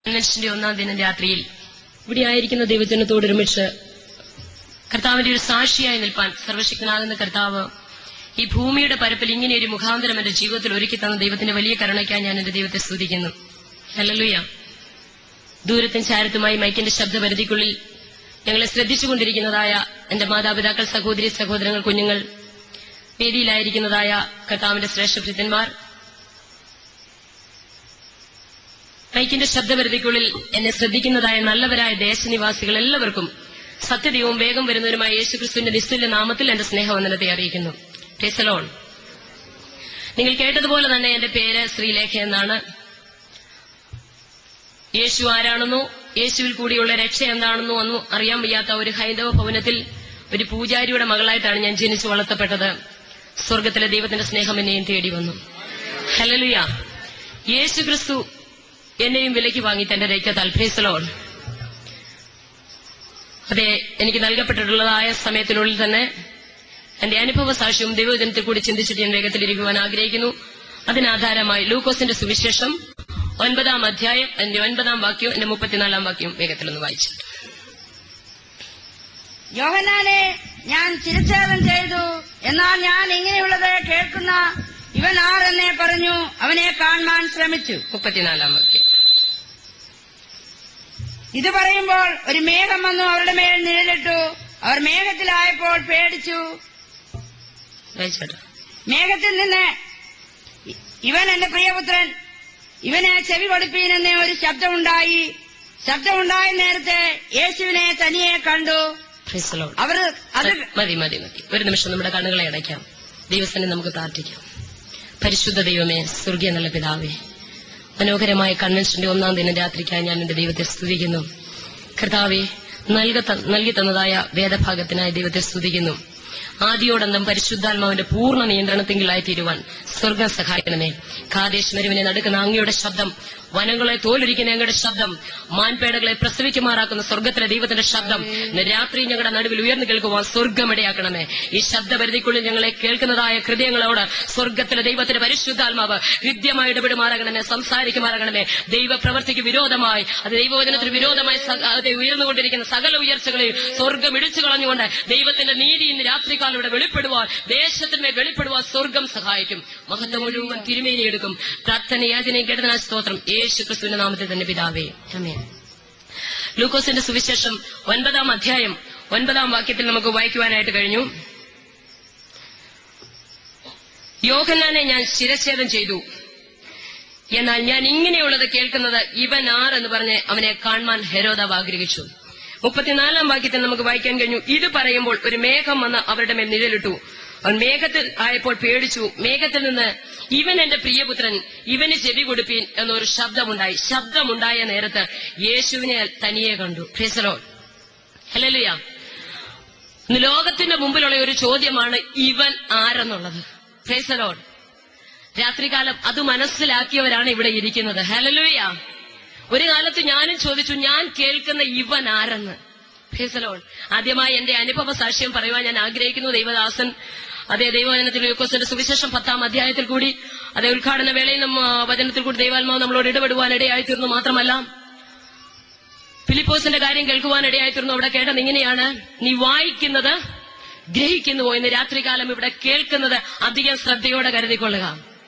കൺവെൻഷന്റെ ഒന്നാം ദിനം രാത്രിയിൽ ഇവിടെ ആയിരിക്കുന്ന ദൈവജനത്തോട് ഒരുമിച്ച് കർത്താവിന്റെ ഒരു സാക്ഷിയായി നിൽപ്പാൻ സർവശക്തനാകുന്ന കർത്താവ് ഈ ഭൂമിയുടെ പരപ്പിൽ ഇങ്ങനെ ഒരു മുഖാന്തരം എന്റെ ജീവിതത്തിൽ ഒരുക്കി തന്ന ദൈവത്തിന്റെ വലിയ കരുണയ്ക്കായി ഞാൻ എന്റെ ദൈവത്തെ സ്തുതിക്കുന്നു ഹല്ലേലൂയ ദൂരത്തും ചാരത്തുമായി മൈക്കിന്റെ ശബ്ദപരിധിക്കുള്ളിൽ ഞങ്ങളെ ശ്രദ്ധിച്ചുകൊണ്ടിരിക്കുന്നതായ എന്റെ മാതാപിതാക്കൾ സഹോദരി സഹോദരങ്ങൾ കുഞ്ഞുങ്ങൾ വേദിയിലായിരിക്കുന്നതായ കർത്താവിന്റെ ശ്രേഷ്ഠഭൃത്യന്മാർ മൈക്കിന്റെ ശബ്ദപരിധിക്കുള്ളിൽ എന്നെ ശ്രദ്ധിക്കുന്നതായ നല്ലവരായ ദേശനിവാസികൾ എല്ലാവർക്കും സത്യദൈവവും വേഗം വരുന്നവരുമായ യേശുക്രിസ്തുവിന്റെ നിസ്തുല്യ നാമത്തിൽ എന്റെ സ്നേഹവന്ദനത്തെ അറിയിക്കുന്നു ഫെസലോൺ നിങ്ങൾ കേട്ടതുപോലെ തന്നെ എന്റെ പേര് ശ്രീലേഖ എന്നാണ് യേശു ആരാണെന്നോ യേശുവിൽ കൂടിയുള്ള രക്ഷ എന്താണെന്നോ ഒന്നും അറിയാൻ വയ്യാത്ത ഒരു ഹൈന്ദവ ഭവനത്തിൽ ഒരു പൂജാരിയുടെ മകളായിട്ടാണ് ഞാൻ ജനിച്ചു വളർത്തപ്പെട്ടത് സ്വർഗത്തിലെ ദൈവത്തിന്റെ സ്നേഹം എന്നെയും തേടി വന്നു ഹലലുയ യേശു ക്രിസ്തു എന്നെയും വിലയ്ക്ക് വാങ്ങി തന്റെ രക്ത താൽഭ്യസലോൺ അതെ എനിക്ക് നൽകപ്പെട്ടിട്ടുള്ളതായ സമയത്തിനുള്ളിൽ തന്നെ എന്റെ അനുഭവ സാക്ഷ്യവും ദൈവജനത്തിൽ കൂടി ചിന്തിച്ചിട്ട് ഞാൻ വേഗത്തിലിരിക്കുവാൻ ആഗ്രഹിക്കുന്നു അതിനാധാരമായി ലൂക്കോസിന്റെ സുവിശേഷം ഒൻപതാം അധ്യായം എന്റെ ഒൻപതാം വാക്യവും എന്റെ മുപ്പത്തിനാലാം വാക്യവും വേഗത്തിലൊന്ന് വായിച്ചു യോഹനാനെ ഞാൻ ചിരച്ഛേദം ചെയ്തു എന്നാൽ ഞാൻ ഇങ്ങനെയുള്ളത് കേൾക്കുന്ന ഇവൻ ആരെന്നെ പറഞ്ഞു അവനെ കാണുവാൻ ശ്രമിച്ചു മുപ്പത്തിനാലാം വാക്യം ഇത് പറയുമ്പോൾ ഒരു മേഘം വന്നു അവരുടെ മേൽ നിഴലിട്ടു അവർ മേഘത്തിലായപ്പോൾ പേടിച്ചു വായിച്ചോട്ടെ മേഘത്തിൽ നിന്ന് "ഇ- ഇവൻ എന്റെ പ്രിയപുത്രൻ ഇവന് ചെവി കൊടുപ്പീനെന്ന് ഒരു ശബ്ദമുണ്ടായി ശബ്ദമുണ്ടായ നേരത്തെ യേശുവിനെ തനിയെ കണ്ടു Praise the Lord. അവർ അത് മതി മതി മതി ഒരു നിമിഷം നമ്മുടെ കണ്ണുകളെ അടയ്ക്കാം ദൈവസ്ഥനെ നമുക്ക് പ്രാർത്ഥിക്കാം പരിശുദ്ധ ദൈവമേ സ്വർഗീയ നല്ല പിതാവേ മനോഹരമായ കൺവെൻഷന്റെ ഒന്നാം ദിനം രാത്രിക്കായി ഞാൻ എന്റെ ദൈവത്തെ സ്തുതിക്കുന്നു കർത്താവെ നൽക നൽകി തന്നതായ വേദഭാഗത്തിനായി ദൈവത്തെ സ്തുതിക്കുന്നു ആദിയോടന്തം പരിശുദ്ധാത്മാവിന്റെ പൂർണ്ണ നിയന്ത്രണത്തിങ്കിലായി തീരുവാൻ സ്വർഗം സഹായിക്കണമേ കാദേശ് മരുവിനെ നടുക്കുന്ന അങ്ങയുടെ ശബ്ദം വനങ്ങളെ തോലൊരിക്കുന്ന അങ്ങയുടെ ശബ്ദം മാൻപേടകളെ പ്രസവിക്കുമാറാക്കുന്ന സ്വർഗത്തിലെ ദൈവത്തിന്റെ ശബ്ദം ഇന്ന് രാത്രി ഞങ്ങളുടെ നടുവിൽ ഉയർന്നു കേൾക്കുവാൻ സ്വർഗമിടയാക്കണമേ ഈ ശബ്ദപരിധിക്കുള്ളിൽ ഞങ്ങളെ കേൾക്കുന്നതായ ഹൃദയങ്ങളോട് സ്വർഗത്തിലെ ദൈവത്തിന്റെ പരിശുദ്ധാത്മാവ് ഹൃദ്യമായി ഇടപെടുമാറാകണമേ സംസാരിക്കുമാറാകണമേ ദൈവപ്രവർത്തിക്ക് വിരോധമായി അത് ദൈവവചനത്തിന് വിരോധമായി സ- അത് ഉയർന്നുകൊണ്ടിരിക്കുന്ന സകല ഉയർച്ചകളെയും സ്വർഗം ഇടിച്ചു കളഞ്ഞുകൊണ്ട് ദൈവത്തിന്റെ നീതി ഇന്ന് രാത്രികാലം ഇവിടെ വെളിപ്പെടുവാൻ ദേശത്തിന്മേൽ വെളിപ്പെടുവാൻ സ്വർഗം സഹായിക്കും മഹത്വം മുഴുവൻ തിരുമേനി എടുക്കും പ്രാർത്ഥന യാചനയും കേട്ടതിനാ സ്തോത്രം യേശു ക്രിസ്തുവിന്റെ നാമത്തിൽ തന്നെ പിതാവേ അമേ ലൂക്കോസിന്റെ സുവിശേഷം ഒൻപതാം അധ്യായം ഒൻപതാം വാക്യത്തിൽ നമുക്ക് വായിക്കുവാനായിട്ട് കഴിഞ്ഞു യോഹന്നാനെ ഞാൻ ശിരച്ഛേദം ചെയ്തു എന്നാൽ ഞാൻ ഇങ്ങനെയുള്ളത് കേൾക്കുന്നത് ഇവൻ ആർ എന്ന് പറഞ്ഞ് അവനെ കാണുവാൻ ഹെരോദാവ് ആഗ്രഹിച്ചു മുപ്പത്തിനാലാം വാക്യത്തിൽ നമുക്ക് വായിക്കാൻ കഴിഞ്ഞു ഇത് പറയുമ്പോൾ ഒരു മേഘം വന്ന് അവരുടെ മേൽ നിഴലിട്ടു അവൻ മേഘത്തിൽ ആയപ്പോൾ പേടിച്ചു മേഘത്തിൽ നിന്ന് ഇവൻ എന്റെ പ്രിയപുത്രൻ ഇവന് ചെവി കൊടുപ്പീൻ എന്നൊരു ശബ്ദമുണ്ടായി ശബ്ദമുണ്ടായ നേരത്ത് യേശുവിനെ തനിയെ കണ്ടു ഫെസലോ ഹലലുയ ഇന്ന് ലോകത്തിന്റെ മുമ്പിലുള്ള ഒരു ചോദ്യമാണ് ഇവൻ ആരെന്നുള്ളത് ഫേസലോൺ രാത്രികാലം അത് മനസ്സിലാക്കിയവരാണ് ഇവിടെ ഇരിക്കുന്നത് ഹലലുയ ഒരു കാലത്ത് ഞാനും ചോദിച്ചു ഞാൻ കേൾക്കുന്ന ഇവൻ ആരെന്ന് ഫേസലോൺ ആദ്യമായി എന്റെ അനുഭവ സാക്ഷ്യം പറയുവാൻ ഞാൻ ആഗ്രഹിക്കുന്നു ദൈവദാസൻ അതേ ദൈവവചനത്തിൽ യുക്കോസിന്റെ സുവിശേഷം പത്താം അധ്യായത്തിൽ കൂടി അതേ ഉദ്ഘാടന വേളയിലും ആ, വചനത്തിൽ കൂടി ദൈവാത്മാവ് നമ്മളോട് ഇടപെടുവാൻ ഇടയായിത്തീർന്നു മാത്രമല്ല ഫിലിപ്പോസിന്റെ കാര്യം കേൾക്കുവാൻ ഇടയായിത്തീർന്നു അവിടെ കേട്ടത് ഇങ്ങനെയാണ് നീ വായിക്കുന്നത് ഗ്രഹിക്കുന്നുവോ എന്ന് രാത്രികാലം ഇവിടെ കേൾക്കുന്നത് അധികം ശ്രദ്ധയോടെ കരുതിക്കൊള്ളുക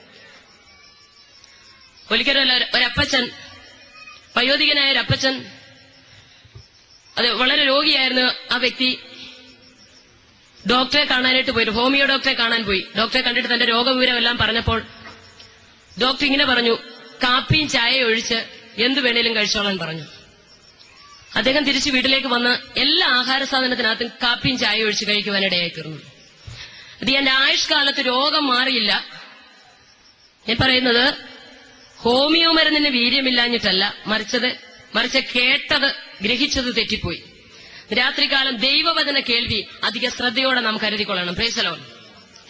ഒരിക്കലും ഒരു- ഒരപ്പച്ചൻ വയോധികനായ ഒരു അപ്പച്ചൻ അത് വളരെ രോഗിയായിരുന്നു ആ വ്യക്തി ഡോക്ടറെ കാണാനായിട്ട് പോയി ഒരു ഹോമിയോ ഡോക്ടറെ കാണാൻ പോയി ഡോക്ടറെ കണ്ടിട്ട് തന്റെ രോഗവിവരം എല്ലാം പറഞ്ഞപ്പോൾ ഡോക്ടർ ഇങ്ങനെ പറഞ്ഞു കാപ്പിയും ചായയും ഒഴിച്ച് എന്ത് വേണേലും കഴിച്ചോളാൻ പറഞ്ഞു അദ്ദേഹം തിരിച്ച് വീട്ടിലേക്ക് വന്ന് എല്ലാ ആഹാര സാധനത്തിനകത്തും കാപ്പിയും ചായ ഒഴിച്ച് കഴിക്കുവാനിടയായി തീർന്നു അത് എന്റെ ആയുഷ്കാലത്ത് രോഗം മാറിയില്ല ഞാൻ പറയുന്നത് ഹോമിയോ മരുന്നിന് വീര്യമില്ലാഞ്ഞിട്ടല്ല മറിച്ചത് മറിച്ച് കേട്ടത് ഗ്രഹിച്ചത് തെറ്റിപ്പോയി രാത്രികാലം ദൈവവചന കേൾവി അധിക ശ്രദ്ധയോടെ നാം കരുതിക്കൊള്ളണം പ്രേസലോൺ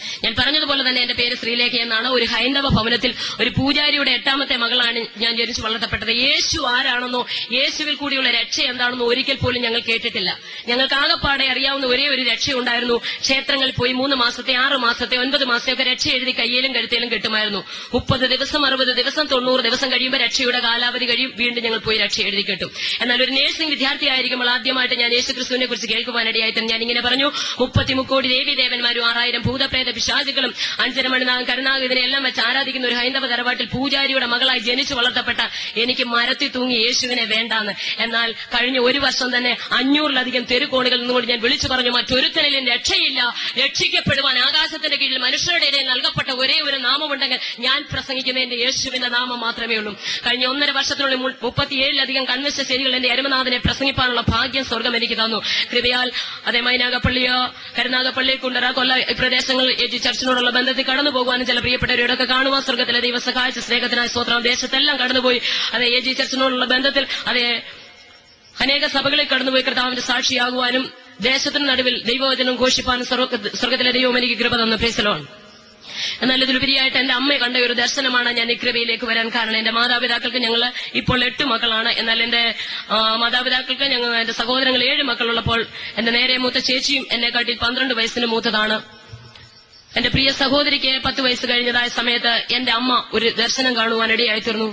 ഞാൻ പറഞ്ഞതുപോലെ തന്നെ എന്റെ പേര് ശ്രീലേഖ എന്നാണ് ഒരു ഹൈന്ദവ ഭവനത്തിൽ ഒരു പൂജാരിയുടെ എട്ടാമത്തെ മകളാണ് ഞാൻ ജനിച്ചു വളർത്തപ്പെട്ടത് യേശു ആരാണെന്നോ യേശുവിൽ കൂടിയുള്ള രക്ഷ എന്താണെന്നോ ഒരിക്കൽ പോലും ഞങ്ങൾ കേട്ടിട്ടില്ല ഞങ്ങൾക്ക് ആകപ്പാടെ അറിയാവുന്ന ഒരേ ഒരു രക്ഷയുണ്ടായിരുന്നു ക്ഷേത്രങ്ങളിൽ പോയി മൂന്ന് മാസത്തെ ആറ് മാസത്തെ ഒൻപത് മാസത്തെ രക്ഷ എഴുതി കയ്യിലും കഴുത്തേലും കിട്ടുമായിരുന്നു മുപ്പത് ദിവസം അറുപത് ദിവസം തൊണ്ണൂറ് ദിവസം കഴിയുമ്പോൾ രക്ഷയുടെ കാലാവധി കഴിയും വീണ്ടും ഞങ്ങൾ പോയി രക്ഷ എഴുതി കിട്ടും എന്നാൽ ഒരു നേഴ്സിംഗ് വിദ്യാർത്ഥിയായിരിക്കുമ്പോൾ ആദ്യമായിട്ട് ഞാൻ യേശു ക്രിസ്തുവിനെ കുറിച്ച് കേൾക്കുവാനിടയായി തന്നെ ഞാൻ ഇങ്ങനെ പറഞ്ഞു മുപ്പത്തി മുക്കോടി ദേവി ദേവന്മാരും ആറായിരം ഭൂതപ്രേത പിശാചുകളും അഞ്ചരമണിനാഗം കരുനാഗം ഇതിനെല്ലാം വെച്ച് ആരാധിക്കുന്ന ഒരു ഹൈന്ദവ തറവാട്ടിൽ പൂജാരിയുടെ മകളായി ജനിച്ചു വളർത്തപ്പെട്ട എനിക്ക് മരത്തിൽ തൂങ്ങി യേശുവിനെ വേണ്ടാന്ന് എന്നാൽ കഴിഞ്ഞ ഒരു വർഷം തന്നെ അഞ്ഞൂറിലധികം തെരുക്കോണുകളിൽ നിന്നുകൊണ്ട് ഞാൻ വിളിച്ചു പറഞ്ഞു മറ്റൊരുത്തനിലും രക്ഷയില്ല രക്ഷിക്കപ്പെടുവാൻ ആകാശത്തിന്റെ കീഴിൽ മനുഷ്യരുടെ ഇടയിൽ നൽകപ്പെട്ട ഒരേ ഒരു നാമമുണ്ടെങ്കിൽ ഞാൻ പ്രസംഗിക്കുന്ന എന്റെ യേശുവിന്റെ നാമം മാത്രമേ ഉള്ളൂ കഴിഞ്ഞ ഒന്നര വർഷത്തിനുള്ളിൽ മു- മുപ്പത്തിയേഴിലധികം കൺവെൻഷൻ ശരികൾ എന്റെ അരുമനാഥനെ പ്രസംഗിപ്പാനുള്ള ഭാഗ്യം സ്വർഗം എനിക്ക് തന്നു കൃപയാൽ അതേ മൈനാഗപ്പള്ളിയോ കരുനാഗപ്പള്ളി കുണ്ടറ കൊല്ല ഈ പ്രദേശങ്ങൾ എജി ചർച്ചിനോടുള്ള ബന്ധത്തിൽ കടന്നു പോകുവാനും ചില പ്രിയപ്പെട്ടവരോടൊക്കെ കാണുവാൻ സ്വർഗത്തിലെ ദൈവ സഹായിച്ച സ്നേഹത്തിനായ സ്വത്രം ദേശത്തെല്ലാം കടന്നുപോയി അതേ എ ജി ചർച്ചിനോടുള്ള ബന്ധത്തിൽ അതേ അനേക സഭകളിൽ കടന്നുപോയി കർത്താവിന്റെ സാക്ഷിയാകുവാനും ദേശത്തിന് നടുവിൽ ദൈവവചനം ഘോഷിപ്പാനും സ്വർഗ്ഗ- സ്വർഗത്തിലെ ദൈവം എനിക്ക് കൃപ തന്നു ഫേസലോൺ എന്നാൽ ഇതിലുപരിയായിട്ട് എന്റെ അമ്മ കണ്ട ഒരു ദർശനമാണ് ഞാൻ ഈ കൃപയിലേക്ക് വരാൻ കാരണം എന്റെ മാതാപിതാക്കൾക്ക് ഞങ്ങൾ ഇപ്പോൾ എട്ട് മക്കളാണ് എന്നാൽ എന്റെ ആ, മാതാപിതാക്കൾക്ക് ഞങ്ങൾ എന്റെ സഹോദരങ്ങൾ ഏഴ് മക്കളുള്ളപ്പോൾ എന്റെ നേരെ മൂത്ത ചേച്ചിയും എന്നെക്കാട്ടിൽ പന്ത്രണ്ട് വയസ്സിന് മൂത്തതാണ് എന്റെ പ്രിയ സഹോദരിക്ക് പത്ത് വയസ്സ് കഴിഞ്ഞതായ സമയത്ത് എന്റെ അമ്മ ഒരു ദർശനം കാണുവാൻ ഇടയായി തീർന്നു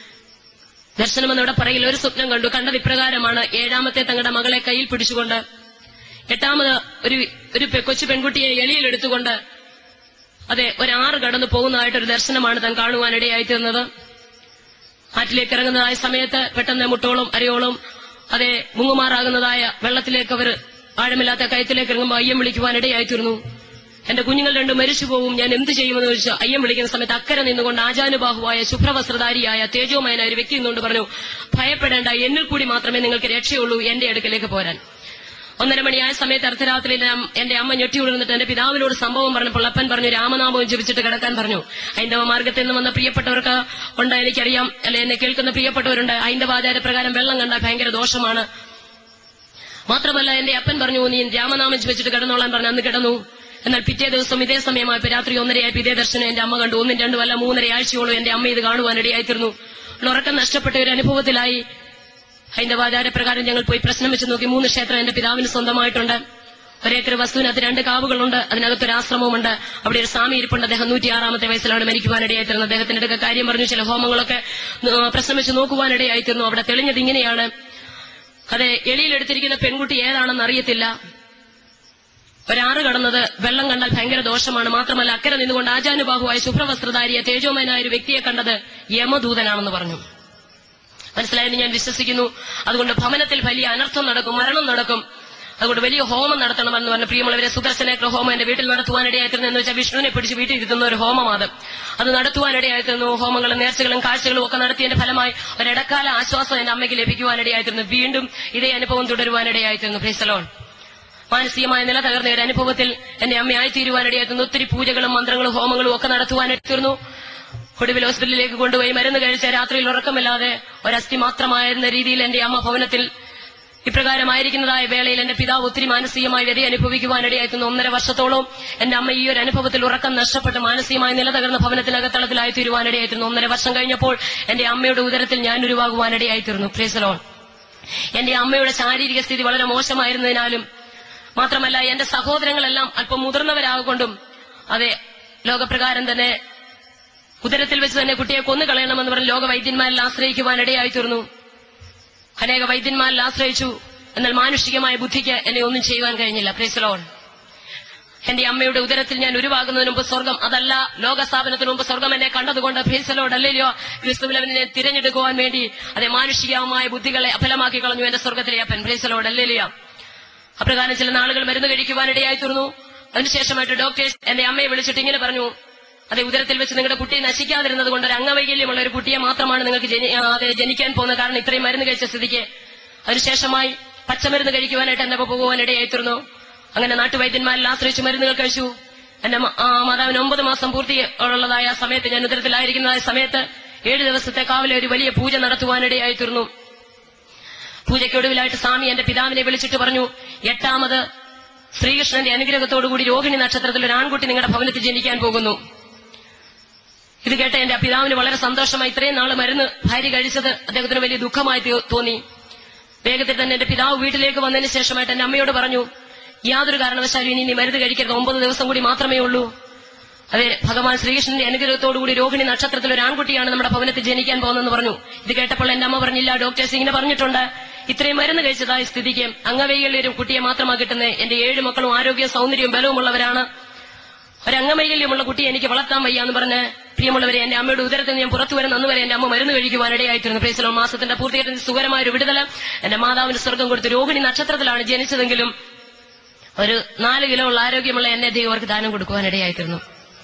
ദർശനം എന്നവിടെ പറയിൽ ഒരു സ്വപ്നം കണ്ടു കണ്ടത് ഇപ്രകാരമാണ് ഏഴാമത്തെ തങ്ങളുടെ മകളെ കയ്യിൽ പിടിച്ചുകൊണ്ട് എട്ടാമത് ഒരു ഒരു പെ- കൊച്ചു പെൺകുട്ടിയെ എളിയിലെടുത്തുകൊണ്ട് അതെ ഒരാറ് കടന്നു പോകുന്നതായിട്ട് ഒരു ദർശനമാണ് താൻ കാണുവാൻ ഇടയായി തീർന്നത് ആറ്റിലേക്ക് ഇറങ്ങുന്നതായ സമയത്ത് പെട്ടെന്ന് മുട്ടോളം അരയോളം അതെ മുങ്ങുമാറാകുന്നതായ വെള്ളത്തിലേക്ക് അവർ ആഴമില്ലാത്ത കയത്തിലേക്ക് ഇറങ്ങുമ്പോൾ അയ്യം വിളിക്കുവാൻ ഇടയായി തീർന്നു എന്റെ കുഞ്ഞുങ്ങൾ രണ്ടും മരിച്ചു പോകും ഞാൻ എന്ത് ചെയ്യുമെന്ന് ചോദിച്ചു അയ്യം വിളിക്കുന്ന സമയത്ത് അക്കരെ നിന്നുകൊണ്ട് ആചാനുബാഹുവായ ശുഭ്രവസ്ത്രധാരിയായ തേജോമയനായ ഒരു വ്യക്തി നിന്നുകൊണ്ട് പറഞ്ഞു ഭയപ്പെടേണ്ട എന്നിൽ കൂടി മാത്രമേ നിങ്ങൾക്ക് രക്ഷയുള്ളൂ എന്റെ അടുക്കലേക്ക് പോരാൻ ഒന്നര മണിയായ സമയത്ത് അർദ്ധരാത്രിയിൽ ഞാൻ- എന്റെ അമ്മ ഞെട്ടി ഉണർന്നിട്ട് എന്റെ പിതാവിനോട് സംഭവം പറഞ്ഞപ്പോൾ അപ്പൻ പറഞ്ഞു രാമനാമവും ജപിച്ചിട്ട് കിടക്കാൻ പറഞ്ഞു ഹൈന്ദവ മാർഗത്തിൽ നിന്ന് വന്ന പ്രിയപ്പെട്ടവർക്ക് ഉണ്ട് എനിക്കറിയാം അല്ലെ എന്നെ കേൾക്കുന്ന പ്രിയപ്പെട്ടവരുണ്ട് ഹൈന്ദവ ആചാരപ്രകാരം വെള്ളം കണ്ടാൽ ഭയങ്കര ദോഷമാണ് മാത്രമല്ല എന്റെ അപ്പൻ പറഞ്ഞു നീ രാമനാമം ജപിച്ചിട്ട് കിടന്നോളാൻ പറഞ്ഞു അന്ന് കിടന്നു എന്നാൽ പിറ്റേ ദിവസം ഇതേ സമയമായപ്പോൾ രാത്രി ഒന്നരയായപ്പോൾ ഇതേ ദർശനം എന്റെ അമ്മ കണ്ടു ഒന്നും രണ്ടും അല്ല മൂന്നര ആഴ്ചയോളം എന്റെ അമ്മ ഇത് കാണുവാനിടയായിത്തീർന്നു ഉറക്കം നഷ്ടപ്പെട്ട ഒരു അനുഭവത്തിലായി ഹൈന്ദവാചാരപ്രകാരം ഞങ്ങൾ പോയി പ്രശ്നം വെച്ച് നോക്കി മൂന്ന് ക്ഷേത്രം എന്റെ പിതാവിന് സ്വന്തമായിട്ടുണ്ട് ഒരേക്കർ വസ്തുവിനകത്ത് രണ്ട് കാവുകളുണ്ട് അതിനകത്ത് ഒരു ആശ്രമമുണ്ട് അവിടെ ഒരു സ്വാമി ഇരിപ്പുണ്ട് അദ്ദേഹം നൂറ്റിയാറാമത്തെ വയസ്സിലാണ് മരിക്കുവാനിടയായിത്തീർന്നത് അദ്ദേഹത്തിന്റെ അടുക്ക കാര്യം പറഞ്ഞു ചില ഹോമങ്ങളൊക്കെ ആ, പ്രശ്നം വെച്ച് നോക്കുവാനിടയായിത്തീർന്നു അവിടെ തെളിഞ്ഞത് ഇങ്ങനെയാണ് അതെ എളിയിലെടുത്തിരിക്കുന്ന പെൺകുട്ടി ഏതാണെന്ന് അറിയത്തില്ല ഒരാറ് കടന്നത് വെള്ളം കണ്ടാൽ ഭയങ്കര ദോഷമാണ് മാത്രമല്ല അക്കരെ നിന്നുകൊണ്ട് ആചാനുബാഹുവായ ശുഭ്രവസ്ത്രധാരിയ തേജോമയനായ ഒരു വ്യക്തിയെ കണ്ടത് യമദൂതനാണെന്ന് പറഞ്ഞു മനസ്സിലായെന്ന് ഞാൻ വിശ്വസിക്കുന്നു അതുകൊണ്ട് ഭവനത്തിൽ വലിയ അനർത്ഥം നടക്കും മരണം നടക്കും അതുകൊണ്ട് വലിയ ഹോമം നടത്തണമെന്ന് പറഞ്ഞ പ്രിയമുള്ളവരെ സുദർശനേക്ര ഹോമം എന്റെ വീട്ടിൽ നടത്തുവാനിടയായിത്തീർന്നു എന്ന് വെച്ചാൽ വിഷ്ണുവിനെ പിടിച്ച് വീട്ടിൽ ഇരുത്തുന്ന ഒരു ഹോമം അത് അത് നടത്തുവാനിടയായിത്തീർന്നു ഹോമങ്ങളും നേർച്ചകളും കാഴ്ചകളും ഒക്കെ നടത്തിയതിന്റെ ഫലമായി ഒരിടക്കാല ആശ്വാസം എന്റെ അമ്മയ്ക്ക് ലഭിക്കുവാനിടയായിത്തീർന്നു വീണ്ടും ഇതേ അനുഭവം തുടരുവാനിടയായിത്തീർന്നു ഫ്രീസലോൺ മാനസികമായ നില തകർന്ന ഒരു അനുഭവത്തിൽ എന്റെ അമ്മയായി തീരുവാനിടയായിരുന്നു ഒത്തിരി പൂജകളും മന്ത്രങ്ങളും ഹോമങ്ങളും ഒക്കെ നടത്തുവാനെത്തിരുന്നു ഒടുവിൽ ഹോസ്പിറ്റലിലേക്ക് കൊണ്ടുപോയി മരുന്ന് കഴിച്ച രാത്രിയിൽ ഉറക്കമില്ലാതെ ഒരസ്ഥി മാത്രമായിരുന്ന രീതിയിൽ എന്റെ അമ്മ ഭവനത്തിൽ ഇപ്രകാരമായിരിക്കുന്നതായ വേളയിൽ എന്റെ പിതാവ് ഒത്തിരി മാനസികമായ വ്യതി അനുഭവിക്കുവാനിടയായിരുന്നു ഒന്നര വർഷത്തോളം എന്റെ അമ്മ ഈ ഒരു അനുഭവത്തിൽ ഉറക്കം നഷ്ടപ്പെട്ട് മാനസികമായ നില തകർന്ന ഭവനത്തിനകത്തളത്തിലായി തീരുവാനിടയായിരുന്നു ഒന്നര വർഷം കഴിഞ്ഞപ്പോൾ എന്റെ അമ്മയുടെ ഉദരത്തിൽ ഞാൻ ഉരുവാകുവാനിടയായിത്തീർന്നു ഫ്രീസലോൺ എന്റെ അമ്മയുടെ ശാരീരിക സ്ഥിതി വളരെ മോശമായിരുന്നതിനാലും മാത്രമല്ല എന്റെ സഹോദരങ്ങളെല്ലാം അല്പം മുതിർന്നവരാകൊണ്ടും അതെ ലോകപ്രകാരം തന്നെ ഉദരത്തിൽ വെച്ച് തന്നെ കുട്ടിയെ കൊന്നു കളയണമെന്ന് പറഞ്ഞ് ലോക വൈദ്യന്മാരിൽ ആശ്രയിക്കുവാനിടയായി തീർന്നു അനേക വൈദ്യന്മാരിൽ ആശ്രയിച്ചു എന്നാൽ മാനുഷികമായ ബുദ്ധിക്ക് എന്നെ ഒന്നും ചെയ്യുവാൻ കഴിഞ്ഞില്ല പ്രേസലോൺ എന്റെ അമ്മയുടെ ഉദരത്തിൽ ഞാൻ ഉരുവാകുന്നതിന് മുമ്പ് സ്വർഗം അതല്ല ലോകസ്ഥാപനത്തിന് മുമ്പ് സ്വർഗം എന്നെ കണ്ടതുകൊണ്ട് ഭീസലോട് അല്ലല്ലോ ക്രിസ്തുവിനെ തിരഞ്ഞെടുക്കുവാൻ വേണ്ടി അതെ മാനുഷികമായ ബുദ്ധികളെ അഫലമാക്കി കളഞ്ഞു എന്റെ സ്വർഗത്തിലെ അപ്പൻ ഭീസലോട് അല്ലല്ലോ അപ്രകാരം ചില നാളുകൾ മരുന്ന് കഴിക്കുവാനിടയായി തീർന്നു അതിനുശേഷമായിട്ട് ഡോക്ടേഴ്സ് എന്റെ അമ്മയെ വിളിച്ചിട്ട് ഇങ്ങനെ പറഞ്ഞു അതെ ഉദരത്തിൽ വെച്ച് നിങ്ങളുടെ കുട്ടി നശിക്കാതിരുന്നത് കൊണ്ട് ഒരു അംഗവൈകല്യമുള്ള ഒരു കുട്ടിയെ മാത്രമാണ് നിങ്ങൾക്ക് ജനി- ആ, അതെ ജനിക്കാൻ പോകുന്നത് കാരണം ഇത്രയും മരുന്ന് കഴിച്ച സ്ഥിതിക്ക് അതിനുശേഷമായി പച്ചമരുന്ന് കഴിക്കുവാനായിട്ട് എന്നെ പോകുവാനിടയായി തീർന്നു അങ്ങനെ നാട്ടുവൈദ്യന്മാരിൽ ആശ്രയിച്ച് മരുന്നുകൾ കഴിച്ചു എന്റെ മ- ആ, മാതാവിന് ഒമ്പത് മാസം പൂർത്തി ഉള്ളതായ ആ സമയത്ത് ഞാൻ ഉദരത്തിലായിരിക്കുന്നതായ സമയത്ത് ഏഴ് ദിവസത്തെ കാവലെ ഒരു വലിയ പൂജ നടത്തുവാനിടയായി തീർന്നു പൂജയ്ക്കൊടുവിലായിട്ട് സ്വാമി എന്റെ പിതാവിനെ വിളിച്ചിട്ട് പറഞ്ഞു എട്ടാമത് ശ്രീകൃഷ്ണന്റെ അനുഗ്രഹത്തോടുകൂടി രോഹിണി നക്ഷത്രത്തിൽ ഒരു ആൺകുട്ടി നിങ്ങളുടെ ഭവനത്തിൽ ജനിക്കാൻ പോകുന്നു ഇത് കേട്ട എന്റെ പിതാവിന് വളരെ സന്തോഷമായി ഇത്രയും നാള് മരുന്ന് ഭാര്യ കഴിച്ചത് അദ്ദേഹത്തിന് വലിയ ദുഃഖമായി തീ- തോന്നി വേഗത്തിൽ തന്നെ എന്റെ പിതാവ് വീട്ടിലേക്ക് വന്നതിന് ശേഷമായിട്ട് എന്റെ അമ്മയോട് പറഞ്ഞു യാതൊരു കാരണവശാലും ഇനി നീ മരുന്ന് കഴിക്കരുത് ഒമ്പത് ദിവസം കൂടി മാത്രമേ ഉള്ളൂ അതെ ഭഗവാൻ ശ്രീകൃഷ്ണന്റെ അനുഗ്രഹത്തോടുകൂടി രോഹിണി നക്ഷത്രത്തിൽ ഒരു ആൺകുട്ടിയാണ് നമ്മുടെ ഭവനത്തിൽ ജനിക്കാൻ പോകുന്നതെന്ന് പറഞ്ഞു ഇത് കേട്ടപ്പോൾ എന്റെ അമ്മ പറഞ്ഞില്ല ഡോക്ടേഴ്സ് ഇങ്ങനെ പറഞ്ഞിട്ടുണ്ട് ഇത്രയും മരുന്ന് കഴിച്ചതായ സ്ഥിതിക്ക് അംഗവൈകല്യ ഒരു കുട്ടിയെ മാത്രമാ കിട്ടുന്നത് എന്റെ ഏഴ് മക്കളും ആരോഗ്യ സൗന്ദര്യവും ബലവുമുള്ളവരാണ് ഒരംഗമൈകല്യമുള്ള കുട്ടിയെ എനിക്ക് വളർത്താൻ വയ്യ എന്ന് പറഞ്ഞ് പ്രിയമുള്ളവരെ എന്റെ അമ്മയുടെ ഉദരത്തിൽ നിന്ന് ഞാൻ പുറത്തു വരുന്ന അന്ന് വരെ എന്റെ അമ്മ മരുന്ന് കഴിക്കുവാൻ ഇടയായിത്തീർന്നു പ്രേസലോ മാസത്തിന്റെ പൂർത്തീകരണത്തിൽ സുഖകരമായ ഒരു വിടുതല എന്റെ മാതാവിന് സ്വർഗം കൊടുത്ത് രോഹിണി നക്ഷത്രത്തിലാണ് ജനിച്ചതെങ്കിലും ഒരു നാല് കിലോ ഉള്ള ആരോഗ്യമുള്ള എന്നെ ദൈവം അവർക്ക് ദാനം കൊടുക്കുവാൻ ഇടയായിത്തീർന്നു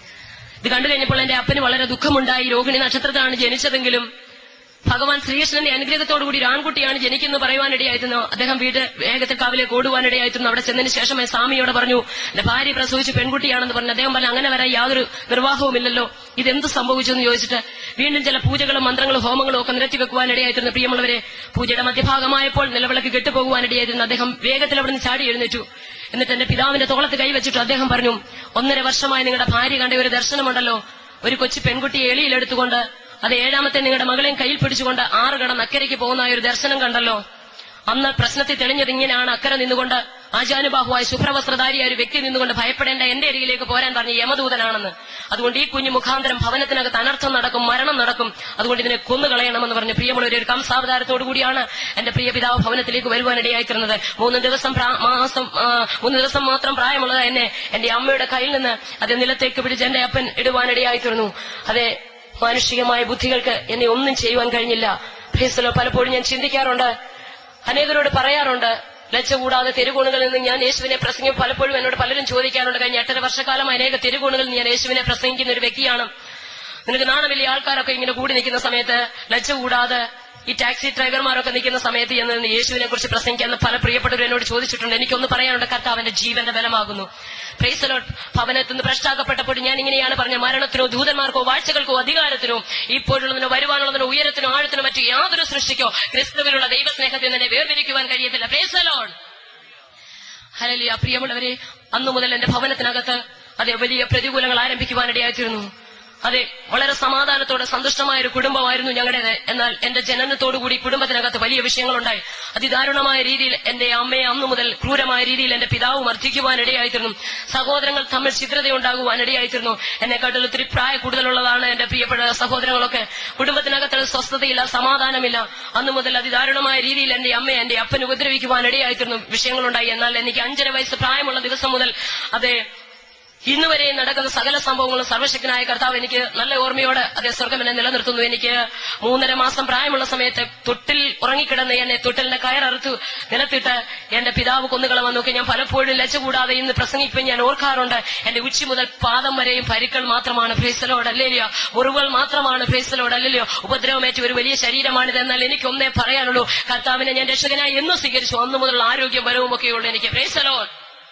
ഇത് കണ്ടു കഴിഞ്ഞപ്പോൾ എന്റെ അപ്പന് വളരെ ദുഃഖമുണ്ടായി രോഹിണി നക്ഷത്രത്തിലാണ് ജനിച്ചതെങ്കിലും ഭഗവാൻ ശ്രീകൃഷ്ണന്റെ അനുഗ്രഹത്തോടുകൂടി ഒരു ആൺകുട്ടിയാണ് ജനിക്കുന്നു പറയുവാനിടയായിരുന്നു അദ്ദേഹം വീട് വേഗത്തിൽ കാവിലേക്ക് ഓടുവാനിടയായിരുന്നു അവിടെ ചെന്നതിന് ശേഷം സ്വാമിയോട് പറഞ്ഞു എന്റെ ഭാര്യ പ്രസവിച്ച് പെൺകുട്ടിയാണെന്ന് പറഞ്ഞു അദ്ദേഹം പറഞ്ഞു അങ്ങനെ വരാൻ യാതൊരു നിർവാഹവുമില്ലല്ലോ ഇതെന്ത് സംഭവിച്ചു എന്ന് ചോദിച്ചിട്ട് വീണ്ടും ചില പൂജകളും മന്ത്രങ്ങളും ഹോമങ്ങളും ഒക്കെ നിരത്തി വെക്കുവാനിടയായിരുന്നു പ്രിയമുള്ളവരെ പൂജയുടെ മധ്യഭാഗമായപ്പോൾ നിലവിളക്ക് കെട്ടുപോകുവാനിടയായിരുന്നു അദ്ദേഹം വേഗത്തിൽ അവിടെ നിന്ന് ചാടി എഴുന്നേറ്റു എന്നിട്ട് എന്റെ പിതാവിന്റെ തോളത്ത് കൈവച്ചിട്ട് അദ്ദേഹം പറഞ്ഞു ഒന്നര വർഷമായി നിങ്ങളുടെ ഭാര്യ കണ്ട ഒരു ദർശനമുണ്ടല്ലോ ഒരു കൊച്ചു പെൺകുട്ടിയെ എളിയിലെടുത്തുകൊണ്ട് അത് ഏഴാമത്തെ നിങ്ങളുടെ മകളെയും കയ്യിൽ പിടിച്ചുകൊണ്ട് ആറ് കടന്ന് അക്കരയ്ക്ക് പോകുന്ന ആ ഒരു ദർശനം കണ്ടല്ലോ അന്ന് പ്രശ്നത്തിൽ തെളിഞ്ഞത് ഇങ്ങനെയാണ് അക്കരെ നിന്നുകൊണ്ട് ആചാനുബാഹുവായ ശുഭ്രവസ്ത്രധാരിയായ ഒരു വ്യക്തി നിന്നുകൊണ്ട് ഭയപ്പെടേണ്ട എന്റെ അരികിലേക്ക് പോരാൻ പറഞ്ഞ യമദൂതനാണെന്ന് അതുകൊണ്ട് ഈ കുഞ്ഞു മുഖാന്തരം ഭവനത്തിനകത്ത് അനർത്ഥം നടക്കും മരണം നടക്കും അതുകൊണ്ട് ഇതിനെ കൊന്നുകളയണമെന്ന് പറഞ്ഞ് പ്രിയമുള്ള ഒരു കംസാവതാരത്തോടു കൂടിയാണ് എന്റെ പ്രിയ പിതാവ് ഭവനത്തിലേക്ക് വരുവാനിടയായിത്തീർന്നത് മൂന്ന് ദിവസം പ്രാ- മാസം ആ, മൂന്ന് ദിവസം മാത്രം പ്രായമുള്ളത് എന്നെ എന്റെ അമ്മയുടെ കയ്യിൽ നിന്ന് അത് നിലത്തേക്ക് പിടിച്ച് എന്റെ അപ്പൻ ഇടുവാനിടയായിത്തീർന്നു അതെ മാനുഷികമായ ബുദ്ധികൾക്ക് എന്നെ ഒന്നും ചെയ്യുവാൻ കഴിഞ്ഞില്ല ഫേസലോ പലപ്പോഴും ഞാൻ ചിന്തിക്കാറുണ്ട് അനേകരോട് പറയാറുണ്ട് ലജ്ജ കൂടാതെ തെരുകോണുകളിൽ നിന്ന് ഞാൻ യേശുവിനെ പ്രസംഗിക്കും പലപ്പോഴും എന്നോട് പലരും ചോദിക്കാറുണ്ട് കഴിഞ്ഞ എട്ടര വർഷക്കാലം അനേക തെരുകോണുകളിൽ നിന്ന് ഞാൻ യേശുവിനെ പ്രസംഗിക്കുന്ന ഒരു വ്യക്തിയാണ് നിനക്ക് നാണം വലിയ ആൾക്കാരൊക്കെ ഇങ്ങനെ കൂടി നിൽക്കുന്ന സമയത്ത് ലജ്ജ കൂടാതെ ഈ ടാക്സി ഡ്രൈവർമാരൊക്കെ നിൽക്കുന്ന സമയത്ത് എന്ന് നിന്ന് യേശുവിനെ കുറിച്ച് പ്രസംഗിക്കാൻ പല പ്രിയപ്പെട്ടവരും എന്നോട് ചോദിച്ചിട്ടുണ്ട് എനിക്കൊന്ന് പറയാനുണ്ട് കർത്താവിന്റെ ജീവന്റെ ബലമാകുന്നു പ്രൈസലോ ഭവനത്തിൽ നിന്ന് ഭ്രഷ്ടാക്കപ്പെട്ടപ്പോൾ ഞാൻ ഇങ്ങനെയാണ് പറഞ്ഞ മരണത്തിനോ ദൂതന്മാർക്കോ വാഴ്ചകൾക്കോ അധികാരത്തിനോ ഇപ്പോഴുള്ളതിനോ വരുവാനുള്ളതിനോ ഉയരത്തിനോ ആഴത്തിനോ മറ്റു യാതൊരു സൃഷ്ടിക്കോ ക്രിസ്തുവിലുള്ള ദൈവസ്നേഹത്തിൽ തന്നെ വേർതിരിക്കുവാൻ കഴിയത്തില്ല പ്രൈസലോൺ ഹലലിയ പ്രിയമുള്ളവരെ അന്നു മുതൽ എന്റെ ഭവനത്തിനകത്ത് അതെ വലിയ പ്രതികൂലങ്ങൾ ആരംഭിക്കുവാനിടയായിത്തീർന്നു അതെ വളരെ സമാധാനത്തോടെ സന്തുഷ്ടമായ ഒരു കുടുംബമായിരുന്നു ഞങ്ങളുടേത് എന്നാൽ എന്റെ ജനനത്തോടുകൂടി കുടുംബത്തിനകത്ത് വലിയ വിഷയങ്ങളുണ്ടായി അതിദാരുണമായ രീതിയിൽ എന്റെ അമ്മയെ അന്നു മുതൽ ക്രൂരമായ രീതിയിൽ എന്റെ പിതാവ് മർദ്ദിക്കുവാനിടയായിത്തീർന്നു സഹോദരങ്ങൾ തമ്മിൽ ഛിദ്രതയുണ്ടാകുവാനിടയായിത്തീർന്നു എന്നെക്കാട്ടിൽ ഒത്തിരി പ്രായ കൂടുതലുള്ളതാണ് എന്റെ പ്രിയപ്പെട്ട സഹോദരങ്ങളൊക്കെ കുടുംബത്തിനകത്ത് സ്വസ്ഥതയില്ല സമാധാനമില്ല അന്നു മുതൽ അതിദാരുണമായ രീതിയിൽ എന്റെ അമ്മയെ എന്റെ അപ്പൻ ഉപദ്രവിക്കുവാനിടയായിത്തീർന്നു വിഷയങ്ങളുണ്ടായി എന്നാൽ എനിക്ക് അഞ്ചര വയസ്സ് പ്രായമുള്ള ദിവസം മുതൽ അതെ ഇന്ന് വരെ നടക്കുന്ന സകല സംഭവങ്ങളും സർവശക്തനായ കർത്താവ് എനിക്ക് നല്ല ഓർമ്മയോടെ അതേ സ്വർഗം എന്നെ നിലനിർത്തുന്നു എനിക്ക് മൂന്നര മാസം പ്രായമുള്ള സമയത്ത് തൊട്ടിൽ ഉറങ്ങിക്കിടന്ന് എന്നെ തൊട്ടിലിന്റെ കയററുത്തു നിലത്തിട്ട് എന്റെ പിതാവ് കൊന്നുകളവാൻ നോക്കി ഞാൻ പലപ്പോഴും ലജ്ജ കൂടാതെ ഇന്ന് പ്രസംഗിപ്പം ഞാൻ ഓർക്കാറുണ്ട് എന്റെ ഉച്ചി മുതൽ പാദം വരെയും പരിക്കൾ മാത്രമാണ് ഫ്രീസലോട് അല്ലല്ലോ മുറിവുകൾ മാത്രമാണ് ഫ്രീസലോട് അല്ലല്ലോ ഉപദ്രവമേറ്റ ഒരു വലിയ ശരീരമാണിത് എന്നാൽ എനിക്ക് ഒന്നേ പറയാനുള്ളൂ കർത്താവിനെ ഞാൻ രക്ഷകനായി എന്നും സ്വീകരിച്ചു അന്നു മുതലുള്ള ആരോഗ്യം വരവും ഒക്കെയുള്ളൂ എനിക്ക് ഫ്രീസലോട്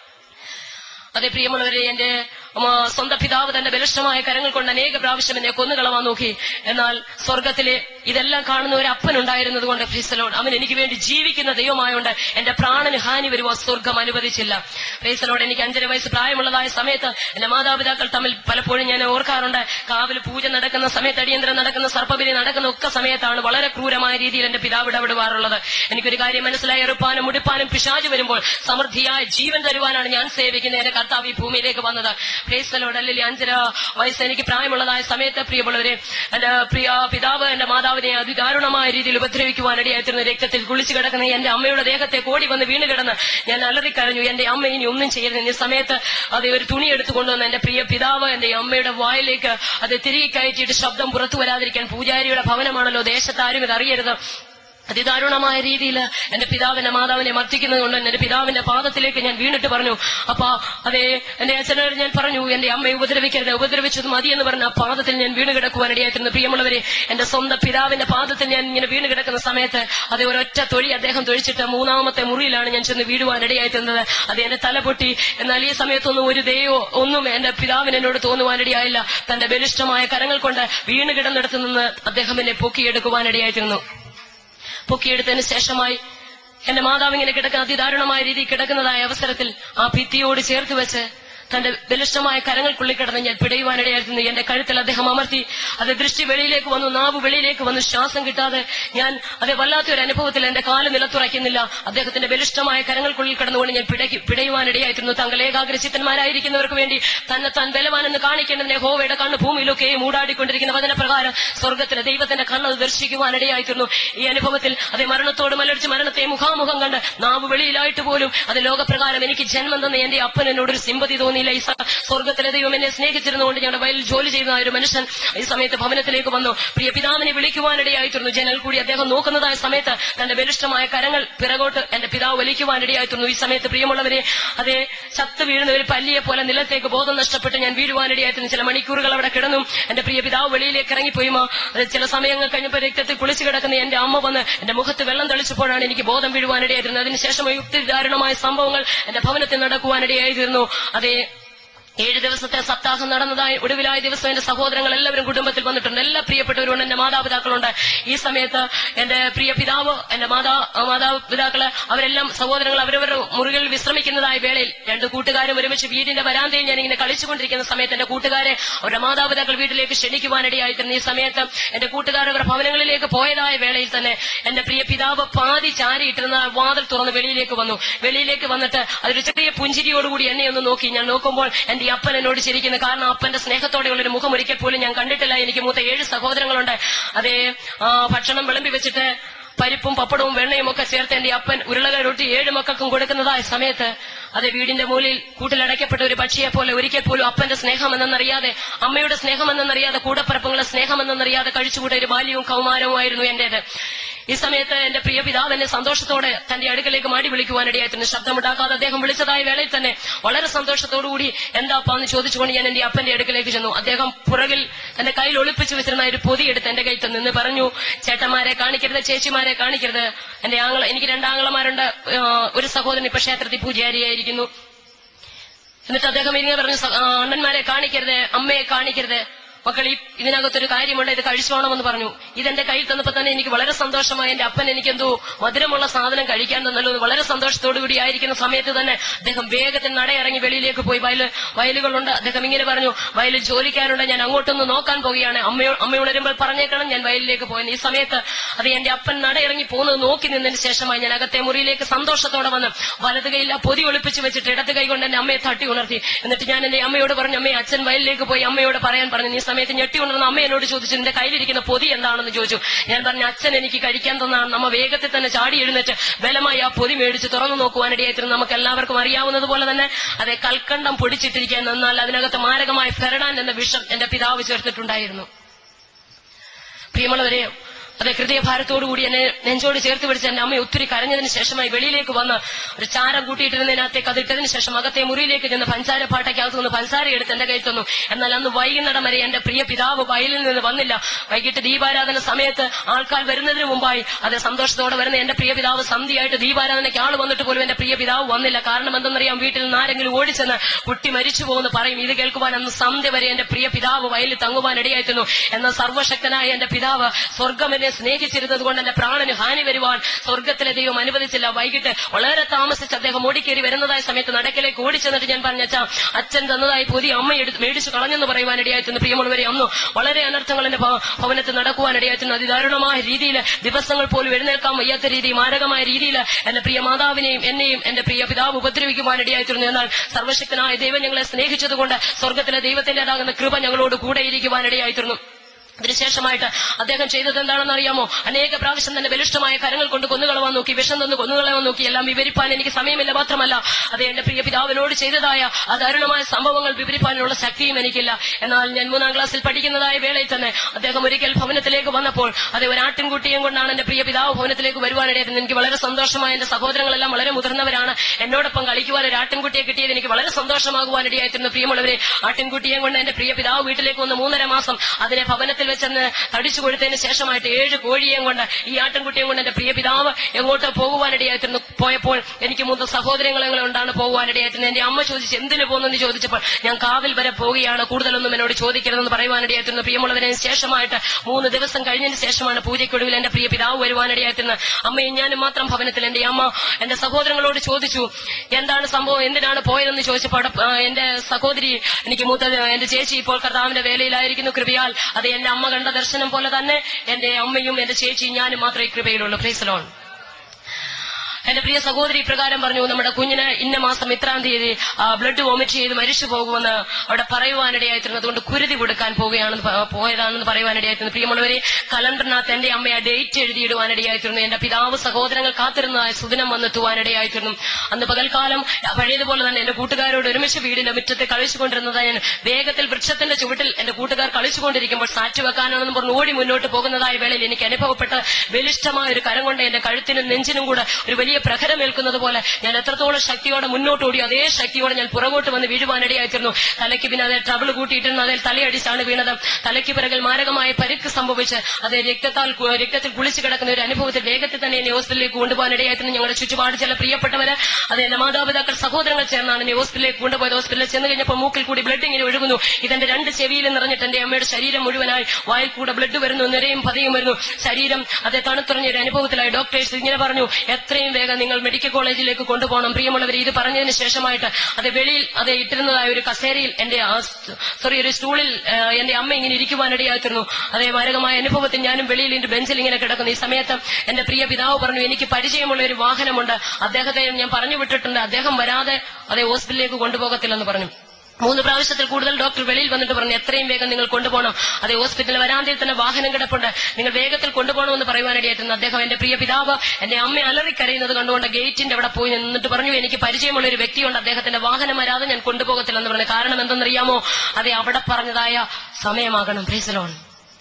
അതെ പ്രിയമുള്ളവരെ എന്റെ ഉം, സ്വന്തം പിതാവ് തന്റെ ബലിഷ്ടമായ കരങ്ങൾ കൊണ്ട് അനേക പ്രാവശ്യം എന്നെ കൊന്നുകളവാൻ നോക്കി എന്നാൽ സ്വർഗത്തിലെ ഇതെല്ലാം കാണുന്ന ഒരു അപ്പൻ ഉണ്ടായിരുന്നത് കൊണ്ട് ഫ്രീസലോൺ അവൻ എനിക്ക് വേണ്ടി ജീവിക്കുന്ന ദൈവമായോണ്ട് എന്റെ പ്രാണന് ഹാനി വരുവാൻ സ്വർഗം അനുവദിച്ചില്ല ഫ്രീസലോട് എനിക്ക് അഞ്ചര വയസ്സ് പ്രായമുള്ളതായ സമയത്ത് എന്റെ മാതാപിതാക്കൾ തമ്മിൽ പലപ്പോഴും ഞാൻ ഓർക്കാറുണ്ട് കാവിൽ പൂജ നടക്കുന്ന സമയത്ത് അടിയന്തരം നടക്കുന്ന സർപ്പബലി നടക്കുന്ന ഒക്കെ സമയത്താണ് വളരെ ക്രൂരമായ രീതിയിൽ എന്റെ പിതാവ് ഇടപെടുവാറുള്ളത് എനിക്കൊരു കാര്യം മനസ്സിലായി എറുപ്പാനും മുടിപ്പാനും പിശാജ് വരുമ്പോൾ സമൃദ്ധിയായ ജീവൻ തരുവാനാണ് ഞാൻ സേവിക്കുന്ന എന്റെ കർത്താവ് ഈ ഭൂമിയിലേക്ക് വന്നത് പ്രേസലോട് അല്ലെങ്കിൽ അഞ്ചര വയസ്സ് എനിക്ക് പ്രായമുള്ളതായ സമയത്ത് പ്രിയമുള്ളവരെ എന്റെ പ്രിയ പിതാവ് എന്റെ മാതാവിനെ അതിദാരുണമായ രീതിയിൽ ഉപദ്രവിക്കുവാനിടയായിത്തീർന്ന രക്തത്തിൽ കുളിച്ചു കിടക്കുന്ന എന്റെ അമ്മയുടെ ദേഹത്തെ കോടി വന്ന് വീണ് കിടന്ന് ഞാൻ അലറിക്കരഞ്ഞു എന്റെ അമ്മ ഇനി ഒന്നും ചെയ്യരുത് ഈ സമയത്ത് അത് ഒരു തുണി എടുത്തു കൊണ്ടുവന്ന് എന്റെ പ്രിയ പിതാവ് എന്റെ അമ്മയുടെ വായിലേക്ക് അത് തിരികെ കയറ്റിയിട്ട് ശബ്ദം പുറത്തു വരാതിരിക്കാൻ പൂജാരിയുടെ ഭവനമാണല്ലോ ദേശത്ത് ആരും ഇത് അറിയരുത് അതിദാരുണമായ രീതിയിൽ എന്റെ പിതാവിന്റെ മാതാവിനെ മർദ്ദിക്കുന്നത് കൊണ്ട് എന്റെ പിതാവിന്റെ പാദത്തിലേക്ക് ഞാൻ വീണിട്ട് പറഞ്ഞു അപ്പൊ അതെ എന്റെ അച്ഛനോട് ഞാൻ പറഞ്ഞു എന്റെ അമ്മയെ ഉപദ്രവിക്കരുത് ഉപദ്രവിച്ചത് മതി എന്ന് പറഞ്ഞ ആ പാദത്തിൽ ഞാൻ വീണ് കിടക്കുവാനിടയായിട്ടുണ്ട് പ്രിയമുള്ളവരെ എന്റെ സ്വന്തം പിതാവിന്റെ പാദത്തിൽ ഞാൻ ഇങ്ങനെ വീണ് കിടക്കുന്ന സമയത്ത് അത് ഒരൊറ്റ തൊഴി അദ്ദേഹം തൊഴിച്ചിട്ട് മൂന്നാമത്തെ മുറിയിലാണ് ഞാൻ ചെന്ന് വീടുവാനിടയായിട്ടുണ്ട് അത് എന്റെ തല പൊട്ടി എന്നാൽ ഈ സമയത്തൊന്നും ഒരു ദയോ ഒന്നും എന്റെ പിതാവിന് എന്നോട് തോന്നുവാനിടയായില്ല തന്റെ ബലിഷ്ഠമായ കരങ്ങൾ കൊണ്ട് വീണ് കിടന്നിടത്തു നിന്ന് അദ്ദേഹം എന്നെ പൊക്കിയെടുക്കുവാനിടയായിത്തീർന്നു പൊക്കിയെടുത്തതിന് ശേഷമായി എന്റെ മാതാവ് ഇങ്ങനെ കിടക്കുന്ന അതിദാരുണമായ രീതിയിൽ കിടക്കുന്നതായ അവസരത്തിൽ ആ ഭിത്തിയോട് ചേർത്ത് വെച്ച് തന്റെ ബലിഷ്ടമായ കരങ്ങൾക്കുള്ളിൽ കിടന്ന് ഞാൻ പിടയുവാനിടയായിരുന്നു എന്റെ കഴുത്തിൽ അദ്ദേഹം അമർത്തി അത് ദൃഷ്ടി വെളിയിലേക്ക് വന്നു നാവ് വെളിയിലേക്ക് വന്നു ശ്വാസം കിട്ടാതെ ഞാൻ അത് വല്ലാത്തൊരു അനുഭവത്തിൽ എന്റെ കാല് നിലത്തുറയ്ക്കുന്നില്ല അദ്ദേഹത്തിന്റെ ബലിഷ്ടമായ കരങ്ങൾക്കുള്ളിൽ കിടന്നുകൊണ്ട് ഞാൻ പിടയ്ക്ക് പിടയുവാനിടയായിരുന്നു തങ്ങൾ ഏകാഗ്രചിത്തന്മാരായിരിക്കുന്നവർക്ക് വേണ്ടി തന്നെ താൻ ബലവാനെന്ന് കാണിക്കേണ്ടതിനെ ഹോവയുടെ കണ്ണ് ഭൂമിയിലൊക്കെ മൂടാടിക്കൊണ്ടിരിക്കുന്ന വചനപ്രകാരം സ്വർഗത്തിലെ ദൈവത്തിന്റെ കണ്ണ് അത് ദർശിക്കുവാനിടയായിത്തീർന്നു ഈ അനുഭവത്തിൽ അതേ മരണത്തോട് മലടിച്ച് മരണത്തെ മുഖാമുഖം കണ്ട് നാവ് വെളിയിലായിട്ട് പോലും അത് ലോകപ്രകാരം എനിക്ക് ജന്മം തന്ന എന്റെ അപ്പൻ എന്നോട് ഒരു സിമ്പതി തോന്നിയില്ല ഈ സ- സ്വർഗത്തിലെ ദൈവം എന്നെ സ്നേഹിച്ചിരുന്നുകൊണ്ട് ഞങ്ങളുടെ വയലിൽ ജോലി ചെയ്യുന്ന ഒരു മനുഷ്യൻ ഈ സമയത്ത് ഭവനത്തിലേക്ക് വന്നു പ്രിയ പിതാവിനെ വിളിക്കുവാനിടയായിത്തീർന്നു ജനൽ കൂടി അദ്ദേഹം നോക്കുന്നതായ സമയത്ത് തന്റെ ബലിഷ്ടമായ കരങ്ങൾ പിറകോട്ട് എന്റെ പിതാവ് വലിക്കുവാനിടയായിത്തീർന്നു ഈ സമയത്ത് പ്രിയമുള്ളവരെ അതേ ചത്തു വീഴുന്ന ഒരു പല്ലിയെ പോലെ നിലത്തേക്ക് ബോധം നഷ്ടപ്പെട്ട് ഞാൻ വീഴുവാനിടയായിരുന്നു ചില മണിക്കൂറുകൾ അവിടെ കിടന്നു എന്റെ പ്രിയ പിതാവ് വെളിയിലേക്ക് ഇറങ്ങിപ്പോയുമോ അത് ചില സമയങ്ങൾ കഴിഞ്ഞപ്പോൾ രക്തത്തിൽ കുളിച്ചു കിടക്കുന്ന എന്റെ അമ്മ വന്ന് എന്റെ മുഖത്ത് വെള്ളം തെളിച്ചപ്പോഴാണ് എനിക്ക് ബോധം വീഴുവാനിടയായിരുന്നത് അതിനുശേഷം യുക്തി ദാരുണമായ സംഭവങ്ങൾ എന്റെ ഭവനത്തിൽ നടക്കുവാനിടയായിരുന്നു അതേ ഏഴ് ദിവസത്തെ സപ്താഹം നടന്നതായി ഒടുവിലായ ദിവസം എന്റെ സഹോദരങ്ങൾ എല്ലാവരും കുടുംബത്തിൽ വന്നിട്ടുണ്ട് എല്ലാ പ്രിയപ്പെട്ടവരുണ്ട് എന്റെ മാതാപിതാക്കളുണ്ട് ഈ സമയത്ത് എന്റെ പ്രിയ പിതാവ് എന്റെ മാതാ മാതാപിതാക്കള് അവരെല്ലാം സഹോദരങ്ങൾ അവരവരുടെ മുറികളിൽ വിശ്രമിക്കുന്നതായ വേളയിൽ രണ്ട് കൂട്ടുകാരും ഒരുമിച്ച് വീടിന്റെ വരാന്തയിൽ ഞാൻ ഇങ്ങനെ കളിച്ചുകൊണ്ടിരിക്കുന്ന സമയത്ത് എന്റെ കൂട്ടുകാരെ അവരുടെ മാതാപിതാക്കൾ വീട്ടിലേക്ക് ക്ഷണിക്കുവാനിടയായിട്ടുണ്ട് ഈ സമയത്ത് എന്റെ കൂട്ടുകാർ അവരുടെ ഭവനങ്ങളിലേക്ക് പോയതായ വേളയിൽ തന്നെ എന്റെ പ്രിയ പിതാവ് പാതി ചാരിയിട്ടിരുന്ന വാതിൽ തുറന്ന് വെളിയിലേക്ക് വന്നു വെളിയിലേക്ക് വന്നിട്ട് അതൊരു ചെറിയ പുഞ്ചിരിയോടുകൂടി എന്നെ ഒന്ന് നോക്കി ഞാൻ നോക്കുമ്പോൾ എന്റെ ഈ അപ്പൻ എന്നോട് ചിരിക്കുന്നു കാരണം അപ്പന്റെ സ്നേഹത്തോടെയുള്ള ഒരു മുഖം ഒരിക്കൽ പോലും ഞാൻ കണ്ടിട്ടില്ല എനിക്ക് മൂത്ത ഏഴ് സഹോദരങ്ങളുണ്ട് അതേ ആ, ഭക്ഷണം വിളമ്പി വെച്ചിട്ട് പരിപ്പും പപ്പടവും വെണ്ണയും ഒക്കെ ചേർത്ത് എന്റെ അപ്പൻ ഉരുളകൾ ഒട്ടി ഏഴ് മക്കൾക്കും കൊടുക്കുന്നതായ സമയത്ത് അത് വീടിന്റെ മൂലയിൽ കൂട്ടിലടയ്ക്കപ്പെട്ട ഒരു പക്ഷിയെ പോലെ ഒരിക്കൽ പോലും അപ്പന്റെ സ്നേഹമെന്നറിയാതെ അമ്മയുടെ സ്നേഹമെന്നറിയാതെ കൂടപ്പറപ്പുകളുടെ സ്നേഹമെന്നറിയാതെ കഴിച്ചുകൂടെ ഒരു ബാല്യവും കൗമാരവുമായിരുന്നു എന്റേത് ഈ സമയത്ത് എന്റെ പ്രിയ പിതാവ് എന്നെ സന്തോഷത്തോടെ തന്റെ അടുക്കലേക്ക് മാടി വിളിക്കുവാനിടയായിട്ടുണ്ട് ശബ്ദമുണ്ടാക്കാതെ അദ്ദേഹം വിളിച്ചതായ വേളയിൽ തന്നെ വളരെ സന്തോഷത്തോടുകൂടി എന്താ അപ്പാന്ന് ചോദിച്ചുകൊണ്ട് ഞാൻ എന്റെ അപ്പന്റെ അടുക്കലേക്ക് ചെന്നു അദ്ദേഹം പുറകിൽ തന്റെ കയ്യിൽ ഒളിപ്പിച്ചു വെച്ചിരുന്ന ഒരു പൊതി എടുത്ത് എന്റെ കയ്യിൽ തന്നു നിന്ന് പറഞ്ഞു ചേട്ടന്മാരെ കാണിക്കരുത് ചേച്ചിമാരെ കാണിക്കരുത് എന്റെ ആങ്ങള എനിക്ക് രണ്ടാങ്ങളമാരുണ്ട് ആ, ഒരു സഹോദരൻ ഇപ്പൊ ക്ഷേത്രത്തിൽ പൂജാരിയായിരിക്കുന്നു എന്നിട്ട് അദ്ദേഹം ഇങ്ങനെ പറഞ്ഞു "സ- ആ, അണ്ണന്മാരെ കാണിക്കരുത് അമ്മയെ കാണിക്കരുത് മക്കൾ ഈ ഇതിനകത്തൊരു കാര്യമുണ്ട് ഇത് കഴിച്ചോണമെന്ന് പറഞ്ഞു ഇതെന്റെ കയ്യിൽ തന്നപ്പോ തന്നെ എനിക്ക് വളരെ സന്തോഷമായി എന്റെ അപ്പൻ എനിക്ക് എന്തോ മധുരമുള്ള സാധനം കഴിക്കാൻ തന്നല്ലോ എന്ന് വളരെ സന്തോഷത്തോടു കൂടി ആയിരിക്കുന്ന സമയത്ത് തന്നെ അദ്ദേഹം വേഗത്തിൽ നടയിറങ്ങി വെളിയിലേക്ക് പോയി വയല് വയലുകളുണ്ട് അദ്ദേഹം ഇങ്ങനെ പറഞ്ഞു വയലിൽ ജോലിക്കാരുണ്ട് ഞാൻ അങ്ങോട്ടൊന്ന് നോക്കാൻ പോവുകയാണ് അമ്മയോ അമ്മ ഉണരുമ്പോൾ പറഞ്ഞേക്കണം ഞാൻ വയലിലേക്ക് പോയെന്ന് ഈ സമയത്ത് അത് എന്റെ അപ്പൻ നടയിറങ്ങി പോകുന്നത് നോക്കി നിന്നതിന് ശേഷമായി ഞാൻ അകത്തെ മുറിയിലേക്ക് സന്തോഷത്തോടെ വന്ന് വലത് കൈയിൽ ആ പൊതി ഒളിപ്പിച്ച് വെച്ചിട്ട് ഇടത് കൈ കൊണ്ട് എന്റെ അമ്മയെ തട്ടി ഉണർത്തി എന്നിട്ട് ഞാൻ എന്റെ അമ്മയോട് പറഞ്ഞു അമ്മയെ അച്ഛൻ വയലിലേക്ക് പോയി അമ്മയോട് പറയാൻ പറഞ്ഞു ഈ സമയത്ത് ഞെട്ടി ഉണർന്ന അമ്മ എന്നോട് ചോദിച്ചു നിന്റെ കയ്യിലിരിക്കുന്ന പൊതി എന്താണെന്ന് ചോദിച്ചു ഞാൻ പറഞ്ഞു അച്ഛൻ എനിക്ക് കഴിക്കാൻ തന്നാണ് നമ്മ വേഗത്തിൽ തന്നെ ചാടി എഴുന്നേറ്റ് ബലമായി ആ പൊതി മേടിച്ച് തുറന്നു നോക്കുവാനിടയായിത്തീർന്നു നമുക്ക് എല്ലാവർക്കും അറിയാവുന്നത് പോലെ തന്നെ അതെ കൽക്കണ്ടം പൊടിച്ചിട്ടിരിക്കാൻ എന്നാൽ അതിനകത്ത് മാരകമായ ഫെറഡാൻ എന്ന വിഷം എന്റെ പിതാവ് ചേർത്തിട്ടുണ്ടായിരുന്നു പ്രിയമുള്ളവരെ അതെ ഹൃദയഭാരത്തോടുകൂടി എന്നെ നെഞ്ചോട് ചേർത്ത് പിടിച്ച് എന്റെ അമ്മ ഒത്തിരി കരഞ്ഞതിന് ശേഷമായി വെളിയിലേക്ക് വന്ന് ഒരു ചാരം കൂട്ടിയിട്ടിരുന്നതിനകത്തേക്ക് അത് ഇട്ടതിന് ശേഷം അകത്തെ മുറിയിലേക്ക് ചെന്ന് പഞ്ചാര പാട്ടയ്ക്കകത്ത് നിന്ന് പഞ്ചാര എടുത്ത് എന്റെ കയ്യിൽ തന്നു എന്നാൽ അന്ന് വൈകുന്നിടം വരെ എന്റെ പ്രിയ പിതാവ് വയലിൽ നിന്ന് വന്നില്ല വൈകിട്ട് ദീപാരാധന സമയത്ത് ആൾക്കാർ വരുന്നതിന് മുമ്പായി അത് സന്തോഷത്തോടെ വരുന്ന എന്റെ പ്രിയ പിതാവ് സന്ധ്യയായിട്ട് ദീപാരാധനയ്ക്ക് ആൾ വന്നിട്ട് പോലും എന്റെ പ്രിയ പിതാവ് വന്നില്ല കാരണം എന്തെന്നറിയാം വീട്ടിൽ നിന്ന് ആരെങ്കിലും ഓടിച്ചെന്ന് കുട്ടി മരിച്ചു പോകുന്നു പറയും ഇത് കേൾക്കുവാൻ അന്ന് സന്ധ്യ വരെ എന്റെ പ്രിയ പിതാവ് വയലിൽ തങ്ങുവാൻ ഇടയായിരുന്നു എന്നാൽ സർവശക്തനായ എന്റെ പിതാവ് സ്വർഗം എന്നെ സ്നേഹിച്ചിരുന്നത് കൊണ്ട് എന്റെ പ്രാണന് ഹാനി വരുവാൻ സ്വർഗത്തിലെ ദൈവം അനുവദിച്ചില്ല വൈകിട്ട് വളരെ താമസിച്ച് അദ്ദേഹം ഓടിക്കേറി വരുന്നതായ സമയത്ത് നടക്കിലേക്ക് ഓടിച്ചെന്നിട്ട് ഞാൻ പറഞ്ഞ അച്ഛാ അച്ഛൻ തന്നതായി പുതിയ അമ്മ എടുത്ത് മേടിച്ചു കളഞ്ഞെന്ന് പറയുവാൻ ഇടയായിട്ടുണ്ട് പ്രിയമുള്ളവരെ അന്ന് വളരെ അനർത്ഥങ്ങൾ എന്റെ ഭ- ഭവനത്തിൽ നടക്കുവാൻ ഇടയായിട്ടുണ്ട് അതിദാരുണമായ രീതിയിൽ ദിവസങ്ങൾ പോലും എഴുന്നേൽക്കാൻ വയ്യാത്ത രീതി മാരകമായ രീതിയിൽ എന്റെ പ്രിയ മാതാവിനെയും എന്നെയും എന്റെ പ്രിയ പിതാവ് ഉപദ്രവിക്കുവാൻ ഇടയായിത്തീർന്നു എന്നാൽ സർവശക്തനായ ദൈവം ഞങ്ങളെ സ്നേഹിച്ചതുകൊണ്ട് സ്വർഗത്തിലെ ദൈവത്തിന്റേതാകുന്ന കൃപ ഞങ്ങളോട് കൂടെ ഇരിക്കുവാൻ ഇടയായിത്തീർന്നു അതിനുശേഷമായിട്ട് അദ്ദേഹം ചെയ്തത് എന്താണെന്ന് അറിയാമോ അനേക പ്രാവശ്യം തന്നെ ബലിഷ്ടമായ കരങ്ങൾ കൊണ്ട് കൊന്നുകളവാൻ നോക്കി വിഷം തന്ന് കൊന്നുകളവാൻ നോക്കി എല്ലാം വിവരിപ്പാൻ എനിക്ക് സമയമില്ല മാത്രമല്ല അത് എന്റെ പ്രിയ പിതാവിനോട് ചെയ്തതായ ആ ദാരുണമായ സംഭവങ്ങൾ വിവരിപ്പാനുള്ള ശക്തിയും എനിക്കില്ല എന്നാൽ ഞാൻ മൂന്നാം ക്ലാസ്സിൽ പഠിക്കുന്നതായ വേളയിൽ തന്നെ അദ്ദേഹം ഒരിക്കൽ ഭവനത്തിലേക്ക് വന്നപ്പോൾ അത് ഒരു ആട്ടിൻകുട്ടിയും കൊണ്ടാണ് എന്റെ പ്രിയ പിതാവ് ഭവനത്തിലേക്ക് വരുവാനിടയായിരുന്നു എനിക്ക് വളരെ സന്തോഷമായ എന്റെ സഹോദരങ്ങളെല്ലാം വളരെ മുതിർന്നവരാണ് എന്നോടൊപ്പം കളിക്കുവാൻ ഒരു ആട്ടിൻകുട്ടിയെ കിട്ടിയത് എനിക്ക് വളരെ സന്തോഷമാകുവാനിടയായിരുന്നു പ്രിയമുള്ളവരെ ആട്ടിൻകുട്ടിയെ കൊണ്ട് എന്റെ പ്രിയ പിതാവ് വീട്ടിലേക്ക് വന്ന് മൂന്നര മാസം അതിനെ ഭവനത്തിൽ അമ്പലത്തിൽ വെച്ചെന്ന് തടിച്ചു കൊടുത്തതിന് ശേഷമായിട്ട് ഏഴ് കോഴിയെയും കൊണ്ട് ഈ ആട്ടിൻകുട്ടിയും കൊണ്ട് എന്റെ പ്രിയ പിതാവ് എങ്ങോട്ട് പോകുവാനിടയായിരുന്നു പോയപ്പോൾ എനിക്ക് മൂന്ന് സഹോദരങ്ങളെ കൊണ്ടാണ് പോകുവാനിടയായിരുന്നു എന്റെ അമ്മ ചോദിച്ചു എന്തിനു പോകുന്നെന്ന് ചോദിച്ചപ്പോൾ ഞാൻ കാവിൽ വരെ പോവുകയാണ് കൂടുതലൊന്നും എന്നോട് ചോദിക്കരുതെന്ന് പറയുവാനിടയായിരുന്നു പ്രിയമുള്ളവരെ ശേഷമായിട്ട് മൂന്ന് ദിവസം കഴിഞ്ഞതിന് ശേഷമാണ് പൂജയ്ക്കൊടുവിൽ എന്റെ പ്രിയ പിതാവ് വരുവാനിടയായിരുന്നു അമ്മയും ഞാനും മാത്രം ഭവനത്തിൽ എന്റെ അമ്മ എന്റെ സഹോദരങ്ങളോട് ചോദിച്ചു എന്താണ് സംഭവം എന്തിനാണ് പോയതെന്ന് ചോദിച്ചപ്പോൾ അവിടെ, ആ, എന്റെ സഹോദരി എനിക്ക് മൂത്തത് എന്റെ ചേച്ചി ഇപ്പോൾ കർത്താവിന്റെ വേലയിലായിരിക്കുന്നു കൃപയാൽ അത് എന്റെ അമ്മ കണ്ട ദർശനം പോലെ തന്നെ എന്റെ അമ്മയും എന്റെ ചേച്ചിയും ഞാനും മാത്രമേ ഈ കൃപയിലുള്ളൂ പ്രീസലോൺ എന്റെ പ്രിയ സഹോദരി ഇപ്രകാരം പറഞ്ഞു നമ്മുടെ കുഞ്ഞിന് ഇന്ന മാസം ഇത്രാം തീയതി ആ, ബ്ലഡ് വോമിറ്റ് ചെയ്ത് മരിച്ചു പോകുമെന്ന് അവിടെ പറയുവാനിടയായിത്തീർന്നു അതുകൊണ്ട് കുരുതി കൊടുക്കാൻ പോവുകയാണെന്ന് പ- പോയതാണെന്ന് പറയുവാനിടയായിത്തീർന്നു പ്രിയമുള്ളവരെ കലണ്ടറിനകത്ത് എന്റെ അമ്മയെ ഡേറ്റ് എഴുതിയിടുവാനിടയായിത്തീർന്നു എന്റെ പിതാവ് സഹോദരങ്ങൾ കാത്തിരുന്നതായ സുദിനം വന്നെത്തുവാനിടയായിത്തീർന്നു അന്ന് പകൽക്കാലം പഴയതുപോലെ തന്നെ എന്റെ കൂട്ടുകാരോട് ഒരുമിച്ച് വീടിന്റെ മുറ്റത്ത് കളിച്ചുകൊണ്ടിരുന്നതായ ഞാൻ വേഗത്തിൽ വൃക്ഷത്തിന്റെ ചുവട്ടിൽ എന്റെ കൂട്ടുകാർ കളിച്ചുകൊണ്ടിരിക്കുമ്പോൾ സാറ്റ് വെക്കാനാണെന്ന് പറഞ്ഞ് ഓടി മുന്നോട്ട് പോകുന്നതായ വേളയിൽ എനിക്ക് അനുഭവപ്പെട്ട ബലിഷ്ഠമായ ഒരു കരം കൊണ്ട് എന്റെ കഴുത്തിനും നെഞ്ചിനും കൂടെ ഒരു വലിയ പ്രഹരമേൽക്കുന്നത് പോലെ ഞാൻ എത്രത്തോളം ശക്തിയോടെ മുന്നോട്ട് ഓടി അതേ ശക്തിയോടെ ഞാൻ പുറകോട്ട് വന്ന് വീഴുവാനിടയായിരുന്നു തലയ്ക്ക് പിന്നെ അതേ ട്രബിൾ കൂട്ടിയിട്ടിരുന്ന അതിൽ തലയടിച്ചാണ് വീണത് തലയ്ക്ക് പിറകിൽ മാരകമായ പരിക്ക് സംഭവിച്ച് അത് രക്തത്താൽ കു- രക്തത്തിൽ കുളിച്ചു കിടക്കുന്ന ഒരു അനുഭവത്തിൽ വേഗത്തിൽ തന്നെ എന്നെ ഹോസ്പിറ്റലിലേക്ക് കൊണ്ടുപോകാനിടയായിരുന്നു ഞങ്ങളുടെ ചുറ്റുപാട് ചില പ്രിയപ്പെട്ടവര് അത് എന്റെ മാതാപിതാക്കൾ സഹോദരങ്ങൾ ചേർന്നാണ് എന്നെ ഹോസ്പിറ്റലിലേക്ക് കൊണ്ടുപോയത് ഹോസ്പിറ്റലിൽ ചെന്ന് കഴിഞ്ഞപ്പോൾ മൂക്കിൽ കൂടി ബ്ലഡ് ഇങ്ങനെ ഒഴുകുന്നു ഇതെന്റെ രണ്ട് ചെവിയിൽ നിറഞ്ഞിട്ട് എന്റെ അമ്മയുടെ ശരീരം മുഴുവനായി വായിൽ കൂടെ ബ്ലഡ് വരുന്നു നിരയും പതയും വരുന്നു ശരീരം അത് തണുത്തുറഞ്ഞ ഒരു അനുഭവത്തിലായി ഡോക്ടേഴ്സ് ഇങ്ങനെ പറഞ്ഞു എത്രയും വേഗം നിങ്ങൾ മെഡിക്കൽ കോളേജിലേക്ക് കൊണ്ടുപോകണം പ്രിയമുള്ളവർ ഇത് പറഞ്ഞതിന് ശേഷമായിട്ട് അത് വെളിയിൽ അത് ഇട്ടിരുന്നതായ ഒരു കസേരയിൽ എന്റെ സോറി ഒരു സ്റ്റൂളിൽ ആ, എന്റെ അമ്മ ഇങ്ങനെ ഇരിക്കുവാനിടയായിരുന്നു അതേ മാരകമായ അനുഭവത്തിൽ ഞാനും വെളിയിൽ ഇന്റെ ബെഞ്ചിൽ ഇങ്ങനെ കിടക്കുന്നു ഈ സമയത്ത് എന്റെ പ്രിയ പിതാവ് പറഞ്ഞു എനിക്ക് പരിചയമുള്ള ഒരു വാഹനമുണ്ട് അദ്ദേഹത്തെ ഞാൻ പറഞ്ഞു വിട്ടിട്ടുണ്ട് അദ്ദേഹം വരാതെ അതേ ഹോസ്പിറ്റലിലേക്ക് കൊണ്ടുപോകത്തില്ലെന്ന് പറഞ്ഞു മൂന്ന് പ്രാവശ്യത്തിൽ കൂടുതൽ ഡോക്ടർ വെളിയിൽ വന്നിട്ട് പറഞ്ഞു എത്രയും വേഗം നിങ്ങൾ കൊണ്ടുപോകണം അതേ ഹോസ്പിറ്റലിൽ വരാന്തയിൽ തന്നെ വാഹനം കിടപ്പുണ്ട് നിങ്ങൾ വേഗത്തിൽ കൊണ്ടുപോകണമെന്ന് പറയുവാനിടയായിരുന്നു അദ്ദേഹം എന്റെ പ്രിയ പിതാവ് എന്റെ അമ്മ അലറിക്കരയുന്നത് കണ്ടുകൊണ്ട് ഗേറ്റിന്റെ അവിടെ പോയി നിന്നിട്ട് പറഞ്ഞു എനിക്ക് പരിചയമുള്ള ഒരു വ്യക്തിയുണ്ട് അദ്ദേഹത്തിന്റെ വാഹനം വരാതെ ഞാൻ കൊണ്ടുപോകത്തില്ലെന്ന് പറഞ്ഞു കാരണം എന്തെന്നറിയാമോ അതെ അവിടെ പറഞ്ഞതായ സമയമാകണം പ്രീസലോൺ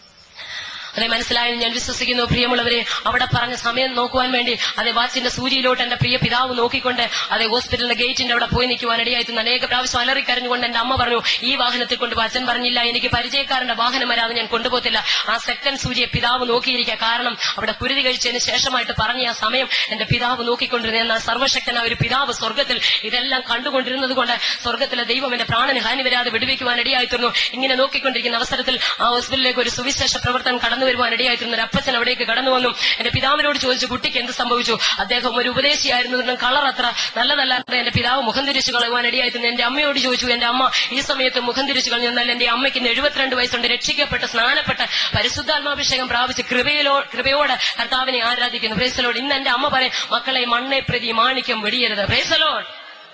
അതെ മനസ്സിലായെന്ന് ഞാൻ വിശ്വസിക്കുന്നു പ്രിയമുള്ളവരെ അവിടെ പറഞ്ഞ സമയം നോക്കുവാൻ വേണ്ടി അതെ വാച്ചിന്റെ സൂചിയിലോട്ട് എന്റെ പ്രിയ പിതാവ് നോക്കിക്കൊണ്ട് അതെ ഹോസ്പിറ്റലിന്റെ ഗേറ്റിന്റെ അവിടെ പോയി നിൽക്കുവാൻ ഇടയായിട്ടുണ്ട് അനേക പ്രാവശ്യം അലറിക്കരഞ്ഞുകൊണ്ട് എന്റെ അമ്മ പറഞ്ഞു ഈ വാഹനത്തിൽ കൊണ്ടുപോയി അച്ഛൻ പറഞ്ഞില്ല എനിക്ക് പരിചയക്കാരന്റെ വാഹനം വരാതെ ഞാൻ കൊണ്ടുപോകത്തില്ല ആ സെക്കൻഡ് സൂചിയെ പിതാവ് നോക്കിയിരിക്കുക കാരണം അവിടെ കുരുതി കഴിച്ചതിന് ശേഷമായിട്ട് പറഞ്ഞ ആ സമയം എന്റെ പിതാവ് നോക്കിക്കൊണ്ടിരുന്ന എന്നാൽ സർവശക്തനായ ഒരു പിതാവ് സ്വർഗത്തിൽ ഇതെല്ലാം കണ്ടുകൊണ്ടിരുന്നത് കൊണ്ട് സ്വർഗത്തിലെ ദൈവം എന്റെ പ്രാണന് ഹാനി വരാതെ വിടുവിക്കുവാൻ ഇടയായിത്തീർന്നു ഇങ്ങനെ നോക്കിക്കൊണ്ടിരിക്കുന്ന അവസരത്തിൽ ആ ഹോസ്പിറ്റലിലേക്ക് ഒരു സുവിശേഷ പ്രവർത്തനം കടന്നു വരുവാൻ ഇടയായിത്തീർന്നു ഒരു അപ്പച്ചൻ അവിടേക്ക് കടന്നു വന്നു എന്റെ പിതാവിനോട് ചോദിച്ചു കുട്ടിക്ക് എന്ത് സംഭവിച്ചു അദ്ദേഹം ഒരു ഉപദേശിയായിരുന്നു കളർ അത്ര നല്ലതല്ലാതെ എന്റെ പിതാവ് മുഖം തിരിച്ചു കളയുവാൻ ഇടയായിത്തീർന്നു എന്റെ അമ്മയോട് ചോദിച്ചു എന്റെ അമ്മ ഈ സമയത്ത് മുഖം തിരിച്ചു കളഞ്ഞു എന്നാൽ എന്റെ അമ്മയ്ക്ക് ഇന്ന് എഴുപത്തിരണ്ട് വയസ്സുണ്ട് രക്ഷിക്കപ്പെട്ട് സ്നാനപ്പെട്ട് പരിശുദ്ധാത്മാഭിഷേകം പ്രാപിച്ച് കൃപയിലോ കൃപയോടെ കർത്താവിനെ ആരാധിക്കുന്നു പ്രേസലോട് ഇന്ന് എന്റെ അമ്മ പറയും മക്കളെ മണ്ണെ പ്രതി മാണിക്യം വെടിയരുത് പ്രേസലോട്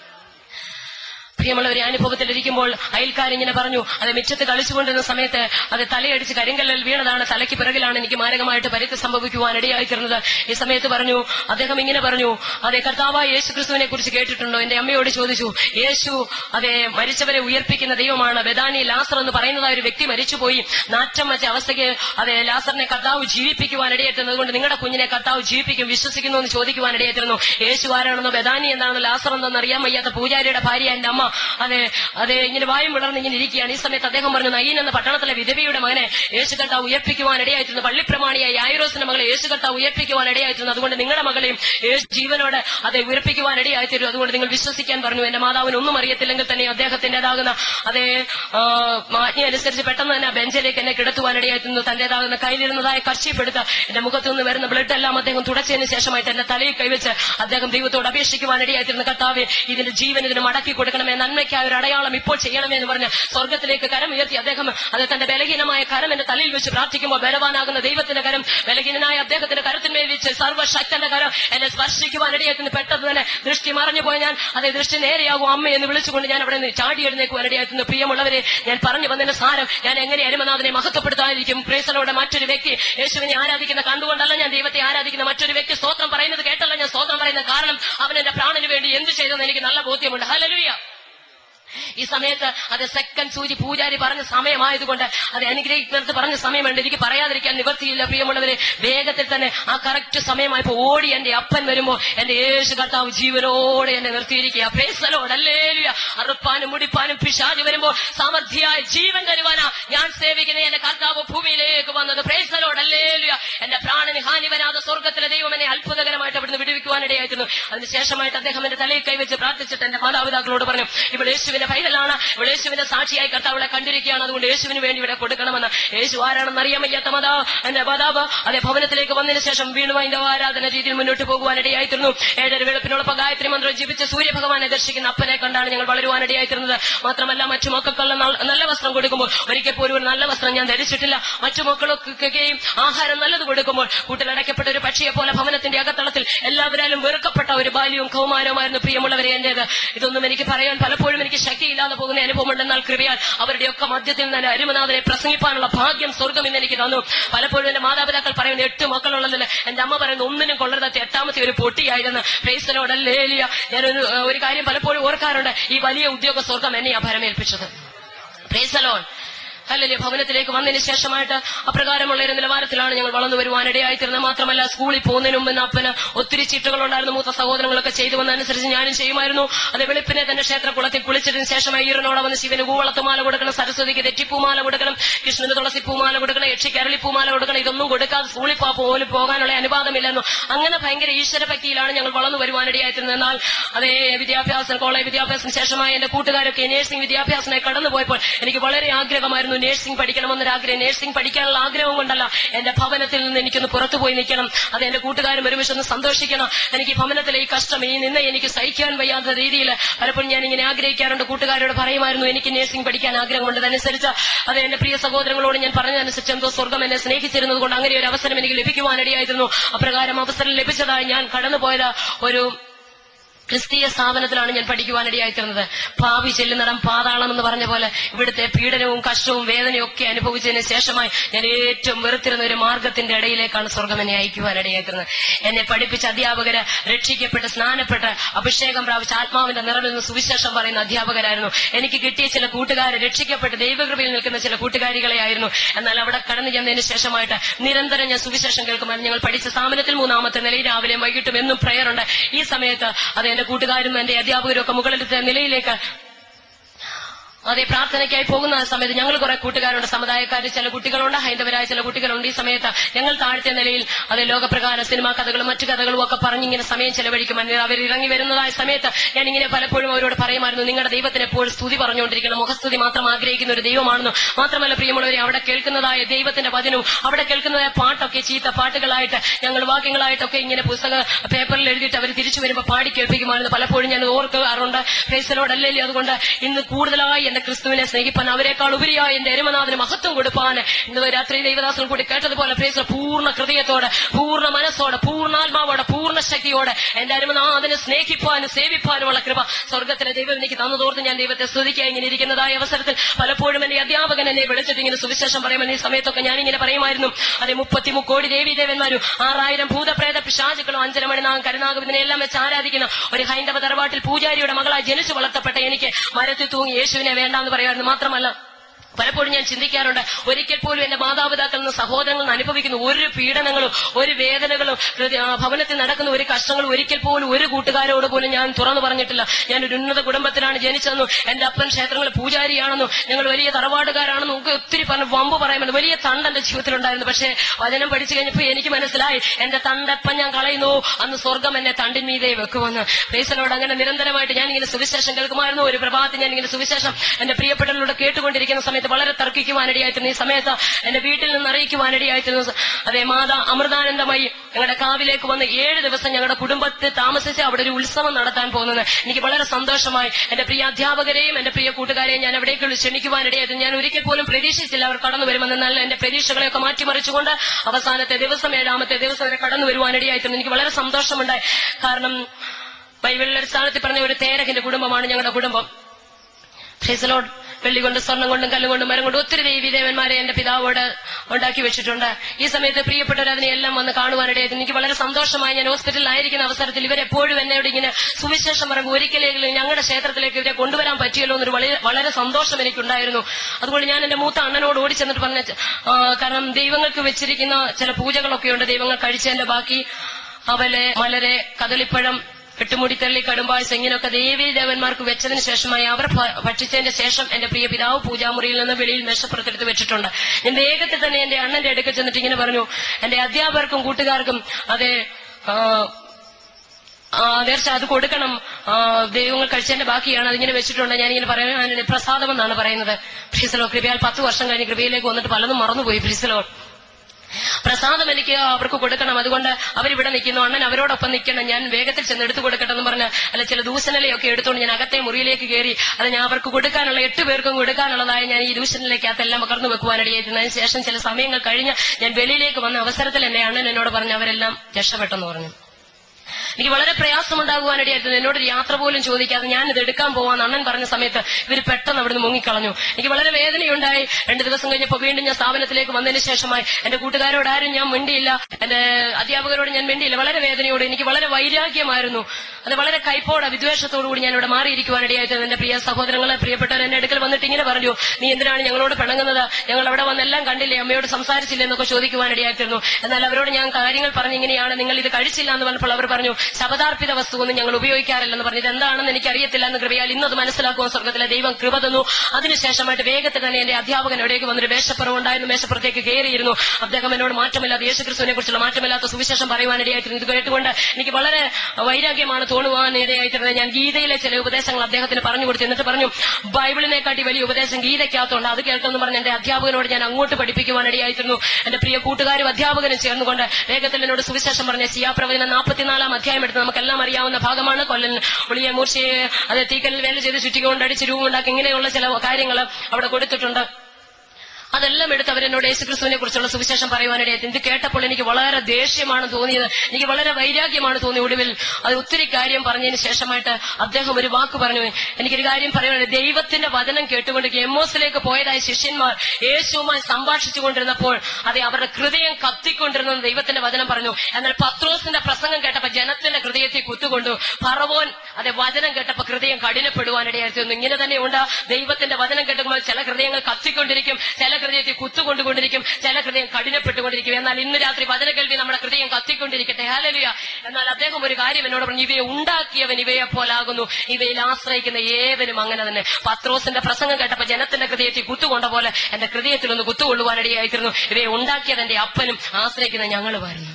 പ്രിയമുള്ളവരെ അനുഭവത്തിൽ ഇരിക്കുമ്പോൾ അയൽക്കാരിങ്ങനെ പറഞ്ഞു അത് മിച്ചത്ത് കളിച്ചുകൊണ്ടിരുന്ന സമയത്ത് അത് തലയടിച്ച് കരിങ്കല്ലിൽ വീണതാണ് തലയ്ക്ക് പിറകിലാണ് എനിക്ക് മാരകമായിട്ട് പരിക്ക് സംഭവിക്കുവാൻ ഇടയായിത്തീർന്നത് ഈ സമയത്ത് പറഞ്ഞു അദ്ദേഹം ഇങ്ങനെ പറഞ്ഞു അതെ കർത്താവായ യേശു ക്രിസ്തുവിനെ കുറിച്ച് കേട്ടിട്ടുണ്ടോ എന്റെ അമ്മയോട് ചോദിച്ചു യേശു അതെ മരിച്ചവരെ ഉയർപ്പിക്കുന്ന ദൈവമാണ് ബദാനി ലാസർ എന്ന് പറയുന്നതായ ഒരു വ്യക്തി മരിച്ചുപോയി നാറ്റം വെച്ച അവസ്ഥയ്ക്ക് അതെ ലാസറിനെ കർത്താവ് ജീവിപ്പിക്കുവാൻ ഇടയെത്തുന്നത് കൊണ്ട് നിങ്ങളുടെ കുഞ്ഞിനെ കർത്താവ് ജീവിപ്പിക്കും വിശ്വസിക്കുന്നു എന്ന് ചോദിക്കുവാൻ ഇടയെത്തുന്നു യേശു ആരാണെന്നോ ബദാനി എന്താണെന്നോ ലാസർ എന്താണെന്ന് അറിയാൻ വയ്യാത്ത പൂജാരിയുടെ ഭാര്യ എന്റെ അമ്മ അതെ അതെ ഇങ്ങനെ വായും വിളർന്ന് ഇങ്ങനെ ഇരിക്കുകയാണ് ഈ സമയത്ത് അദ്ദേഹം പറഞ്ഞു നയീൻ എന്ന പട്ടണത്തിലെ വിധവയുടെ മകനെ യേശു കർത്താവ് ഉയർപ്പിക്കുവാൻ ഇടയായിട്ടുണ്ട് പള്ളിപ്രമാണിയായ യായിറോസിന്റെ മകളെ യേശു കർത്താവ് ഉയർപ്പിക്കുവാൻ ഇടയായിട്ടുണ്ട് അതുകൊണ്ട് നിങ്ങളുടെ മകളെയും യേശു ജീവനോട് അതെ ഉയർപ്പിക്കുവാൻ ഇടയായിത്തീരും അതുകൊണ്ട് നിങ്ങൾ വിശ്വസിക്കാൻ പറഞ്ഞു എന്റെ മാതാവിന് ഒന്നും അറിയത്തില്ലെങ്കിൽ തന്നെ അദ്ദേഹത്തിന്റേതാകുന്ന അതേ ആ, ആജ്ഞ അനുസരിച്ച് പെട്ടെന്ന് തന്നെ ആ ബെഞ്ചിലേക്ക് എന്നെ കിടത്തുവാൻ ഇടയായിട്ടുണ്ട് തന്റേതാകുന്ന കയ്യിലിരുന്നതായ കർച്ചീപ്പെടുത്ത് എന്റെ മുഖത്തു നിന്ന് വരുന്ന ബ്ലഡ് എല്ലാം അദ്ദേഹം തുടച്ചതിന് ശേഷമായിട്ട് എന്റെ തലയിൽ കൈവച്ച് അദ്ദേഹം ദൈവത്തോട് അപേക്ഷിക്കുവാൻ ഇടയായിത്തീരുന്ന കർത്താവ് ഇതിന്റെ ജീവൻ ഇതിന് മടക്കി കൊടുക്കണമേ നന്മയ്ക്കായ ഒരു അടയാളം ഇപ്പോൾ ചെയ്യണമേ എന്ന് പറഞ്ഞ് സ്വർഗത്തിലേക്ക് കരം ഉയർത്തി അദ്ദേഹം അത് തന്റെ ബലഹീനമായ കരം എന്റെ തലയിൽ വെച്ച് പ്രാർത്ഥിക്കുമ്പോൾ ബലവാനാകുന്ന ദൈവത്തിന്റെ കരം ബലഹീനനായ അദ്ദേഹത്തിന്റെ കരത്തിന്മേൽ വെച്ച് സർവ്വശക്തന്റെ കരം എന്നെ സ്പർശിക്കുവാൻ ഇടയായിത്തിന് പെട്ടെന്ന് തന്നെ ദൃഷ്ടി മറഞ്ഞു പോയി ഞാൻ അതേ ദൃഷ്ടി നേരെയാകും അമ്മ എന്ന് വിളിച്ചുകൊണ്ട് ഞാൻ അവിടെ നിന്ന് ചാടി എഴുന്നേക്കുവാൻ ഇടയായിട്ടുണ്ട് പ്രിയമുള്ളവരെ ഞാൻ പറഞ്ഞു വന്നതിന്റെ സാരം ഞാൻ എങ്ങനെ അരുമനാഥനെ മഹത്വപ്പെടുത്താതിരിക്കും പ്രേസലോടെ മറ്റൊരു വ്യക്തി യേശുവിനെ ആരാധിക്കുന്ന കണ്ടുകൊണ്ടല്ല ഞാൻ ദൈവത്തെ ആരാധിക്കുന്ന മറ്റൊരു വ്യക്തി സ്തോത്രം പറയുന്നത് കേട്ടല്ല ഞാൻ സ്തോത്രം പറയുന്നത് കാരണം അവൻ എന്റെ പ്രാണന് വേണ്ടി എന്ത് ചെയ്തെന്ന് എനിക്ക് നല്ല ബോധ്യമുണ്ട് ഹലലുയ ഈ സമയത്ത് അത് സെക്കൻഡ് സൂചി പൂജാരി പറഞ്ഞ സമയമായതുകൊണ്ട് അത് അനുഗ്രഹിക്കുന്നിടത്ത് പറഞ്ഞ സമയമുണ്ട് എനിക്ക് പറയാതിരിക്കാൻ നിവർത്തിയില്ല പ്രിയമുള്ളവരെ വേഗത്തിൽ തന്നെ ആ കറക്റ്റ് സമയമായപ്പോ ഓടി എന്റെ അപ്പൻ വരുമ്പോ എന്റെ യേശു കർത്താവ് ജീവനോടെ എന്നെ നിർത്തിയിരിക്കുക പ്രേസലോടല്ലേ അറുപ്പാനും മുടിപ്പാനും പിശാജ് വരുമ്പോൾ സമൃദ്ധിയായ ജീവൻ തരുവാനാ ഞാൻ സേവിക്കുന്ന എന്റെ കർത്താവ് ഭൂമിയിലേക്ക് വന്നത് പ്രേസലോടല്ലേ എന്റെ പ്രാണന് ഹാനി വരാതെ സ്വർഗത്തിലെ ദൈവം എന്നെ അത്ഭുതകരമായിട്ട് അവിടുന്ന് വിടുവിക്കുവാനിടയായിരുന്നു അതിനുശേഷമായിട്ട് അദ്ദേഹം എന്റെ തലയിൽ കൈവച്ച് പ്രാർത്ഥിച്ചിട്ട് എന്റെ മാതാപിതാക്കളോട് പറഞ്ഞു ഇവിടെ യേശുവിന്റെ പൈതലാണ് ഇവിടെ യേശുവിന്റെ സാക്ഷിയായി കർത്താവിളെ കണ്ടിരിക്കുകയാണ് അതുകൊണ്ട് യേശുവിന് വേണ്ടി ഇവിടെ കൊടുക്കണമെന്ന് യേശു ആരാണെന്ന് അറിയാൻ വയ്യാത്ത മാതാ എന്റെ മാതാവ് അതേ ഭവനത്തിലേക്ക് വന്നതിന് ശേഷം വീണ്ടും അതിന്റെ ആരാധന രീതിയിൽ മുന്നോട്ട് പോകുവാനിടയായിത്തീർന്നു ഏഴര വെളുപ്പിനോടൊപ്പം ഗായത്രി മന്ത്രം ജപിച്ച് സൂര്യഭഗവാനെ ദർശിക്കുന്ന അപ്പനെ കണ്ടാണ് ഞങ്ങൾ വളരുവാനിടയായിത്തീർന്നത് മാത്രമല്ല മറ്റു മക്കൾക്കുള്ള നൽ- നല്ല വസ്ത്രം കൊടുക്കുമ്പോൾ ഒരിക്കൽ പോലും ഒരു നല്ല വസ്ത്രം ഞാൻ ധരിച്ചിട്ടില്ല മറ്റു മക്കളൊക്കെയും ആഹാരം നല്ലത് കൊടുക്കുമ്പോൾ കൂട്ടിലടയ്ക്കപ്പെട്ട ഒരു പക്ഷിയെ പോലെ ഭവനത്തിന്റെ അകത്തളത്തിൽ എല്ലാവരാലും വെറുക്കപ്പെട്ട ഒരു ബാല്യവും കൗമാരവുമായിരുന്നു പ്രിയമുള്ളവരെ എന്റേത് ഇതൊന്നും എനിക്ക് പറയാൻ പലപ്പോഴും എനിക്ക് ശക്തിയില്ലാതെ പോകുന്ന അനുഭവമുണ്ടെന്നാൽ കൃപയാൽ അവരുടെയൊക്കെ മധ്യത്തിൽ നിന്ന് അരുമനാഥനെ പ്രസംഗിപ്പാനുള്ള ഭാഗ്യം സ്വർഗം ഇന്ന് എനിക്ക് തന്നു പലപ്പോഴും എന്റെ മാതാപിതാക്കൾ പറയുന്ന എട്ട് മക്കളുള്ളതിൽ എന്റെ അമ്മ പറയുന്ന ഒന്നിനും കൊള്ളരുതാത്ത എട്ടാമത്തെ ഒരു പൊട്ടിയായിരുന്നു ഫേസിനോടല്ലേലിയ ഞാനൊരു ഏഹ്, ഒരു കാര്യം പലപ്പോഴും ഓർക്കാറുണ്ട് ഈ വലിയ ഉദ്യോഗ സ്വർഗം എന്നെയാ ഭരമേൽപ്പിച്ചത് പ്രേസലോൺ അല്ലല്ലേ ഭവനത്തിലേക്ക് വന്നതിന് ശേഷമായിട്ട് അപ്രകാരമുള്ള ഒരു നിലവാരത്തിലാണ് ഞങ്ങൾ വളർന്നു വരുവാനിടയായിത്തീർന്നത് മാത്രമല്ല സ്കൂളിൽ പോകുന്നതിന് മുമ്പ് അപ്പന് ഒത്തിരി ചിട്ടുകളുണ്ടായിരുന്നു മൂത്ത സഹോദരങ്ങളൊക്കെ ചെയ്തു വന്നതനുസരിച്ച് ഞാനും ചെയ്യുമായിരുന്നു അത് വെളുപ്പിനെ തന്നെ ക്ഷേത്രകുളത്തിൽ കുളിച്ചതിന് ശേഷം ഈറനോടെ വന്ന് ശിവന് കൂവളത്തുമാല കൊടുക്കണം സരസ്വതിക്ക് തെറ്റിപ്പൂമാല കൊടുക്കണം കൃഷ്ണന് തുളസി പൂമാല കൊടുക്കണം യക്ഷിക്ക് അരളി പൂമാല കൊടുക്കണം ഇതൊന്നും കൊടുക്കാതെ സ്കൂളിൽ പോ- പോലും പോകാനുള്ള അനുവാദമില്ലായിരുന്നു അങ്ങനെ ഭയങ്കര ഈശ്വരഭക്തിയിലാണ് ഞങ്ങൾ വളർന്നു വരുവാനിടയായിത്തീർന്നത് എന്നാൽ അതേ വിദ്യാഭ്യാസം കോളേജ് വിദ്യാഭ്യാസത്തിന് ശേഷമായി എന്റെ കൂട്ടുകാരൊക്കെ നേഴ്സിംഗ് വിദ്യാഭ്യാസത്തിനായി കടന്നു പോയപ്പോൾ എനിക്ക് വളരെ ആഗ്രഹമായിരുന്നു നേഴ്സിംഗ് പഠിക്കണമെന്നൊരു ആഗ്രഹം നേഴ്സിംഗ് പഠിക്കാനുള്ള ആഗ്രഹം കൊണ്ടല്ല എന്റെ ഭവനത്തിൽ നിന്ന് എനിക്കൊന്ന് പുറത്തു പോയി നിൽക്കണം അത് എന്റെ കൂട്ടുകാരും ഒരുമിച്ച് ഒന്ന് സന്തോഷിക്കണം എനിക്ക് ഈ ഭവനത്തിലെ ഈ കഷ്ടം ഈ നിന്ന് എനിക്ക് സഹിക്കാൻ വയ്യാത്ത രീതിയിൽ പലപ്പോഴും ഞാൻ ഇങ്ങനെ ആഗ്രഹിക്കാറുണ്ട് കൂട്ടുകാരോട് പറയുമായിരുന്നു എനിക്ക് നേഴ്സിംഗ് പഠിക്കാൻ ആഗ്രഹമുണ്ട് അതനുസരിച്ച് അത് എന്റെ പ്രിയ സഹോദരങ്ങളോട് ഞാൻ പറഞ്ഞതനുസരിച്ച് എന്തോ സ്വർഗം എന്നെ സ്നേഹിച്ചിരുന്നത് കൊണ്ട് അങ്ങനെ ഒരു അവസരം എനിക്ക് ലഭിക്കുവാനിടയായിരുന്നു അപ്രകാരം അവസരം ലഭിച്ചതായി ഞാൻ കടന്നുപോയത് ഒരു ക്രിസ്തീയ സ്ഥാപനത്തിലാണ് ഞാൻ പഠിക്കുവാനിടയായിത്തീർന്നത് ഭാവി ചെല്ലുന്നിടം പാതാളം എന്ന് പറഞ്ഞ പോലെ ഇവിടുത്തെ പീഡനവും കഷ്ടവും വേദനയും ഒക്കെ അനുഭവിച്ചതിന് ശേഷമായി ഞാൻ ഏറ്റവും വെറുത്തിരുന്ന ഒരു മാർഗത്തിന്റെ ഇടയിലേക്കാണ് സ്വർഗം എന്നെ അയക്കുവാനിടയായിത്തീർന്നത് എന്നെ പഠിപ്പിച്ച അധ്യാപകര് രക്ഷിക്കപ്പെട്ട് സ്നാനപ്പെട്ട് അഭിഷേകം പ്രാപിച്ച ആത്മാവിന്റെ നിറവിൽ നിന്ന് സുവിശേഷം പറയുന്ന അധ്യാപകരായിരുന്നു എനിക്ക് കിട്ടിയ ചില കൂട്ടുകാരെ രക്ഷിക്കപ്പെട്ട് ദൈവകൃപയിൽ നിൽക്കുന്ന ചില കൂട്ടുകാരികളെ ആയിരുന്നു എന്നാൽ അവിടെ കടന്നു ചെന്നതിന് ശേഷമായിട്ട് നിരന്തരം ഞാൻ സുവിശേഷം കേൾക്കുമായിരുന്നു ഞങ്ങൾ പഠിച്ച സ്ഥാപനത്തിൽ മൂന്നാമത്തെ നിലയിൽ രാവിലെയും വൈകിട്ടും എന്നും prayer ഉണ്ട് ഈ സമയത്ത് അത് എന്റെ കൂട്ടുകാരും എന്റെ അധ്യാപകരും ഒക്കെ മുകളിലത്തെ നിലയിലേക്ക് അതെ പ്രാർത്ഥനയ്ക്കായി പോകുന്ന ആ സമയത്ത് ഞങ്ങൾ കുറെ കൂട്ടുകാരുണ്ട് സമുദായക്കാർ ചില കുട്ടികളുണ്ട് ഹൈന്ദവരായ ചില കുട്ടികളുണ്ട് ഈ സമയത്ത് ഞങ്ങൾ താഴത്തെ നിലയിൽ അത് ലോകപ്രകാരം സിനിമാ കഥകളും മറ്റു കഥകളും ഒക്കെ പറഞ്ഞിങ്ങനെ സമയം ചെലവഴിക്കും അങ്ങനെ അവർ ഇറങ്ങി വരുന്നതായ സമയത്ത് ഞാൻ ഇങ്ങനെ പലപ്പോഴും അവരോട് പറയുമായിരുന്നു നിങ്ങളുടെ ദൈവത്തിന് എപ്പോഴും സ്തുതി പറഞ്ഞുകൊണ്ടിരിക്കണം മുഖസ്തുതി മാത്രം ആഗ്രഹിക്കുന്ന ഒരു ദൈവമാണെന്നും മാത്രമല്ല പ്രിയമുള്ളവരെ അവിടെ കേൾക്കുന്നതായ ദൈവത്തിന്റെ വചനവും അവിടെ കേൾക്കുന്നതായ പാട്ടൊക്കെ ചീത്ത പാട്ടുകളായിട്ട് ഞങ്ങൾ വാക്യങ്ങളായിട്ടൊക്കെ ഇങ്ങനെ പുസ്തക പേപ്പറിൽ എഴുതിയിട്ട് അവർ തിരിച്ചു വരുമ്പോൾ പാടി കേൾപ്പിക്കുമായിരുന്നു പലപ്പോഴും ഞാൻ ഓർക്കാറുണ്ട് ഫേസിനോടല്ലേ അതുകൊണ്ട് ഇന്ന് കൂടുതലായി എന്റെ ക്രിസ്തുവിനെ സ്നേഹിപ്പാൻ അവരെക്കാൾ ഉപരിയായി എന്റെ എരുമനാഥന് മഹത്വം കൊടുപ്പാൻ ഇന്ന് രാത്രി ദൈവദാസൻ കൂടി കേട്ടതുപോലെ ഫേസിന് പൂർണ്ണ ഹൃദയത്തോടെ പൂർണ്ണ മനസ്സോടെ പൂർണ്ണാത്മാവോടെ പൂർണ്ണ ശക്തിയോടെ എന്റെ അരുമനാഥനെ സ്നേഹിപ്പാനും സേവിപ്പാനുമുള്ള കൃപ സ്വർഗത്തിലെ ദൈവം എനിക്ക് തന്നു തോർത്ത് ഞാൻ ദൈവത്തെ സ്തുതിക്കാൻ ഇങ്ങനെ ഇരിക്കുന്നതായ അവസരത്തിൽ പലപ്പോഴും എന്റെ അധ്യാപകൻ എന്നെ വിളിച്ചിട്ട് ഇങ്ങനെ സുവിശേഷം പറയുമെന്ന് ഈ സമയത്തൊക്കെ ഞാൻ ഇങ്ങനെ പറയുമായിരുന്നു അതെ മുപ്പത്തി മുക്കോടി ദേവി ദേവന്മാരും ആറായിരം ഭൂതപ്രേത പിശാചുക്കളും അഞ്ചര മണിനാഗം കരുനാഗം ഇതിനെല്ലാം വെച്ച് ആരാധിക്കുന്ന ഒരു ഹൈന്ദവ തറവാട്ടിൽ പൂജാരിയുടെ മകളായി ജനിച്ചു വളർത്തപ്പെട്ട എനിക്ക് മരത്തിൽ തൂങ്ങി യേശുവിനെ വേണ്ടാന്ന് പറയുമായിരുന്നു മാത്രമല്ല പലപ്പോഴും ഞാൻ ചിന്തിക്കാറുണ്ട് ഒരിക്കൽ പോലും എന്റെ മാതാപിതാക്കളിൽ നിന്ന് സഹോദരങ്ങളിൽ നിന്ന് അനുഭവിക്കുന്ന ഒരു പീഡനങ്ങളും ഒരു വേദനകളും ഹൃദയ- ആ, ഭവനത്തിൽ നടക്കുന്ന ഒരു കഷ്ടങ്ങളും ഒരിക്കൽ പോലും ഒരു കൂട്ടുകാരോട് പോലും ഞാൻ തുറന്നു പറഞ്ഞിട്ടില്ല ഞാൻ ഒരു ഉന്നത കുടുംബത്തിലാണ് ജനിച്ചതെന്നും എന്റെ അപ്പൻ ക്ഷേത്രങ്ങളിൽ പൂജാരിയാണെന്നും ഞങ്ങൾ വലിയ തറവാടുകാരാണെന്നും ഒക്കെ ഒത്തിരി പറഞ്ഞു വമ്പ് പറയുമെന്ന് വലിയ തണ്ട് എന്റെ ജീവിതത്തിലുണ്ടായിരുന്നു പക്ഷേ വചനം പഠിച്ചു കഴിഞ്ഞപ്പോൾ എനിക്ക് മനസ്സിലായി എന്റെ തണ്ടപ്പം ഞാൻ കളയുന്നു അന്ന് സ്വർഗം എന്നെ തണ്ടിന്മീതെ വെക്കുമെന്ന് പ്രീസലോട് അങ്ങനെ നിരന്തരമായിട്ട് ഞാൻ ഇങ്ങനെ സുവിശേഷം കേൾക്കുമായിരുന്നു ഒരു പ്രഭാതത്തിൽ ഞാൻ ഇങ്ങനെ സുവിശേഷം എന്റെ പ്രിയപ്പെട്ടവരോട് കേട്ടുകൊണ്ടിരിക്കുന്ന സമയത്ത് വളരെ തർക്കിക്കുവാനിടയായിട്ടുണ്ട് ഈ സമയത്ത് എന്റെ വീട്ടിൽ നിന്ന് അറിയിക്കുവാനിടയായിട്ടുണ്ട് അതെ മാതാ അമൃതാനന്ദമായി ഞങ്ങളുടെ കാവിലേക്ക് വന്ന് ഏഴ് ദിവസം ഞങ്ങളുടെ കുടുംബത്തിൽ താമസിച്ച് അവിടെ ഒരു ഉത്സവം നടത്താൻ പോകുന്നത് എനിക്ക് വളരെ സന്തോഷമായി എന്റെ പ്രിയ അധ്യാപകരെയും എന്റെ പ്രിയ കൂട്ടുകാരെയും ഞാൻ അവിടേക്ക് വിളിച്ച് ക്ഷണിക്കുവാനിടയായിരുന്നു ഞാൻ ഒരിക്കൽ പോലും പ്രതീക്ഷിച്ചില്ല അവർ കടന്നു വരുമെന്ന് എന്നാൽ എന്റെ പ്രതീക്ഷകളെയൊക്കെ മാറ്റിമറിച്ചുകൊണ്ട് അവസാനത്തെ ദിവസം ഏഴാമത്തെ ദിവസം വരെ കടന്നു വരുവാനിടയായിട്ടുണ്ട് എനിക്ക് വളരെ സന്തോഷമുണ്ടായി കാരണം ബൈബിളിലെ അടിസ്ഥാനത്തിൽ പറഞ്ഞ ഒരു തേരകിന്റെ കുടുംബമാണ് ഞങ്ങളുടെ കുടുംബം ഫേസലോഡ് വെള്ളി കൊണ്ട് സ്വർണം കൊണ്ടും കല്ലും കൊണ്ടും മരം കൊണ്ടും ഒത്തിരി ദേവി ദേവന്മാരെ എന്റെ പിതാവോട് ഉണ്ടാക്കി വെച്ചിട്ടുണ്ട് ഈ സമയത്ത് പ്രിയപ്പെട്ടവർ അതിനെല്ലാം വന്ന് കാണുവാനിടയായി എനിക്ക് വളരെ സന്തോഷമായി ഞാൻ ഹോസ്പിറ്റലിൽ ആയിരിക്കുന്ന അവസരത്തിൽ ഇവരെപ്പോഴും എന്നോട് ഇങ്ങനെ സുവിശേഷം പറയുമ്പോൾ ഒരിക്കലെങ്കിലും ഞങ്ങളുടെ ക്ഷേത്രത്തിലേക്ക് ഇവരെ കൊണ്ടുവരാൻ പറ്റിയല്ലോ എന്നൊരു വളരെ വളരെ സന്തോഷം എനിക്കുണ്ടായിരുന്നു അതുകൊണ്ട് ഞാൻ എന്റെ മൂത്ത അണ്ണനോട് ഓടി ചെന്നിട്ട് പറഞ്ഞ ആ, കാരണം ദൈവങ്ങൾക്ക് വെച്ചിരിക്കുന്ന ചില പൂജകളൊക്കെ ഉണ്ട് ദൈവങ്ങൾ കഴിച്ചതിന്റെ ബാക്കി അവലെ മലരെ കദളിപ്പഴം എട്ടുമുടിത്തള്ളി കടുമ്പാഴ്ച ഇങ്ങനെയൊക്കെ ദേവീ ദേവന്മാർക്ക് വെച്ചതിന് ശേഷമായി അവർ ഭ- ഭക്ഷിച്ചതിന്റെ ശേഷം എന്റെ പ്രിയ പിതാവ് പൂജാമുറിയിൽ നിന്ന് വെളിയിൽ മേശപ്പുറത്തെടുത്ത് വെച്ചിട്ടുണ്ട് ഞാൻ വേഗത്തിൽ തന്നെ എന്റെ അണ്ണന്റെ അടുക്കൽ ചെന്നിട്ട് ഇങ്ങനെ പറഞ്ഞു എന്റെ അധ്യാപകർക്കും കൂട്ടുകാർക്കും അതെ ആ, ആ, നേർച്ച അത് കൊടുക്കണം ആ, ദൈവങ്ങൾ കഴിച്ചതിന്റെ ബാക്കിയാണ് അതിങ്ങനെ വെച്ചിട്ടുണ്ട് ഞാനിങ്ങനെ പറയാൻ പ്രസാദം എന്നാണ് പറയുന്നത് ഫ്രീസലോ കൃപയാൽ പത്ത് വർഷം കഴിഞ്ഞ് കൃപയിലേക്ക് വന്നിട്ട് പലതും മറന്നുപോയി ഫ്രീസലോ പ്രസാദം എനിക്ക് അവർക്ക് കൊടുക്കണം അതുകൊണ്ട് അവരിവിടെ നിൽക്കുന്നു അണ്ണൻ അവരോടൊപ്പം നിൽക്കണം ഞാൻ വേഗത്തിൽ ചെന്ന് എടുത്തു കൊടുക്കട്ടെ എന്ന് പറഞ്ഞ് അല്ല ചില ദൂഷണലയൊക്കെ എടുത്തുകൊണ്ട് ഞാൻ അകത്തെ മുറിയിലേക്ക് കയറി അത് ഞാൻ അവർക്ക് കൊടുക്കാനുള്ള എട്ട് പേർക്കും കൊടുക്കാനുള്ളതായ ഞാൻ ഈ ദൂഷണയിലേക്കകത്തെല്ലാം പകർന്നു വെക്കുവാനിടയായിരുന്നു അതിന് ശേഷം ചില സമയങ്ങൾ കഴിഞ്ഞ് ഞാൻ വെളിയിലേക്ക് വന്ന അവസരത്തിൽ എന്നെ അണ്ണൻ എന്നോട് പറഞ്ഞു അവരെല്ലാം രക്ഷപ്പെട്ടെന്ന് പറഞ്ഞു എനിക്ക് വളരെ പ്രയാസമുണ്ടാകുവാനിടയായിരുന്നു എന്നോട് ഒരു യാത്ര പോലും ചോദിക്കാതെ ഞാൻ ഇത് എടുക്കാൻ പോവാന്ന് അണ്ണൻ പറഞ്ഞ സമയത്ത് ഇവർ പെട്ടെന്ന് അവിടുന്ന് മുങ്ങിക്കളഞ്ഞു എനിക്ക് വളരെ വേദനയുണ്ടായി രണ്ടു ദിവസം കഴിഞ്ഞപ്പോൾ വീണ്ടും ഞാൻ സ്ഥാപനത്തിലേക്ക് വന്നതിന് ശേഷമായി എന്റെ കൂട്ടുകാരോട് ആരും ഞാൻ മിണ്ടിയില്ല എന്റെ അധ്യാപകരോട് ഞാൻ മിണ്ടിയില്ല വളരെ വേദനയോട് എനിക്ക് വളരെ വൈരാഗ്യമായിരുന്നു അത് വളരെ കൈപ്പോടെ വിദ്വേഷത്തോടു കൂടി ഞാൻ ഇവിടെ മാറിയിരിക്കുവാനിടയായിട്ട് എന്റെ പ്രിയ സഹോദരങ്ങളെ പ്രിയപ്പെട്ടവർ എന്റെ അടുക്കൽ വന്നിട്ട് ഇങ്ങനെ പറഞ്ഞു നീ എന്തിനാണ് ഞങ്ങളോട് പിണങ്ങുന്നത് ഞങ്ങൾ അവിടെ വന്നെല്ലാം കണ്ടില്ലേ അമ്മയോട് സംസാരിച്ചില്ലേ എന്നൊക്കെ ചോദിക്കുവാനിടയായിട്ടിരുന്നു എന്നാൽ അവരോട് ഞാൻ കാര്യങ്ങൾ പറഞ്ഞു ഇങ്ങനെയാണ് നിങ്ങൾ ഇത് കഴിച്ചില്ല എന്ന് പറഞ്ഞപ്പോൾ അവർ പറഞ്ഞു ശബദാർപ്പിത വസ്തുവൊന്നും ഞങ്ങൾ ഉപയോഗിക്കാറില്ലെന്ന് പറഞ്ഞു ഇത് എന്താണെന്ന് എനിക്ക് അറിയത്തില്ല എന്ന് കൃപയാൽ ഇന്നത് മനസ്സിലാക്കുവാൻ സ്വർഗത്തിലെ ദൈവം കൃപ തന്നു അതിനുശേഷമായിട്ട് വേഗത്തിൽ തന്നെ എന്റെ അധ്യാപകൻ എവിടേക്ക് വന്നൊരു മേശപ്പുറമുണ്ടായിരുന്നു മേശപ്പുറത്തേക്ക് കയറിയിരുന്നു അദ്ദേഹം എന്നോട് മാറ്റമില്ലാത്ത യേശുക്രിസ്തുവിനെ കുറിച്ചുള്ള മാറ്റമില്ലാത്ത സുവിശേഷം പറയുവാനിടയായിട്ടിരുന്നു ഇത് കേട്ടുകൊണ്ട് എനിക്ക് വളരെ വൈരാഗ്യമാണ് തോന്നുവാനിടയായിട്ടിരുന്നത് ഞാൻ ഗീതയിലെ ചില ഉപദേശങ്ങൾ അദ്ദേഹത്തിന് പറഞ്ഞു കൊടുത്തു എന്നിട്ട് പറഞ്ഞു ബൈബിളിനെക്കാട്ടി വലിയ ഉപദേശം ഗീതയ്ക്കകത്തുണ്ട് അത് കേൾക്കുമെന്ന് പറഞ്ഞ് എന്റെ അധ്യാപകനോട് ഞാൻ അങ്ങോട്ട് പഠിപ്പിക്കുവാനിടയായിരുന്നു എന്റെ പ്രിയ കൂട്ടുകാരും അധ്യാപകനും ചേർന്നുകൊണ്ട് വേഗത്തിൽ എന്നോട് സുവിശേഷം പറഞ്ഞ സിയാപ്രവചനം നാൽപ്പത്തിനാലാം അധ്യായം എടുത്ത് നമുക്കെല്ലാം അറിയാവുന്ന ഭാഗമാണ് കൊല്ലൻ ഒളിയെ മൂർച്ചയെ അത് തീക്കലിൽ വേല ചെയ്ത് ചുറ്റിക്കൊണ്ട് അടിച്ച് രൂപമുണ്ടാക്കി ഇങ്ങനെയുള്ള ചില കാര്യങ്ങൾ അവിടെ കൊടുത്തിട്ടുണ്ട് അതെല്ലാം എടുത്ത് അവരെന്നോട് യേശുക്രിസ്തുവിനെ കുറിച്ചുള്ള സുവിശേഷം പറയുവാനിടയായി ഇത് കേട്ടപ്പോൾ എനിക്ക് വളരെ ദേഷ്യമാണ് തോന്നിയത് എനിക്ക് വളരെ വൈരാഗ്യമാണ് തോന്നി ഒടുവിൽ അത് ഒത്തിരി കാര്യം പറഞ്ഞതിന് ശേഷമായിട്ട് അദ്ദേഹം ഒരു വാക്ക് പറഞ്ഞു എനിക്കൊരു കാര്യം പറയാനുള്ളത് ദൈവത്തിന്റെ വചനം കേട്ടുകൊണ്ട് എമ്മോസിലേക്ക് പോയതായ ശിഷ്യന്മാർ യേശുവുമായി സംഭാഷിച്ചു കൊണ്ടിരുന്നപ്പോൾ അതെ അവരുടെ ഹൃദയം കത്തിക്കൊണ്ടിരുന്ന ദൈവത്തിന്റെ വചനം പറഞ്ഞു എന്നാൽ പത്രോസിന്റെ പ്രസംഗം കേട്ടപ്പോൾ ജനത്തിന്റെ ഹൃദയത്തിൽ കുത്തുകൊണ്ടു ഫറവോൻ അതെ വചനം കേട്ടപ്പോൾ ഹൃദയം കഠിനപ്പെടുവാനിടയായിരുന്നു ഇങ്ങനെ തന്നെ ഉണ്ട് ദൈവത്തിന്റെ വചനം കേട്ടുമ്പോൾ ചില ഹൃദയങ്ങൾ കത്തിക്കൊണ്ടിരിക്കും ചില ഹൃദയത്തിൽ കുത്തുകൊണ്ടുകൊണ്ടിരിക്കും ചില ഹൃദയം കഠിനപ്പെട്ടുകൊണ്ടിരിക്കും എന്നാൽ ഇന്ന് രാത്രി വചന കേൾവി നമ്മുടെ ഹൃദയം കത്തിക്കൊണ്ടിരിക്കട്ടെ ഹാലലിയ എന്നാൽ അദ്ദേഹം ഒരു കാര്യം എന്നോട് പറഞ്ഞു ഇവയെ ഉണ്ടാക്കിയവൻ ഇവയെ പോലാകുന്നു ഇവയിൽ ആശ്രയിക്കുന്ന ഏവനും അങ്ങനെ തന്നെ പത്രോസിന്റെ പ്രസംഗം കേട്ടപ്പോൾ ജനത്തിന്റെ ഹൃദയത്തിൽ കുത്തുകൊണ്ട പോലെ എന്റെ ഹൃദയത്തിൽ ഒന്ന് കുത്തുകൊള്ളുവാനിടയായിരുന്നു ഇവയെ ഉണ്ടാക്കിയത് എന്റെ അപ്പനും ആശ്രയിക്കുന്ന ഞങ്ങളുമായിരുന്നു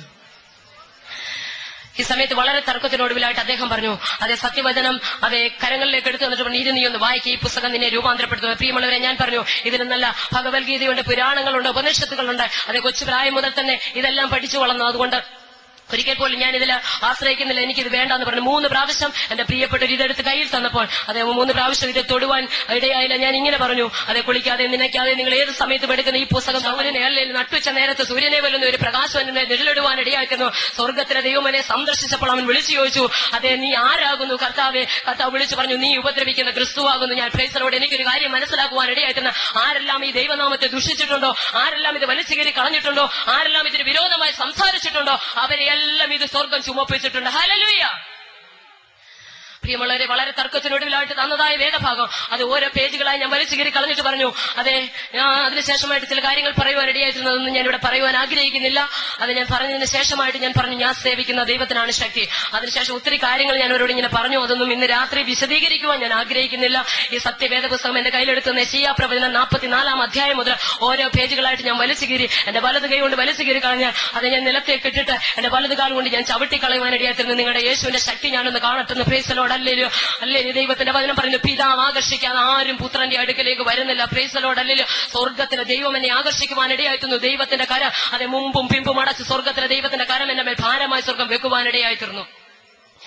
ഈ സമയത്ത് വളരെ തർക്കത്തിനൊടുവിലായിട്ട് അദ്ദേഹം പറഞ്ഞു അതെ സത്യവചനം അതെ കരങ്ങളിലേക്ക് എടുത്തു വന്നിട്ട് പറഞ്ഞു ഇത് നീ ഒന്ന് വായിക്കുക ഈ പുസ്തകം നിന്നെ രൂപാന്തരപ്പെടുത്തുന്നത് പ്രിയമുള്ളവരെ ഞാൻ പറഞ്ഞു ഇതിന് നല്ല ഭഗവത്ഗീതയുണ്ട് പുരാണങ്ങളുണ്ട് ഉപനിഷത്തുകളുണ്ട് അതെ കൊച്ചു പ്രായം മുതൽ തന്നെ ഇതെല്ലാം പഠിച്ചു വളർന്നു അതുകൊണ്ട് ഒരിക്കൽ പോലും ഞാൻ ഇതിൽ ആശ്രയിക്കുന്നില്ല എനിക്കിത് വേണ്ടെന്ന് പറഞ്ഞു മൂന്ന് പ്രാവശ്യം എന്റെ പ്രിയപ്പെട്ടവർ ഇതെടുത്ത് കയ്യിൽ തന്നപ്പോൾ അതെ മൂന്ന് പ്രാവശ്യം ഇത് തൊടുവാൻ ഇടയായില്ല ഞാൻ ഇങ്ങനെ പറഞ്ഞു അതെ കുളിക്കാതെ നനയ്ക്കാതെ നിങ്ങൾ ഏത് സമയത്തും എടുക്കുന്ന ഈ പുസ്തകം സൂര്യനെ അല്ലെ നട്ടുവച്ച നേരത്ത് സൂര്യനെ വല്ലുന്ന ഒരു പ്രകാശം എന്നെ നിഴലിടുവാൻ ഇടയാക്കുന്നു സ്വർഗത്തിലെ ദൈവമനെ സന്ദർശിച്ചപ്പോൾ അവൻ വിളിച്ചു ചോദിച്ചു അതെ നീ ആരാകുന്നു കർത്താവെ കർത്താവ് വിളിച്ചു പറഞ്ഞു നീ ഉപദ്രവിക്കുന്ന ക്രിസ്തുവാകുന്നു ഞാൻ പ്രൈസറോട് എനിക്കൊരു കാര്യം മനസ്സിലാക്കുവാൻ ഇടയായിട്ടുണ്ട് ആരെല്ലാം ഈ ദൈവനാമത്തെ ദുഷിച്ചിട്ടുണ്ടോ ആരെല്ലാം ഇത് വലിച്ചു കയറി കളഞ്ഞിട്ടുണ്ടോ ആരെല്ലാം ഇതിന് വിരോധമായി സംസാരിച്ചിട്ടുണ്ടോ അവരെയെല്ലാം ഇത് സ്വർഗം ചുമപ്പിച്ചിട്ടുണ്ട് ഹലലുയ പ്രിയമുള്ളവരെ വളരെ തർക്കത്തിനൊടുവിലായിട്ട് തന്നതായ വേദഭാഗം അത് ഓരോ പേജുകളായി ഞാൻ വലിച്ചു കയറി കളഞ്ഞിട്ട് പറഞ്ഞു അതെ ഞാൻ അതിനുശേഷമായിട്ട് ചില കാര്യങ്ങൾ പറയുവാൻ ഇടയായിരുന്നതൊന്നും ഞാൻ ഇവിടെ പറയുവാൻ ആഗ്രഹിക്കുന്നില്ല അത് ഞാൻ പറഞ്ഞതിന് ശേഷമായിട്ട് ഞാൻ പറഞ്ഞു ഞാൻ സേവിക്കുന്ന ദൈവത്തിനാണ് ശക്തി അതിനുശേഷം ഒത്തിരി കാര്യങ്ങൾ ഞാൻ അവരോട് ഇങ്ങനെ പറഞ്ഞു അതൊന്നും ഇന്ന് രാത്രി വിശദീകരിക്കുവാൻ ഞാൻ ആഗ്രഹിക്കുന്നില്ല ഈ സത്യവേദ പുസ്തകം എന്റെ കയ്യിലെടുത്ത് നെശിയ പ്രവചനം നാൽപ്പത്തിനാലാം അധ്യായം മുതൽ ഓരോ പേജുകളായിട്ട് ഞാൻ വലിച്ചു കീറി എന്റെ വലത് കൈ കൊണ്ട് വലിച്ചു കീറി കളഞ്ഞ് അത് ഞാൻ നിലത്തേക്ക് ഇട്ടിട്ട് എന്റെ വലത് കാൽ കൊണ്ട് ഞാൻ ചവിട്ടി കളയുവാനിടയായിരുന്നു നിങ്ങളുടെ യേശുവിന്റെ ശക്തി ഞാനൊന്ന് കാണട്ടെന്ന് പ്രേസലോട് അല്ലേലോ അല്ലേ ദൈവത്തിന്റെ വചനം പറഞ്ഞു പിതാവ് ആകർഷിക്കാതെ ആരും പുത്രന്റെ അടുക്കലേക്ക് വരുന്നില്ല പ്രേസലോട് അല്ലല്ലോ സ്വർഗത്തിലെ ദൈവം എന്നെ ആകർഷിക്കുവാൻ ഇടയായിത്തീർന്നു ദൈവത്തിന്റെ കര അതെ മുമ്പും പിമ്പും അടച്ച് സ്വർഗത്തിലെ ദൈവത്തിന്റെ കരം എന്റെ മേൽ ഭാരമായി സ്വർഗം വെക്കുവാനിടയായിത്തീർന്നു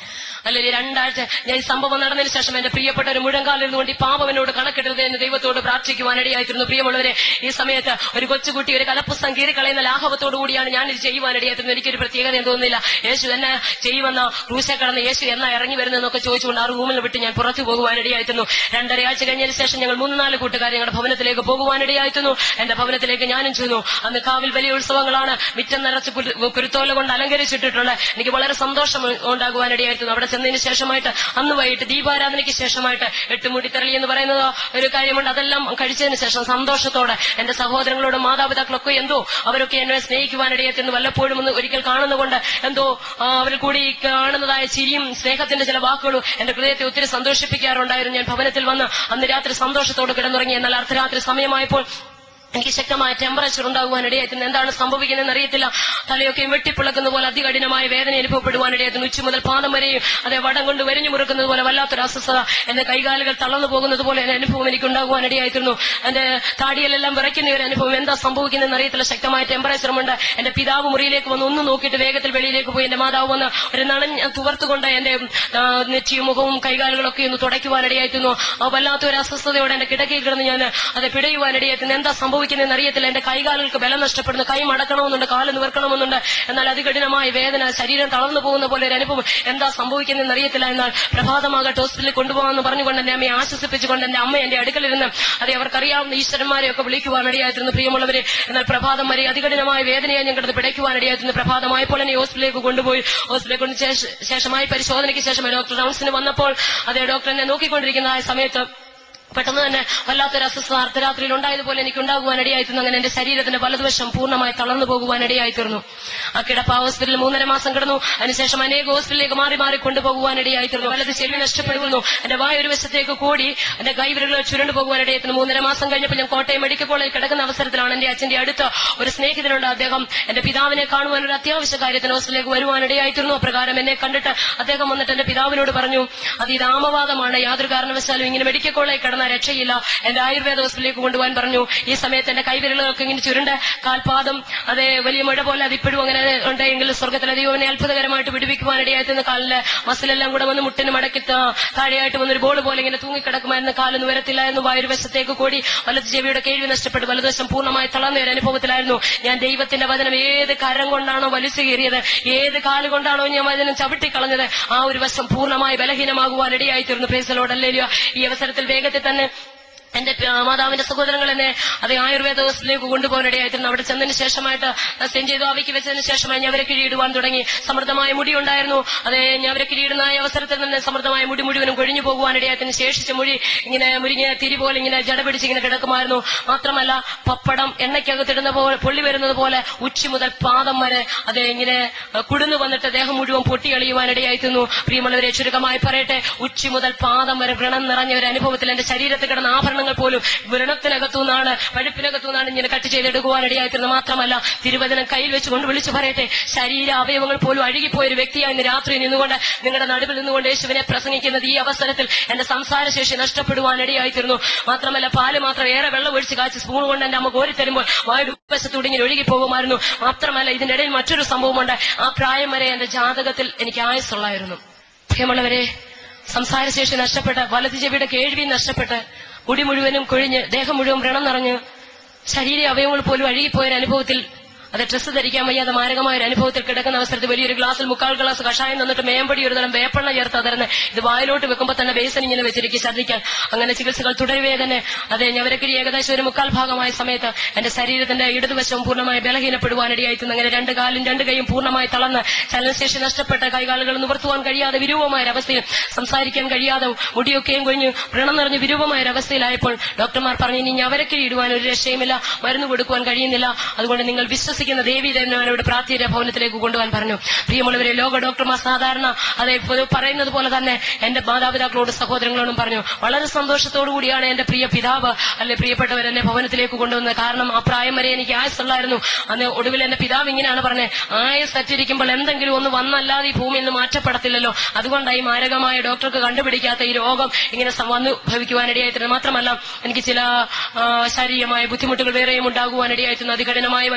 അല്ലെങ്കിൽ രണ്ടാഴ്ച ഞാൻ ഈ സംഭവം നടന്നതിന് ശേഷം എന്റെ പ്രിയപ്പെട്ട ഒരു മുഴങ്കാലിൽ കൊണ്ട് ഈ പാപം എന്നോട് കണക്കിട്ടത് എന്ന് ദൈവത്തോട് പ്രാർത്ഥിക്കുവാനിടയായിത്തീരുന്നു പ്രിയമുള്ളവരെ ഈ സമയത്ത് ഒരു കൊച്ചുകുട്ടി ഒരു കലപ്പുസ്തകം കീറിക്കളയുന്ന ലാഘവത്തോടു കൂടിയാണ് ഞാൻ ഇത് ചെയ്യുവാനിടയായിത്തീരുന്നത് എനിക്കൊരു പ്രത്യേകത തോന്നുന്നില്ല യേശു എന്നെ ചെയ്യുമെന്ന ക്രൂശ കടന്ന് യേശു എന്നാ ഇറങ്ങി വരുന്നതെന്നൊക്കെ ചോദിച്ചുകൊണ്ട് ആ റൂമിൽ വിട്ട് ഞാൻ പുറത്തു പോകുവാനിടയായിത്തീരുന്നു രണ്ടര ആഴ്ച കഴിഞ്ഞതിന് ശേഷം ഞങ്ങൾ മൂന്ന് നാല് കൂട്ടുകാർ ഞങ്ങളുടെ ഭവനത്തിലേക്ക് പോകുവാനിടയായിത്തീരുന്നു എന്റെ ഭവനത്തിലേക്ക് ഞാനും ചെന്നു അന്ന് കാവിൽ വലിയ ഉത്സവങ്ങളാണ് മിറ്റം നിറച്ച് പുൽ- കുരുത്തോല കൊണ്ട് അലങ്കരിച്ചിട്ടിട്ടുള്ള എനിക്ക് വളരെ സന്തോഷം ഉണ്ടാകുവാനിടയായിരുന്നു അവിടെ ചെന്നതിന് ശേഷമായിട്ട് അന്ന് വൈകിട്ട് ദീപാരാധനയ്ക്ക് ശേഷമായിട്ട് എട്ടുമുടി തെരളി എന്ന് പറയുന്നത് ഒരു കാര്യമുണ്ട് അതെല്ലാം കഴിച്ചതിന് ശേഷം സന്തോഷത്തോടെ എന്റെ സഹോദരങ്ങളോടും മാതാപിതാക്കളൊക്കെ എന്തോ അവരൊക്കെ എന്നെ സ്നേഹിക്കുവാനിടയെത്തുന്നു വല്ലപ്പോഴും ഒന്ന് ഒരിക്കൽ കാണുന്നതുകൊണ്ട് എന്തോ ആ, അവരിൽ കൂടി കാണുന്നതായ ചിരിയും സ്നേഹത്തിന്റെ ചില വാക്കുകളും എന്റെ ഹൃദയത്തെ ഒത്തിരി സന്തോഷിപ്പിക്കാറുണ്ടായിരുന്നു ഞാൻ ഭവനത്തിൽ വന്ന് അന്ന് രാത്രി സന്തോഷത്തോടെ കിടന്നുറങ്ങി എന്നാൽ അർദ്ധരാത്രി സമയമായപ്പോൾ എനിക്ക് ശക്തമായ ടെമ്പറേച്ചർ ഉണ്ടാകുവാനിടയായിരുന്നു എന്താണ് സംഭവിക്കുന്നതെന്ന് അറിയത്തില്ല തലയൊക്കെ വെട്ടിപ്പിളക്കുന്ന പോലെ അതികഠിനമായ വേദന അനുഭവപ്പെടുവാനിടയായിരുന്നു ഉച്ച മുതൽ പാദം വരെയും അതേ വടം കൊണ്ട് വരിഞ്ഞു മുറുക്കുന്നത് പോലെ വല്ലാത്തൊരു അസ്വസ്ഥത എന്റെ കൈകാലുകൾ തളർന്നു പോകുന്നത് പോലെ എന്റെ അനുഭവം എനിക്ക് ഉണ്ടാകുവാനിടയായിരുന്നു എന്റെ താടിയിലെല്ലാം വിറയ്ക്കുന്ന ഒരു അനുഭവം എന്താ സംഭവിക്കുന്നതെന്ന് അറിയത്തില്ല ശക്തമായ ടെമ്പറേച്ചറുമുണ്ട് എന്റെ പിതാവ് മുറിയിലേക്ക് വന്ന് ഒന്ന് നോക്കിയിട്ട് വേഗത്തിൽ വെളിയിലേക്ക് പോയി എന്റെ മാതാവ് വന്ന് ഒരു നനഞ്ഞ തുവർത്തുകൊണ്ട് എന്റെ ആ, നെറ്റിയും മുഖവും കൈകാലുകളൊക്കെ ഒന്ന് തുടയ്ക്കുവാനിടയായിരുന്നു ആ വല്ലാത്തൊരു അസ്വസ്ഥതയോടെ എന്റെ കിടക്കയിൽ കിടന്ന് ഞാൻ അത് പിടയുവാനിടയായിരുന്നു എന്താ സംഭവിക്കുന്നതെന്ന് അറിയത്തില്ല എന്റെ കൈകാലുകൾക്ക് ബലം നഷ്ടപ്പെടുന്നു കൈ മടക്കണമെന്നുണ്ട് കാല് നിവർക്കണമെന്നുണ്ട് എന്നാൽ അതികഠിനമായ വേദന ശരീരം തളർന്നു പോകുന്ന പോലെ ഒരു അനുഭവം എന്താ സംഭവിക്കുന്നതെന്ന് അറിയത്തില്ല എന്നാൽ പ്രഭാതമാകട്ടെ ഹോസ്പിറ്റലിൽ കൊണ്ടുപോകാമെന്ന് പറഞ്ഞുകൊണ്ട് എന്റെ അമ്മയെ ആശ്വസിപ്പിച്ചുകൊണ്ട് എന്റെ അമ്മ എന്റെ അടുക്കലിരുന്ന് അത് അവർക്കറിയാവുന്ന ഈശ്വരന്മാരെ ഒക്കെ വിളിക്കുവാനിടയായിരുന്നു പ്രിയമുള്ളവരെ എന്നാൽ പ്രഭാതം വരെ അതികഠിനമായ വേദനയെ ഞാൻ കിടന്ന് പിടയ്ക്കുവാനിടയായിരുന്നു പ്രഭാതമായപ്പോൾ എന്നെ ഹോസ്പിറ്റലിലേക്ക് കൊണ്ടുപോയി ഹോസ്പിറ്റലിൽ കൊണ്ട് ശേഷ- ശേഷമായി പരിശോധനയ്ക്ക് ശേഷം ഡോക്ടർ റൗൺസിന് വന്നപ്പോൾ അതേ ഡോക്ടർ എന്നെ നോക്കിക്കൊണ്ടിരിക്കുന്ന ആ സമയത്ത് പെട്ടെന്ന് തന്നെ വല്ലാത്തൊരു അസ്വസ്ഥ അർദ്ധരാത്രിയിൽ ഉണ്ടായതുപോലെ എനിക്ക് ഉണ്ടാകുവാനിടയായിരുന്നു അങ്ങനെ എന്റെ ശരീരത്തിന്റെ വലതുവശം പൂർണ്ണമായി തളർന്നു പോകുവാനിടയായിത്തീർന്നു ആ കിടപ്പ ഹോസ്പിറ്റലിൽ മൂന്നര മാസം കിടന്നു അതിനുശേഷം അനേക ഹോസ്പിറ്റലിലേക്ക് മാറി മാറി കൊണ്ടുപോകുവാനിടയായിത്തീർന്നു വലത് ചെവി നഷ്ടപ്പെടുന്നു എന്റെ വായ ഒരു വശത്തേക്ക് കൂടി എന്റെ കൈവിരലുകൾ ചുരുണ്ടു പോകുവാനിടയായിരുന്നു മൂന്നര മാസം കഴിഞ്ഞപ്പോൾ ഞാൻ കോട്ടയം മെഡിക്കൽ കോളേജിൽ കിടക്കുന്ന അവസരത്തിലാണ് എന്റെ അച്ഛന്റെ അടുത്ത് ഒരു സ്നേഹിതനുണ്ട് അദ്ദേഹം എന്റെ പിതാവിനെ കാണുവാൻ ഒരു അത്യാവശ്യ കാര്യത്തിന് ഹോസ്പിറ്റലിലേക്ക് വരുവാനിടയായിത്തീർന്നു അപ്രകാരം എന്നെ കണ്ടിട്ട് അദ്ദേഹം വന്നിട്ട് എന്റെ പിതാവിനോട് പറഞ്ഞു അത് ഇത് ആമവാദമാണ് യാതൊരു കാരണവശാലും ഇങ്ങനെ മെഡിക്കൽ കോളേജിൽ കിടന്ന രക്ഷയില്ല എന്റെ ആയുർവേദ ഹോസ്പിറ്റലിലേക്ക് കൊണ്ടുപോകാൻ പറഞ്ഞു ഈ സമയത്ത് എന്റെ കൈവിരലുകൾക്ക് ഇങ്ങനെ ചുരുണ്ട് കാൽപാദം അതേ വലിയ മഴ പോലെ അത് ഇപ്പോഴും അങ്ങനെ ഉണ്ടെങ്കിൽ സ്വർഗത്തിലെ ദൈവനെ അത്ഭുതകരമായിട്ട് പിടിപ്പിക്കുവാനിടയായിരുന്നു കാലിലെ മസിലെല്ലാം കൂടെ വന്ന് മുട്ടിന് മടക്കി താ- താഴെയായിട്ട് വന്നൊരു ബോൾ പോലെ ഇങ്ങനെ തൂങ്ങിക്കിടക്കുമായിരുന്നു കാലൊന്നും വരത്തില്ലായിരുന്നു വായൊരു വശത്തേക്ക് കൂടി വലത് ചെവിയുടെ കേൾവി നഷ്ടപ്പെട്ടു വലതുവശം പൂർണ്ണമായി തളർന്ന ഒരു അനുഭവത്തിലായിരുന്നു ഞാൻ ദൈവത്തിന്റെ വചനം ഏത് കരം കൊണ്ടാണോ വലിച്ചു കീറിയത് ഏത് കാല് കൊണ്ടാണോ ഞാൻ വചനം ചവിട്ടിക്കളഞ്ഞത് ആ ഒരു വശം പൂർണ്ണമായി ബലഹീനമാകുവാൻ ഇടയായിത്തീർന്നു പ്രേസലോടല്ലേലോ ഈ അവസരത്തിൽ വേഗത്തിൽ തന്നെ എന്റെ പ- മാതാവിന്റെ സഹോദരങ്ങൾ എന്നെ അത് ആയുർവേദ ഹോസ്പിറ്റലിലേക്ക് കൊണ്ടുപോകാനിടയായിരുന്നു അവിടെ ചെന്നതിന് ശേഷമായിട്ട് സെന്റ് ചെയ്തു അവയ്ക്ക് വെച്ചതിന് ശേഷമായി ഞവരെ കിഴിയിടുവാൻ തുടങ്ങി സമൃദ്ധമായ മുടി ഉണ്ടായിരുന്നു അത് ഞവരെ കിഴിയിടുന്ന ആ അവസരത്തിൽ തന്നെ സമൃദ്ധമായ മുടി മുഴുവനും കൊഴിഞ്ഞു പോകുവാനിടയായതിന് ശേഷിച്ച മുടി ഇങ്ങനെ മുരിങ്ങ തിരി പോലെ ഇങ്ങനെ ജട പിടിച്ച് ഇങ്ങനെ കിടക്കുമായിരുന്നു മാത്രമല്ല പപ്പടം എണ്ണയ്ക്കകത്തിടുന്ന പോലെ പൊള്ളി വരുന്നത് പോലെ ഉച്ചി മുതൽ പാദം വരെ അത് ഇങ്ങനെ അഹ്, കുടുന്നു വന്നിട്ട് ദേഹം മുഴുവൻ പൊട്ടി എളിയുവാനിടയായിരുന്നു പ്രിയമുള്ളവരെ ചുരുക്കമായി പറയട്ടെ ഉച്ചി മുതൽ പാദം വരെ വ്രണം നിറഞ്ഞ ഒരു അനുഭവത്തിൽ എന്റെ ശരീരത്തിൽ കിടന്ന ആഭരണങ്ങൾ പോലും വ്രണത്തിനകത്തു നിന്നാണ് പഴുപ്പിനകത്തു നിന്നാണ് ഇങ്ങനെ കട്ട് ചെയ്തെടുക്കുവാനിടയായിത്തീർന്നത് മാത്രമല്ല തിരുവചനം കയ്യിൽ വെച്ചുകൊണ്ട് വിളിച്ചു പറയട്ടെ ശരീര അവയവങ്ങൾ പോലും അഴുകിപ്പോയ ഒരു വ്യക്തിയായി ഇന്ന് രാത്രി നിന്നുകൊണ്ട് നിങ്ങളുടെ നടുവിൽ നിന്നുകൊണ്ട് യേശുവിനെ പ്രസംഗിക്കുന്നത് ഈ അവസരത്തിൽ എന്റെ സംസാരശേഷി നഷ്ടപ്പെടുവാനിടയായിത്തീർന്നു മാത്രമല്ല പാല് മാത്രം ഏറെ വെള്ളം ഒഴിച്ച് കാച്ചി സ്പൂൺ കൊണ്ട് എന്റെ അമ്മ കോരി തരുമ്പോൾ വായുടെ ഉപ്പശത്തോട് ഇങ്ങനെ ഒഴുകി പോകുമായിരുന്നു മാത്രമല്ല ഇതിന്റെ ഇടയിൽ മറ്റൊരു സംഭവമുണ്ട് ആ പ്രായം വരെ എന്റെ ജാതകത്തിൽ എനിക്ക് ആയുസ്സുള്ളായിരുന്നു പ്രിയമുള്ളവരെ സംസാരശേഷി നഷ്ടപ്പെട്ട് വലതു ചെവിയുടെ കേൾവി നഷ്ടപ്പെട്ട് മുടി മുഴുവനും കൊഴിഞ്ഞ് ദേഹം മുഴുവൻ വ്രണം നിറഞ്ഞ് ശരീര അവയവങ്ങൾ പോലും അഴുകിപ്പോയ ഒരു അനുഭവത്തിൽ അത് ഡ്രസ്സ് ധരിക്കാൻ വയ്യാതെ മാരകമായ ഒരു അനുഭവത്തിൽ കിടക്കുന്ന അവസരത്തിൽ വലിയൊരു ഗ്ലാസ്സിൽ മുക്കാൽ ഗ്ലാസ് കഷായം തന്നിട്ട് മേമ്പടി ഒരു തരം വേപ്പെണ്ണ ചേർത്ത് അതിരുന്ന് ഇത് വായിലോട്ട് വെക്കുമ്പോൾ തന്നെ ബേസൻ ഇങ്ങനെ വെച്ചിരിക്കും ഛർദ്ദിക്കാൻ അങ്ങനെ ചികിത്സകൾ തുടരുവേ തന്നെ അതെ ഞവരക്കിരി ഏകദേശം ഒരു മുക്കാൽ ഭാഗമായ സമയത്ത് എന്റെ ശരീരത്തിന്റെ ഇടതുവശവും പൂർണ്ണമായി ബലഹീനപ്പെടുവാനിടയായിത്തുന്നു അങ്ങനെ രണ്ട് കാലും രണ്ട് കൈയും പൂർണ്ണമായി തളർന്ന് ചലനശേഷി നഷ്ടപ്പെട്ട കൈകാലുകൾ നിവർത്തുവാൻ കഴിയാതെ വിരൂപമായ ഒരു അവസ്ഥയിൽ സംസാരിക്കാൻ കഴിയാതെ മുടിയൊക്കെയും കൊഴിഞ്ഞു വ്രണം നിറഞ്ഞ് വിരൂപമായ ഒരു അവസ്ഥയിലായപ്പോൾ ഡോക്ടർമാർ പറഞ്ഞു ഇനി ഞവരക്കിരി ഇടുവാൻ ഒരു രക്ഷയുമില്ല മരുന്ന് കൊടുക്കുവാൻ കഴിയുന്നില്ല അതുകൊണ്ട് നിങ്ങൾ വിശ്വസിക്കുന്ന ദേവി ദേവനോട് പ്രാർത്ഥിയുടെ ഭവനത്തിലേക്ക് കൊണ്ടുപോകാൻ പറഞ്ഞു പ്രിയമുള്ളവരെ ലോക ഡോക്ടർമാർ സാധാരണ അതെ പൊതു പറയുന്നത് പോലെ തന്നെ എന്റെ മാതാപിതാക്കളോട് സഹോദരങ്ങളോടും പറഞ്ഞു വളരെ സന്തോഷത്തോടു കൂടിയാണ് എന്റെ പ്രിയ പിതാവ് അല്ലെ പ്രിയപ്പെട്ടവർ എന്നെ ഭവനത്തിലേക്ക് കൊണ്ടുവന്നത് കാരണം ആ പ്രായം വരെ എനിക്ക് ആയുസ്സുള്ളായിരുന്നു അന്ന് ഒടുവിൽ എന്റെ പിതാവ് ഇങ്ങനെയാണ് പറഞ്ഞത് ആയുസ് അറ്റിരിക്കുമ്പോൾ എന്തെങ്കിലും ഒന്ന് വന്നല്ലാതെ ഈ ഭൂമിയിൽ നിന്ന് മാറ്റപ്പെടത്തില്ലല്ലോ അതുകൊണ്ടായി മാരകമായ ഡോക്ടർക്ക് കണ്ടുപിടിക്കാത്ത ഈ രോഗം ഇങ്ങനെ സം- വന്നു ഭവിക്കുവാനിടയായിട്ടുണ്ട് മാത്രമല്ല എനിക്ക് ചില ആ, ശാരീരികമായ ബുദ്ധിമുട്ടുകൾ വേറെയും ഉണ്ടാകുവാനിടയായിട്ടുണ്ട് അതികഠിനമായ വയറ്റുവേദനയാണ്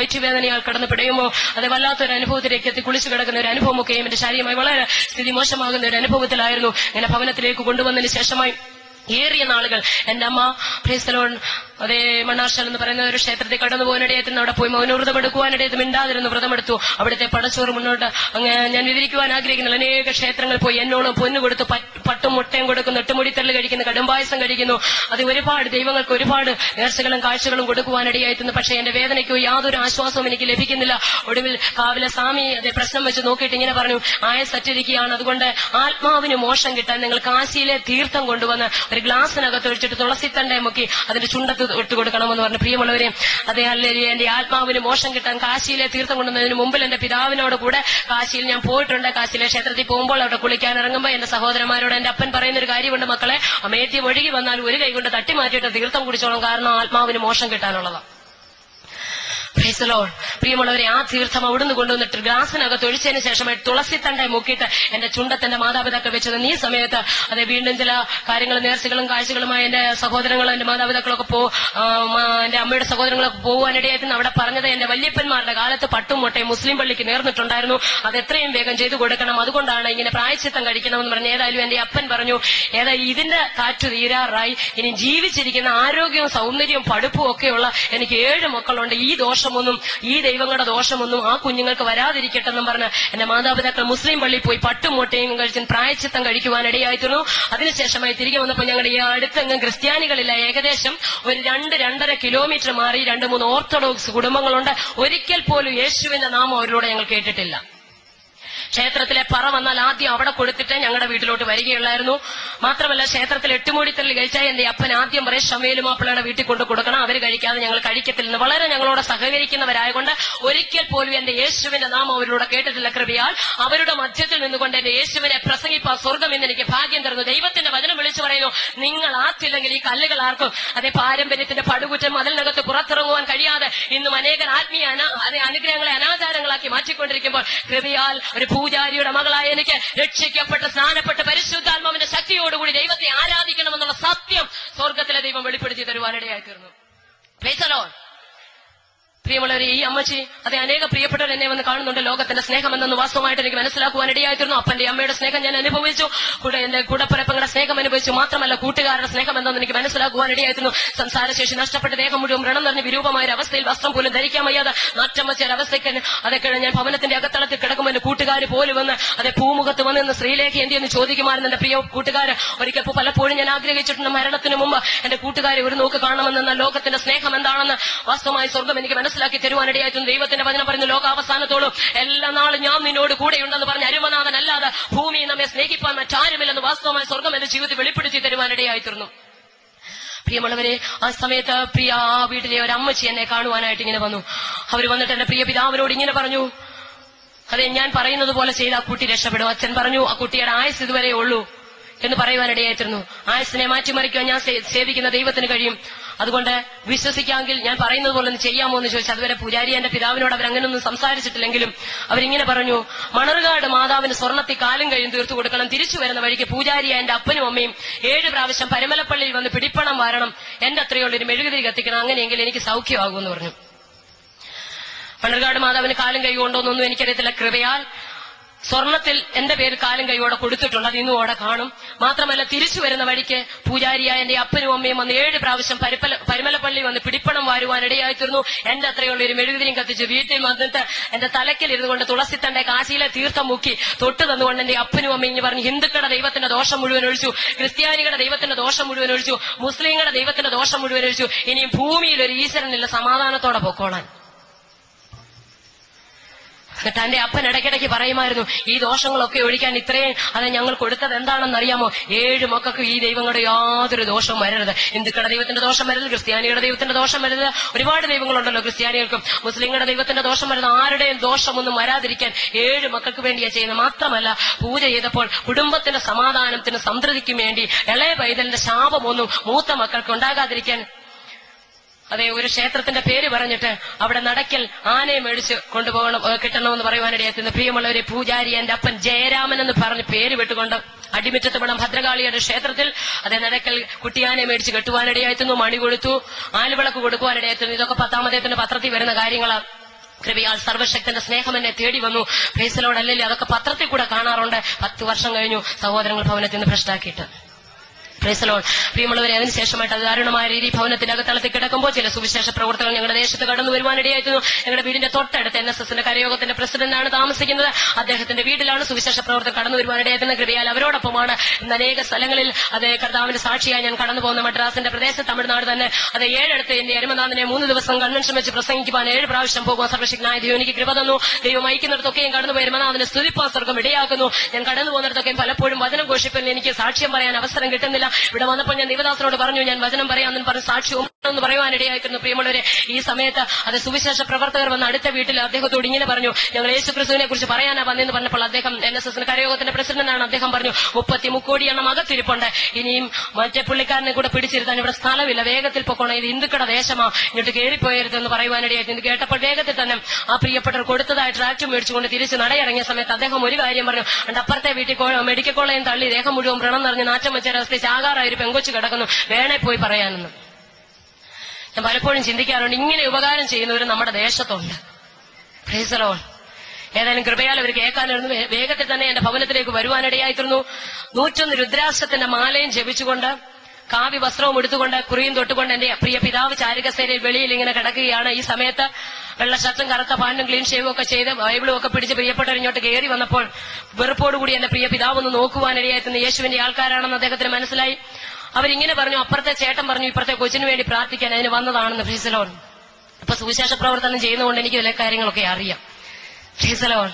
വേദനയാൽ കടന്നു പിടയുമ്പോൾ അത് വല്ലാത്തൊരു അനുഭവത്തിലേക്ക് എത്തി കുളിച്ചു കിടക്കുന്ന ഒരു അനുഭവമൊക്കെയും എന്റെ ശാരീരമായി വളരെ സ്ഥിതി മോശമാകുന്ന ഒരു അനുഭവത്തിലായിരുന്നു ഇങ്ങനെ ഭവനത്തിലേക്ക് കൊണ്ടുവന്നതിന് ശേഷമായി ഏറിയ നാളുകൾ എന്റെ അമ്മ പ്രീസലോൺ അതേ മണ്ണാർശാൽ എന്ന് പറയുന്ന ഒരു ക്ഷേത്രത്തിൽ കടന്നു പോകാനിടയത്തിൽ അവിടെ പോയി മൗനവ്രതം എടുക്കുവാനിടയത്ത് മിണ്ടാതിരുന്നു വ്രതമെടുത്തു അവിടുത്തെ പടച്ചോറ് മുന്നോട്ട് അങ്ങ് ഞാൻ വിവരിക്കുവാൻ ആഗ്രഹിക്കുന്നില്ല അനേക ക്ഷേത്രങ്ങൾ പോയി എന്നോളം പൊന്നു കൊടുത്തു പറ്റ് പട്ടും മുട്ടയും കൊടുക്കുന്നു എട്ടുമുടിത്തള്ളി കഴിക്കുന്നു കടുംപായസം കഴിക്കുന്നു അത് ഒരുപാട് ദൈവങ്ങൾക്ക് ഒരുപാട് നേർച്ചകളും കാഴ്ചകളും കൊടുക്കുവാനിടയായിരുന്നു പക്ഷേ എന്റെ വേദനയ്ക്കോ യാതൊരു ആശ്വാസവും എനിക്ക് ലഭിക്കുന്നില്ല ഒടുവിൽ കാവിലെ സ്വാമി അതേ പ്രശ്നം വെച്ച് നോക്കിയിട്ട് ഇങ്ങനെ പറഞ്ഞു ആയസറ്റിരിക്കുകയാണ് അതുകൊണ്ട് ആത്മാവിന് മോശം കിട്ടാൻ നിങ്ങൾ കാശിയിലെ തീർത്ഥം കൊണ്ടുവന്ന് ഒരു ഗ്ലാസ്സിനകത്ത് ഒഴിച്ചിട്ട് തുളസിത്തണ്ടേ മുക്കി അതിന്റെ ചുണ്ടത്ത് ഇട്ട് കൊടുക്കണമെന്ന് പറഞ്ഞു പ്രിയമുള്ളവരെ അതേ അല്ലെങ്കിൽ എന്റെ ആത്മാവിന് മോശം കിട്ടാൻ കാശിയിലെ തീർത്ഥം കൊണ്ടുവന്നതിന് മുമ്പിൽ എന്റെ പിതാവിനോട് കൂടെ കാശിയിൽ ഞാൻ പോയിട്ടുണ്ട് കാശിയിലെ ക്ഷേത്രത്തിൽ പോകുമ്പോൾ അവിടെ കുളിക്കാൻ ഇറങ്ങുമ്പോൾ എന്റെ സഹോദരന്മാരോട് എന്റെ അപ്പൻ പറയുന്ന ഒരു കാര്യമുണ്ട് മക്കളെ അമേദ്യം ഒഴുകി വന്നാൽ ഒരു കൈ കൊണ്ട് തട്ടി മാറ്റിയിട്ട് തീർത്ഥം കുടിച്ചോളും കാരണം ആത്മാവിന് മോശം കിട്ടാനുള്ളതാണ് Praise the Lord. പ്രിയമുള്ളവരെ ആ തീർത്ഥം അവിടുന്ന് കൊണ്ടുവന്നിട്ട് ഗ്ലാസിനകത്ത് ഒഴിച്ചതിന് ശേഷമായി തുളസിത്തണ്ടെ മുക്കിയിട്ട് എന്റെ ചുണ്ടത്തിന്റെ മാതാപിതാക്കൾ വെച്ചത് ഈ സമയത്ത് അതെ വീണ്ടും ചില കാര്യങ്ങൾ നേർച്ചകളും കാഴ്ചകളുമായി എന്റെ സഹോദരങ്ങളും എന്റെ മാതാപിതാക്കളൊക്കെ പോ ആ, മ- എന്റെ അമ്മയുടെ സഹോദരങ്ങളൊക്കെ പോകാനിടയായിരുന്നു അവിടെ പറഞ്ഞത് എന്റെ വല്യപ്പന്മാരുടെ കാലത്ത് പട്ടും മുട്ടയും മുസ്ലിം പള്ളിക്ക് നേർന്നിട്ടുണ്ടായിരുന്നു അത് എത്രയും വേഗം ചെയ്തു കൊടുക്കണം അതുകൊണ്ടാണ് ഇങ്ങനെ പ്രായച്ചിത്തം കഴിക്കണമെന്ന് പറഞ്ഞ് ഏതായാലും എന്റെ അപ്പൻ പറഞ്ഞു ഏതായാലും ഇതിന്റെ കാറ്റ് തീരാറായി ഇനി ജീവിച്ചിരിക്കുന്ന ആരോഗ്യവും സൗന്ദര്യവും പഠിപ്പും ഒക്കെയുള്ള എനിക്ക് ഏഴ് മക്കളുണ്ട് ഈ ദോഷമൊന്നും ഈ ദൈവങ്ങളുടെ ദോഷമൊന്നും ആ കുഞ്ഞുങ്ങൾക്ക് വരാതിരിക്കട്ടെ എന്നും പറഞ്ഞ് എന്റെ മാതാപിതാക്കൾ മുസ്ലിം പള്ളിയിൽ പോയി പട്ടും മുട്ടയും കഴിച്ച് പ്രായച്ചിത്തം കഴിക്കുവാൻ ഇടയായിത്തീർന്നു അതിനുശേഷമായി തിരികെ വന്നപ്പോൾ ഞങ്ങളുടെ ഈ അടുത്തെങ്ങും ക്രിസ്ത്യാനികളില്ല ഏകദേശം ഒരു രണ്ട് രണ്ടര കിലോമീറ്റർ മാറി രണ്ട് മൂന്ന് ഓർത്തഡോക്സ് കുടുംബങ്ങളുണ്ട് ഒരിക്കൽ പോലും യേശുവിന്റെ നാമം അവരിലൂടെ ഞങ്ങൾ കേട്ടിട്ടില്ല ക്ഷേത്രത്തിലെ പറ വന്നാൽ ആദ്യം അവിടെ കൊടുത്തിട്ട് ഞങ്ങളുടെ വീട്ടിലോട്ട് വരികയുള്ളായിരുന്നു മാത്രമല്ല ക്ഷേത്രത്തിൽ എട്ടുമൂടിത്തള്ളി കഴിച്ചാൽ എന്റെ അപ്പൻ ആദ്യം പറയും ഷമേലും മാപ്പിളയുടെ വീട്ടിൽ കൊണ്ട് കൊടുക്കണം അവർ കഴിക്കാതെ ഞങ്ങൾ കഴിക്കത്തില്ലെന്ന് വളരെ ഞങ്ങളോട് സഹകരിക്കുന്നവരായതുകൊണ്ട് ഒരിക്കൽ പോലും എന്റെ യേശുവിന്റെ നാമം അവരിലൂടെ കേട്ടിട്ടില്ല കൃപയാൽ അവരുടെ മധ്യത്തിൽ നിന്നുകൊണ്ട് എന്റെ യേശുവിനെ പ്രസംഗിപ്പാ സ്വർഗം എന്ന് എനിക്ക് ഭാഗ്യം തരുന്നു ദൈവത്തിന്റെ വചനം വിളിച്ചു പറയുന്നു നിങ്ങൾ ആർത്തില്ലെങ്കിൽ ഈ കല്ലുകൾ ആർക്കും അതേ പാരമ്പര്യത്തിന്റെ പടുകുറ്റം അതിനകത്ത് പുറത്തിറങ്ങുവാൻ കഴിയാതെ ഇന്നും അനേകർ ആത്മീയ അന- അതേ അനുഗ്രഹങ്ങളെ അനാചാരങ്ങളാക്കി മാറ്റിക്കൊണ്ടിരിക്കുമ്പോൾ കൃപയാൽ ഒരു പൂജാരിയുടെ മകളായ എനിക്ക് രക്ഷിക്കപ്പെട്ട് സ്നാനപ്പെട്ട് പരിശുദ്ധാത്മാവിന്റെ ശക്തിയോടുകൂടി ദൈവത്തെ ആരാധിക്കണമെന്നുള്ള സത്യം സ്വർഗത്തിലെ ദൈവം വെളിപ്പെടുത്തി തരുവാനിടയായി തീർന്നു Praise the Lord. പ്രിയമുള്ളവരെ ഈ അമ്മച്ചി അതെ അനേക പ്രിയപ്പെട്ടവർ എന്നെ വന്ന് കാണുന്നുണ്ട് ലോകത്തിന്റെ സ്നേഹം എന്നു വാസ്തവമായിട്ട് എനിക്ക് മനസ്സിലാക്കുവാൻ ഇടയായിത്തീർന്നു അപ്പന്റെ അമ്മയുടെ സ്നേഹം ഞാൻ അനുഭവിച്ചു കൂടെ എന്റെ കൂടപ്പരപ്പങ്ങളുടെ സ്നേഹം അനുഭവിച്ചു മാത്രമല്ല കൂട്ടുകാരുടെ സ്നേഹം എന്തെന്ന് എനിക്ക് മനസ്സിലാക്കുവാൻ ഇടയായിത്തീർന്നു സംസാരശേഷി നഷ്ടപ്പെട്ട ദേഹം മുഴുവൻ വ്രണം നിറഞ്ഞ് വിരൂപമായ ഒരു അവസ്ഥയിൽ വസ്ത്രം പോലും ധരിക്കാൻ വയ്യാതെ നാറ്റം വെച്ച ഒരു അവസ്ഥയ്ക്ക് അതൊക്കെ ഞാൻ ഭവനത്തിന്റെ അകത്തളത്തിൽ കിടക്കുമ്പോൾ എന്റെ കൂട്ടുകാർ പോലും വന്ന് അതെ പൂമുഖത്ത് വന്ന് നിന്ന് സ്ത്രീലേഖ എന്തെന്ന് ചോദിക്കുമായിരുന്നു എന്റെ പ്രിയ കൂട്ടുകാർ ഒരിക്കൽ ഇപ്പോൾ പലപ്പോഴും ഞാൻ ആഗ്രഹിച്ചിട്ടുണ്ട് മരണത്തിന് മുമ്പ് എന്റെ കൂട്ടുകാരെ ഒരു നോക്ക് കാണണമെന്ന ലോകത്തിന്റെ സ്നേഹം എന്താണെന്ന് വാസ്തവമായി സ്വർഗം എനിക്ക് മനസ്സിലാക്കി തരുവാനിടയായിട്ടുണ്ട് ദൈവത്തിന്റെ വചനം പറയുന്നു ലോകാവസാനത്തോളം എല്ലാ നാളും ഞാൻ നിന്നോട് കൂടെയുണ്ടെന്ന് പറഞ്ഞ അരുമനാഥൻ അല്ലാതെ ഭൂമി നമ്മെ സ്നേഹിപ്പാൻ മറ്റാരുമില്ലെന്ന് വാസ്തവമായി സ്വർഗം എന്റെ ജീവിതത്തിൽ വെളിപ്പെടുത്തി തരുവാനിടയായിത്തീർന്നു പ്രിയമുള്ളവരെ ആ സമയത്ത് പ്രിയ ആ വീട്ടിലെ ഒരു അമ്മച്ചി എന്നെ കാണുവാനായിട്ട് ഇങ്ങനെ വന്നു അവർ വന്നിട്ട് എന്റെ പ്രിയ പിതാവിനോട് ഇങ്ങനെ പറഞ്ഞു അതെ ഞാൻ പറയുന്നത് പോലെ ചെയ്ത് ആ കുട്ടി രക്ഷപ്പെടും അച്ഛൻ പറഞ്ഞു ആ കുട്ടിയുടെ ആയുസ് ഇതുവരെ ഉള്ളൂ എന്ന് പറയുവാനിടയായിത്തീർന്നു ആയുസിനെ മാറ്റിമറിക്കുവാൻ ഞാൻ സേ- സേവിക്കുന്ന ദൈവത്തിന് കഴിയും അതുകൊണ്ട് വിശ്വസിക്കാമെങ്കിൽ ഞാൻ പറയുന്നത് പോലെ ഒന്ന് ചെയ്യാമോ എന്ന് ചോദിച്ചു അതുവരെ പൂജാരി എന്റെ പിതാവിനോട് അവർ അങ്ങനെയൊന്നും സംസാരിച്ചിട്ടില്ലെങ്കിലും അവരിങ്ങനെ പറഞ്ഞു മണർകാട് മാതാവിന് സ്വർണ്ണത്തിൽ കാലും കഴിയും തീർത്തു കൊടുക്കണം തിരിച്ചു വരുന്ന വഴിക്ക് പൂജാരി എന്റെ അപ്പനും അമ്മയും ഏഴ് പ്രാവശ്യം പരമലപ്പള്ളിയിൽ വന്ന് പിടിപ്പണം വാരണം എന്റെ അത്രയുള്ളൊരു മെഴുകുതിരി കത്തിക്കണം അങ്ങനെയെങ്കിൽ എനിക്ക് സൗഖ്യമാകുമെന്ന് പറഞ്ഞു മണർകാട് മാതാവിന് കാലും കൈ കൊണ്ടോന്നൊന്നും എനിക്കറിയത്തില്ല കൃപയാൽ സ്വർണത്തിൽ എന്റെ പേര് കാലും കൈയോടെ കൊടുത്തിട്ടുണ്ട് അത് ഇന്നും അവിടെ കാണും മാത്രമല്ല തിരിച്ചു വരുന്ന വഴിക്ക് പൂജാരിയായ എന്റെ അപ്പനും അമ്മയും വന്ന് ഏഴ് പ്രാവശ്യം പരിപ്പല പരിമലപ്പള്ളി വന്ന് പിടിപ്പണം വാരുവാൻ ഇടയായിത്തീർന്നു എന്റെ അത്രയുള്ള ഒരു മെഴുകുതിരിയും കത്തിച്ച് വീട്ടിൽ വന്നിട്ട് എന്റെ തലക്കിൽ ഇരുന്നു കൊണ്ട് തുളസിത്തന്റെ കാശിയിലെ തീർത്ഥം മുക്കി തൊട്ട് തന്നുകൊണ്ട് എന്റെ അപ്പനും അമ്മയും ഇങ്ങനെ പറഞ്ഞു ഹിന്ദുക്കളുടെ ദൈവത്തിന്റെ ദോഷം മുഴുവൻ ഒഴിച്ചു ക്രിസ്ത്യാനികളുടെ ദൈവത്തിന്റെ ദോഷം മുഴുവൻ ഒഴിച്ചു മുസ്ലിങ്ങളുടെ ദൈവത്തിന്റെ ദോഷം മുഴുവൻ ഒഴിച്ചു ഇനി ഭൂമിയിൽ ഒരു ഈശ്വരനില്ല സമാധാനത്തോടെ പൊക്കോളാൻ എന്നിട്ട് എന്റെ അപ്പൻ ഇടയ്ക്കിടയ്ക്ക് പറയുമായിരുന്നു ഈ ദോഷങ്ങളൊക്കെ ഒഴിക്കാൻ ഇത്രയും അത് ഞങ്ങൾ കൊടുത്തത് എന്താണെന്ന് അറിയാമോ ഏഴ് മക്കൾക്ക് ഈ ദൈവങ്ങളുടെ യാതൊരു ദോഷവും വരരുത് ഹിന്ദുക്കളുടെ ദൈവത്തിന്റെ ദോഷം വരരുത് ക്രിസ്ത്യാനികളുടെ ദൈവത്തിന്റെ ദോഷം വരരുത് ഒരുപാട് ദൈവങ്ങളുണ്ടല്ലോ ക്രിസ്ത്യാനികൾക്കും മുസ്ലിങ്ങളുടെ ദൈവത്തിന്റെ ദോഷം വരുന്ന ആരുടെയും ദോഷമൊന്നും വരാതിരിക്കാൻ ഏഴ് മക്കൾക്ക് വേണ്ടിയാ ചെയ്യുന്നത് മാത്രമല്ല പൂജ ചെയ്തപ്പോൾ കുടുംബത്തിന്റെ സമാധാനത്തിന് സംതൃപ്തിക്കും വേണ്ടി ഇളയ പൈതലിന്റെ ശാപമൊന്നും മൂത്ത മക്കൾക്ക് ഉണ്ടാകാതിരിക്കാൻ അതെ ഒരു ക്ഷേത്രത്തിന്റെ പേര് പറഞ്ഞിട്ട് അവിടെ നടക്കൽ ആനയെ മേടിച്ച് കൊണ്ടുപോകണം ഏ, കിട്ടണമെന്ന് പറയുവാനിടയായിരുന്നു പ്രിയമുള്ളവരെ പൂജാരി എന്റെ അപ്പൻ ജയരാമൻ എന്ന് പറഞ്ഞ് പേര് വിട്ടുകൊണ്ട് അടിമുറ്റത്ത് വേണം ഭദ്രകാളിയുടെ ക്ഷേത്രത്തിൽ അതെ നടക്കൽ കുട്ടിയാനെ മേടിച്ച് കെട്ടുവാനിടയായിരുന്നു മണി കൊടുത്തു ആലുവിളക്ക് കൊടുക്കുവാനിടയായിരുന്നു ഇതൊക്കെ പത്താമതേത്തിന്റെ പത്രത്തിൽ വരുന്ന കാര്യങ്ങളാണ് കൃപയാൽ സർവശക്തന്റെ സ്നേഹം എന്നെ തേടി വന്നു പ്രേസലോട് അല്ലെങ്കിൽ അതൊക്കെ പത്രത്തിൽ കൂടെ കാണാറുണ്ട് പത്ത് വർഷം കഴിഞ്ഞു സഹോദരങ്ങൾ ഭവനത്തിൽ നിന്ന് ഭ്രഷ്ടാക്കിയിട്ട് പ്രേസലോൺ പ്രിയമുള്ളവരെ അതിനുശേഷമായിട്ട് അത് ദാരുണമായ രീതി ഭവനത്തിന്റെ അകത്തളത്തിൽ കിടക്കുമ്പോൾ ചില സുവിശേഷ പ്രവർത്തകർ ഞങ്ങളുടെ ദേശത്ത് കടന്നു വരുവാനിടയായിരുന്നു ഞങ്ങളുടെ വീടിന്റെ തൊട്ടടുത്ത് എൻ എസ് എസിന്റെ കരയോഗത്തിന്റെ പ്രസിഡന്റാണ് താമസിക്കുന്നത് അദ്ദേഹത്തിന്റെ വീട്ടിലാണ് സുവിശേഷ പ്രവർത്തകർ കടന്നു വരുവാനിടയായിരുന്ന കൃപയാൽ അവരോടൊപ്പമാണ് ഇന്ന് അനേക സ്ഥലങ്ങളിൽ അത് കർത്താവിന്റെ സാക്ഷിയായി ഞാൻ കടന്നു പോകുന്ന മദ്രാസിന്റെ പ്രദേശത്ത് തമിഴ്നാട് തന്നെ അത് ഏഴെടുത്ത് എന്റെ അരുമനാഥനെ മൂന്ന് ദിവസം കൺവെൻഷൻ വെച്ച് പ്രസംഗിക്കുവാൻ ഏഴ് പ്രാവശ്യം പോകുവാൻ സർവശക്തനായ ദൈവം എനിക്ക് കൃപ തന്നു ദൈവം അയക്കുന്നിടത്തൊക്കെയും കടന്നു പോയി അരുമനാഥനെ സ്തുതിപ്പാൻ സ്വർഗം ഇടയാക്കുന്നു ഞാൻ കടന്നു പോകുന്നിടത്തൊക്കെയും പലപ്പോഴും വചനം ഘോഷിപ്പിൽ എനിക്ക് സാക്ഷ്യം പറയാൻ അവസരം കിട്ടുന്നില്ല ഇവിടെ വന്നപ്പോൾ ഞാൻ ദേവദാസനോട് പറഞ്ഞു ഞാൻ വചനം പറയാമെന്ന് പറഞ്ഞ് സാക്ഷ്യവും എന്ന് പറയുവാനിടയായിരുന്നു പ്രിയമുള്ളവരെ ഈ സമയത്ത് അത് സുവിശേഷ പ്രവർത്തകർ വന്ന് അടുത്ത വീട്ടിൽ അദ്ദേഹത്തോട് ഇങ്ങനെ പറഞ്ഞു ഞങ്ങൾ യേശു ക്രിസ്തുവിനെ കുറിച്ച് പറയാനാ വന്നെന്ന് പറഞ്ഞപ്പോൾ അദ്ദേഹം എൻ എസ് എസിന് കരയോഗത്തിന്റെ പ്രസിഡന്റാണ് അദ്ദേഹം പറഞ്ഞു മുപ്പത്തി മുക്കോടി എണ്ണം അകത്തിരിപ്പുണ്ട് ഇനിയും മറ്റേ പുള്ളിക്കാരനെ കൂടെ പിടിച്ചിരുത്താൻ ഇവിടെ സ്ഥലമില്ല വേഗത്തിൽ പൊക്കോണം ഇത് ഹിന്ദുക്കളുടെ ദേശമാ ഇങ്ങോട്ട് കയറിപ്പോയരുതെന്ന് പറയുവാനിടയായിരുന്നു ഇത് കേട്ടപ്പോൾ വേഗത്തിൽ തന്നെ ആ പ്രിയപ്പെട്ടവർ കൊടുത്തതായി ട്രാക്ട് മേടിച്ചുകൊണ്ട് തിരിച്ച് നടയിറങ്ങിയ സമയത്ത് അദ്ദേഹം ഒരു കാര്യം പറഞ്ഞു "അണ്ട് അപ്പുറത്തെ വീട്ടിൽ കോ- മെഡിക്കൽ കോളേജിൽ തള്ളി ദേഹം മുഴുവൻ വ്രണം നിറഞ്ഞ് നാറ്റം വെച്ച ഒരവസ്ഥയിൽ ചാകാറായ ഒരു പെങ്കൊച്ചു കിടക്കുന്നു വേണേ പോയി പറയാനെന്ന് ഞാൻ പലപ്പോഴും ചിന്തിക്കാറുണ്ട് ഇങ്ങനെ ഉപകാരം ചെയ്യുന്നവർ നമ്മുടെ ദേശത്തുണ്ട് പ്രൈസലോൺ ഏതായാലും കൃപയാൽ അവർ കേൾക്കാനിരുന്നു വേ- വേഗത്തിൽ തന്നെ എന്റെ ഭവനത്തിലേക്ക് വരുവാനിടയായിത്തീർന്നു നൂറ്റൊന്ന് രുദ്രാക്ഷത്തിന്റെ മാലയും ജപിച്ചുകൊണ്ട് കാവി വസ്ത്രവും എടുത്തുകൊണ്ട് കുറിയും തൊട്ടുകൊണ്ട് എന്റെ പ്രിയ പിതാവ് ചാരികസേനയിൽ വെളിയിൽ ഇങ്ങനെ കിടക്കുകയാണ് ഈ സമയത്ത് വെള്ള ഷർട്ടും കറുത്ത പാന്റും ക്ലീൻ ഷേവും ഒക്കെ ചെയ്ത് ബൈബിളും ഒക്കെ പിടിച്ച് പ്രിയപ്പെട്ടവർ ഇങ്ങോട്ട് കയറി വന്നപ്പോൾ വെറുപ്പോടുകൂടി എന്റെ പ്രിയ പിതാവ് ഒന്ന് നോക്കുവാനിടയായിത്തുന്ന യേശുവിന്റെ ആൾക്കാരാണെന്ന് അദ്ദേഹത്തിന് മനസ്സിലായി അവരിങ്ങനെ പറഞ്ഞു അപ്പുറത്തെ ചേട്ടൻ പറഞ്ഞു ഇപ്പുറത്തെ കൊച്ചിന് വേണ്ടി പ്രാർത്ഥിക്കാൻ അതിന് വന്നതാണെന്ന് ഫീസലോൺ അപ്പൊ സുവിശേഷ പ്രവർത്തനം ചെയ്യുന്നതുകൊണ്ട് എനിക്ക് ഇതിലെ കാര്യങ്ങളൊക്കെ അറിയാം ഫീസലോൺ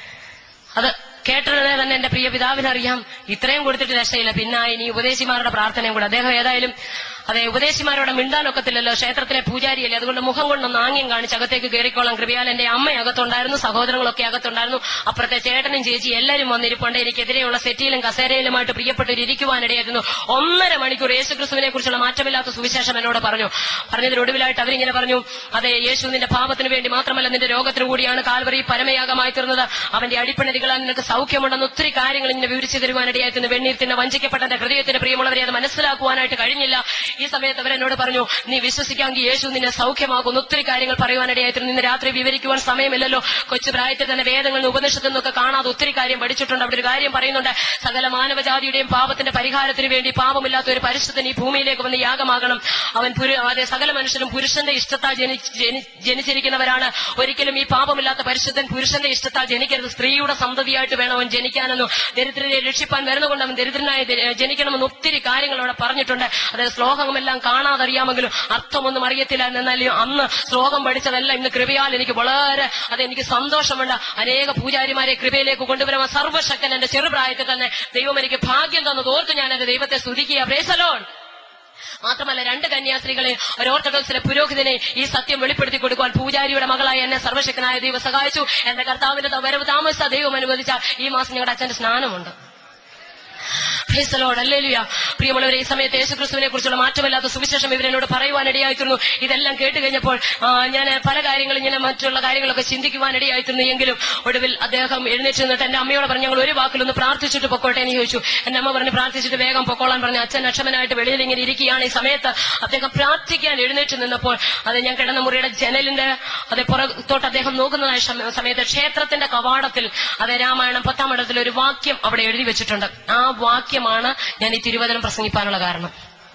അത് കേട്ടതിനെ തന്നെ എന്റെ പ്രിയ പിതാവിനറിയാം ഇത്രയും കൊടുത്തിട്ട് രക്ഷയില്ല പിന്നെ ഇനി ഉപദേശിമാരുടെ പ്രാർത്ഥനയും കൂടെ അദ്ദേഹം ഏതായാലും അതെ ഉപദേശിമാരോട് മിണ്ടാനൊക്കത്തില്ലല്ലോ ക്ഷേത്രത്തിലെ പൂജാരിയല്ലേ അതുകൊണ്ട് മുഖം കൊണ്ടൊന്ന് ആംഗ്യം കാണിച്ച് അകത്തേക്ക് കയറിക്കോളാം കൃപയാൽ എന്റെ അമ്മ അകത്തുണ്ടായിരുന്നു സഹോദരങ്ങളൊക്കെ അകത്തുണ്ടായിരുന്നു അപ്പുറത്തെ ചേട്ടനും ചേച്ചി എല്ലാവരും വന്നിരിപ്പുണ്ട് എനിക്കെതിരെയുള്ള സെറ്റിയിലും കസേരയിലുമായിട്ട് പ്രിയപ്പെട്ടവർ ഇരിക്കുവാനിടയായിരുന്നു ഒന്നര മണിക്കൂർ യേശു ക്രിസ്തുവിനെ കുറിച്ചുള്ള മാറ്റമില്ലാത്ത സുവിശേഷം എന്നോട് പറഞ്ഞു പറഞ്ഞതിനൊടുവിലായിട്ട് അവരിങ്ങനെ പറഞ്ഞു അതെ യേശു നിന്റെ പാപത്തിന് വേണ്ടി മാത്രമല്ല നിന്റെ രോഗത്തിന് കൂടിയാണ് കാൽവറി പരമയാഗമായി തീർന്നത് അവന്റെ അടിപ്പിണരികളാൽ നിനക്ക് സൗഖ്യമുണ്ടെന്ന് ഒത്തിരി കാര്യങ്ങൾ ഇങ്ങനെ വിവരിച്ചു തരുവാനിടയായിരുന്നു വെണ്ണീർ തന്നെ വഞ്ചിക്കപ്പെട്ട എന്റെ ഹൃദയത്തിന്റെ പ്രിയമുള്ളവരെ അത് മനസ്സിലാക്കുവാനായിട്ട് കഴിഞ്ഞില്ല ഈ സമയത്ത് അവരെന്നോട് പറഞ്ഞു നീ വിശ്വസിക്കാമെങ്കിൽ യേശു നിന്നെ സൗഖ്യമാകുന്ന ഒത്തിരി കാര്യങ്ങൾ പറയുവാനിടയായിരുന്നു ഇന്ന് രാത്രി വിവരിക്കുവാൻ സമയമില്ലല്ലോ കൊച്ചു പ്രായത്തിൽ തന്നെ വേദങ്ങളിൽ നിന്ന് ഉപനിഷത്തിൽ നിന്നൊക്കെ കാണാതെ ഒത്തിരി കാര്യം പഠിച്ചിട്ടുണ്ട് അവിടെ ഒരു കാര്യം പറയുന്നുണ്ട് സകല മാനവജാതിയുടെയും പാപത്തിന്റെ പരിഹാരത്തിന് വേണ്ടി പാപമില്ലാത്ത ഒരു പരിശുദ്ധൻ ഈ ഭൂമിയിലേക്ക് വന്ന് യാഗമാകണം അവൻ പുരു അതെ സകല മനുഷ്യരും പുരുഷന്റെ ഇഷ്ടത്താൽ ജനി ജനി- ജനിച്ചിരിക്കുന്നവരാണ് ഒരിക്കലും ഈ പാപമില്ലാത്ത പരിശുദ്ധൻ പുരുഷന്റെ ഇഷ്ടത്താൽ ജനിക്കരുത് സ്ത്രീയുടെ സന്തതിയായിട്ട് വേണം അവൻ ജനിക്കാനെന്നും ദരിദ്രരെ രക്ഷിപ്പാൻ വരുന്നതുകൊണ്ട് അവൻ ദരിദ്രനായി ജ- ജനിക്കണമെന്ന് ഒത്തിരി കാര്യങ്ങൾ അവിടെ പറഞ്ഞിട്ടുണ്ട് അതായത് ശ്ലോകമെല്ലാം കാണാതറിയാമെങ്കിലും അർത്ഥമൊന്നും അറിയത്തില്ല എന്നാലും അന്ന് ശ്ലോകം പഠിച്ചതെല്ലാം ഇന്ന് കൃപയാൽ എനിക്ക് വളരെ അത് എനിക്ക് സന്തോഷമുണ്ട് അനേക പൂജാരിമാരെ കൃപയിലേക്ക് കൊണ്ടുവരുവാൻ സർവശക്തൻ എന്റെ ചെറുപ്രായത്തിൽ തന്നെ ദൈവം എനിക്ക് ഭാഗ്യം തന്നത് ഓർത്ത് ഞാൻ എന്റെ ദൈവത്തെ സ്തുതിക്കുക പ്രേസലോൺ മാത്രമല്ല രണ്ട് കന്യാസ്ത്രീകളെ ഒരു ഓർത്തഡോക്സിലെ പുരോഹിതനെ ഈ സത്യം വെളിപ്പെടുത്തി കൊടുക്കുവാൻ പൂജാരിയുടെ മകളായ എന്നെ സർവശക്തനായ ദൈവം സഹായിച്ചു എന്റെ കർത്താവിന്റെ വരവ് താമസിച്ച ദൈവം അനുവദിച്ച ഈ മാസം ഞങ്ങളുടെ അച്ഛന്റെ സ്നാനമുണ്ട് Praise the Lord. Hallelujah. പ്രിയമുള്ളവരെ ഈ സമയത്ത് യേശുക്രിസ്തുവിനെ കുറിച്ചുള്ള മാറ്റമില്ലാത്ത സുവിശേഷം ഇവരെന്നോട് പറയുവാനിടയായിത്തീർന്നു ഇതെല്ലാം കേട്ട് കഴിഞ്ഞപ്പോൾ ആ, ഞാൻ പല കാര്യങ്ങളും ഇങ്ങനെ മറ്റുള്ള കാര്യങ്ങളൊക്കെ ചിന്തിക്കുവാനിടയായിത്തീർന്നു എങ്കിലും ഒടുവിൽ അദ്ദേഹം എഴുന്നേറ്റ് നിന്നിട്ട് എന്റെ അമ്മയോട് പറഞ്ഞു ഞങ്ങൾ ഒരു വാക്കിലൊന്ന് പ്രാർത്ഥിച്ചിട്ട് പൊക്കോട്ടെ എന്ന് ചോദിച്ചു എന്റെ അമ്മ പറഞ്ഞു പ്രാർത്ഥിച്ചിട്ട് വേഗം പൊക്കോളാൻ പറഞ്ഞു അച്ഛൻ അക്ഷമനായിട്ട് വെളിയിൽ ഇങ്ങനെ ഇരിക്കുകയാണ് ഈ സമയത്ത് അദ്ദേഹം പ്രാർത്ഥിക്കാൻ എഴുന്നേറ്റ് നിന്നപ്പോൾ അത് ഞാൻ കിടന്ന മുറിയുടെ ജനലിന്റെ അത് പുറത്തോട്ട് അദ്ദേഹം നോക്കുന്നതായ സമ- സമയത്ത് ക്ഷേത്രത്തിന്റെ കവാടത്തിൽ അത് രാമായണം പത്താം ഇടത്തിൽ ഒരു വാക്യം അവിടെ എഴുതി വെച്ചിട്ടുണ്ട് ആ വാക്യമാണ് ഞാൻ ഈ തിരുവചനം പ്രസംഗിപ്പാനുള്ള കാരണം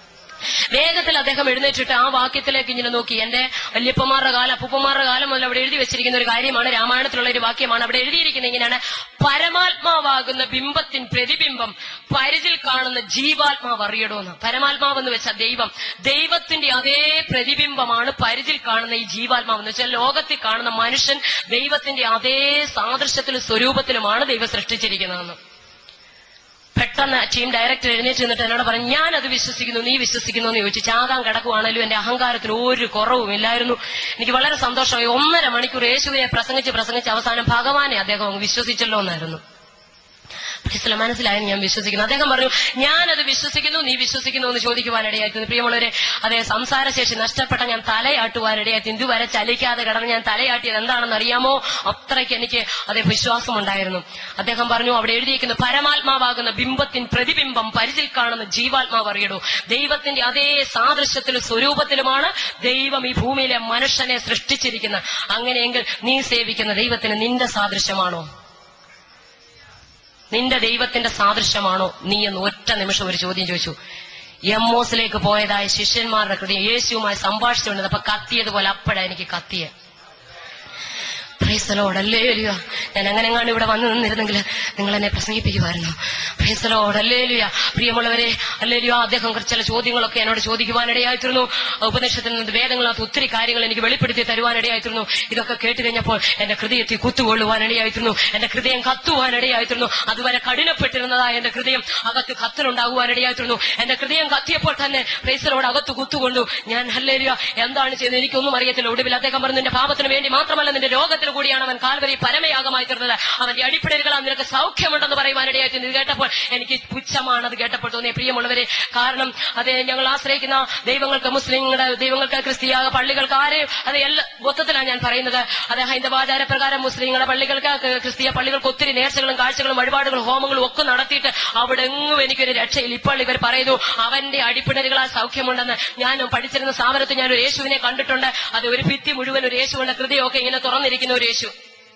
വേഗത്തിൽ അദ്ദേഹം എഴുന്നേറ്റിട്ട് ആ വാക്യത്തിലേക്ക് ഇങ്ങനെ നോക്കി എന്റെ വല്യപ്പന്മാരുടെ കാലം അപ്പൂപ്പന്മാരുടെ കാലം മുതൽ അവിടെ എഴുതി വെച്ചിരിക്കുന്ന ഒരു കാര്യമാണ് രാമായണത്തിലുള്ള ഒരു വാക്യമാണ് അവിടെ എഴുതിയിരിക്കുന്നത് ഇങ്ങനെയാണ് പരമാത്മാവാകുന്ന ബിംബത്തിൻ പ്രതിബിംബം പരിധിൽ കാണുന്ന ജീവാത്മാവ് അറിയടോന്ന് പരമാത്മാവ് എന്ന് വെച്ചാൽ ദൈവം ദൈവത്തിന്റെ അതേ പ്രതിബിംബമാണ് പരിധിൽ കാണുന്ന ഈ ജീവാത്മാവ് എന്ന് വെച്ചാൽ ലോകത്തിൽ കാണുന്ന മനുഷ്യൻ ദൈവത്തിന്റെ അതേ സാദൃശ്യത്തിലും സ്വരൂപത്തിലുമാണ് ദൈവം സൃഷ്ടിച്ചിരിക്കുന്നതെന്ന് പെട്ടെന്ന് ടീം ഡയറക്ടർ എഴുന്നേറ്റ് നിന്നിട്ട് എന്നോട് പറഞ്ഞു ഞാൻ അത് വിശ്വസിക്കുന്നു നീ വിശ്വസിക്കുന്നു എന്ന് ചോദിച്ചു ചാകാൻ കിടക്കുവാണേലും എന്റെ അഹങ്കാരത്തിന് ഒരു കുറവും ഇല്ലായിരുന്നു എനിക്ക് വളരെ സന്തോഷമായി ഒന്നര മണിക്കൂർ യേശുവിനെ പ്രസംഗിച്ച് പ്രസംഗിച്ച് അവസാനം ഭഗവാനെ അദ്ദേഹം അങ്ങ് വിശ്വസിച്ചല്ലോ എന്നായിരുന്നു മനസ്സില മനസ്സിലായെന്ന് ഞാൻ വിശ്വസിക്കുന്നു അദ്ദേഹം പറഞ്ഞു ഞാനത് വിശ്വസിക്കുന്നു നീ വിശ്വസിക്കുന്നു എന്ന് ചോദിക്കുവാനിടയായിത്തീർന്നു പ്രിയമുള്ളവരെ അതേ സംസാരശേഷി നഷ്ടപ്പെട്ട ഞാൻ തലയാട്ടുവാനിടയായി ഇതുവരെ ചലിക്കാതെ കിടന്ന് ഞാൻ തലയാട്ടിയത് എന്താണെന്ന് അറിയാമോ അത്രയ്ക്ക് എനിക്ക് അതേ വിശ്വാസമുണ്ടായിരുന്നു അദ്ദേഹം പറഞ്ഞു അവിടെ എഴുതിയിരിക്കുന്ന പരമാത്മാവാകുന്ന ബിംബത്തിൻ പ്രതിബിംബം പരിചിൽ കാണുന്ന ജീവാത്മാവ് അറിയടൂ ദൈവത്തിന്റെ അതേ സാദൃശ്യത്തിലും സ്വരൂപത്തിലുമാണ് ദൈവം ഈ ഭൂമിയിലെ മനുഷ്യനെ സൃഷ്ടിച്ചിരിക്കുന്നത് അങ്ങനെയെങ്കിൽ നീ സേവിക്കുന്ന ദൈവത്തിന് നിന്റെ സാദൃശ്യമാണോ നിന്റെ ദൈവത്തിന്റെ സാദൃശ്യമാണോ നീ എന്ന് ഒറ്റ നിമിഷം ഒരു ചോദ്യം ചോദിച്ചു എമ്മോസിലേക്ക് പോയതായ ശിഷ്യന്മാരുടെ ഹൃദയം യേശുവുമായി സംഭാഷിച്ചുകൊണ്ടത് അപ്പൊ കത്തിയതുപോലെ അപ്പോഴാ എനിക്ക് കത്തിയ പ്രൈസലോട് അല്ലേ ലുയ ഞാൻ അങ്ങനെ എങ്ങാണ്ട് ഇവിടെ വന്നു നിന്നിരുന്നെങ്കിൽ നിങ്ങൾ എന്നെ പ്രസംഗിപ്പിക്കുമായിരുന്നു പ്രൈസലോട് അല്ലേ ലുയ പ്രിയമുള്ളവരെ അല്ലേ ലുയ അദ്ദേഹം കുറച്ച് ചില ചോദ്യങ്ങളൊക്കെ എന്നോട് ചോദിക്കുവാനിടയായിത്തീർന്നു ഉപദേശത്തിൽ നിന്ന് വേദങ്ങളകത്ത് ഒത്തിരി കാര്യങ്ങൾ എനിക്ക് വെളിപ്പെടുത്തി തരുവാനിടയായിത്തീർന്നു ഇതൊക്കെ കേട്ട് കഴിഞ്ഞപ്പോൾ എന്റെ ഹൃദയത്തിൽ കുത്തുകൊള്ളുവാനിടയായിത്തീർന്നു എന്റെ ഹൃദയം കത്തുവാനിടയായിത്തീർന്നു അതുവരെ കഠിനപ്പെട്ടിരുന്നതായ എന്റെ ഹൃദയം അകത്ത് കത്തലുണ്ടാകുവാനിടയായിത്തീർന്നു എന്റെ ഹൃദയം കത്തിയപ്പോൾ തന്നെ പ്രൈസലോട് അകത്ത് കുത്തുകൊണ്ടു ഞാൻ ഹല്ലേലിയ എന്താണ് ചെയ്യുന്നത് എനിക്കൊന്നും അറിയത്തില്ല ഒടുവിൽ അദ്ദേഹം പറഞ്ഞു നിന്റെ പാപത്തിന് വേണ്ടി മാത്രമല്ല നിന്റെ രോഗത്തിന് കൂടിയാണ് അവൻ കാൽവരി പരമയാഗമായി തീർന്നത് അവന്റെ അടിപ്പിടലുകളാൽ നിനക്ക് സൗഖ്യമുണ്ടെന്ന് പറയുവാനിടയായിട്ട് ഇത് കേട്ടപ്പോൾ എനിക്ക് പുച്ഛമാണ് അത് കേട്ടപ്പോൾ തോന്നിയ പ്രിയമുള്ളവരെ കാരണം അത് ഞങ്ങൾ ആശ്രയിക്കുന്ന ദൈവങ്ങൾക്ക് മുസ്ലിങ്ങളുടെ ദൈവങ്ങൾക്ക് ക്രിസ്തീയ പള്ളികൾക്ക് ആരെയും അത് എല്ലാ മൊത്തത്തിലാണ് ഞാൻ പറയുന്നത് അത് ഹൈന്ദവാചാര പ്രകാരം മുസ്ലിങ്ങളുടെ പള്ളികൾക്ക് ക- ക്രിസ്തീയ പള്ളികൾക്ക് ഒത്തിരി നേർച്ചകളും കാഴ്ചകളും വഴിപാടുകളും ഹോമങ്ങളും ഒക്കെ നടത്തിയിട്ട് അവിടെ എങ്ങും എനിക്കൊരു രക്ഷയില്ല ഇപ്പോൾ ഇവർ പറയുന്നു അവന്റെ അടിപ്പിണരുകളാൽ സൗഖ്യമുണ്ടെന്ന് ഞാനും പഠിച്ചിരുന്ന സ്ഥാപനത്തിൽ ഞാൻ ഒരു യേശുവിനെ കണ്ടിട്ടുണ്ട് അത് ഒരു ഭിത്തി മുഴുവൻ ഒരു യേശുവിന്റെ ഹൃദയമൊക്കെ ഇങ്ങനെ തുറന്നിരിക്കുന്ന ഒരു യേശു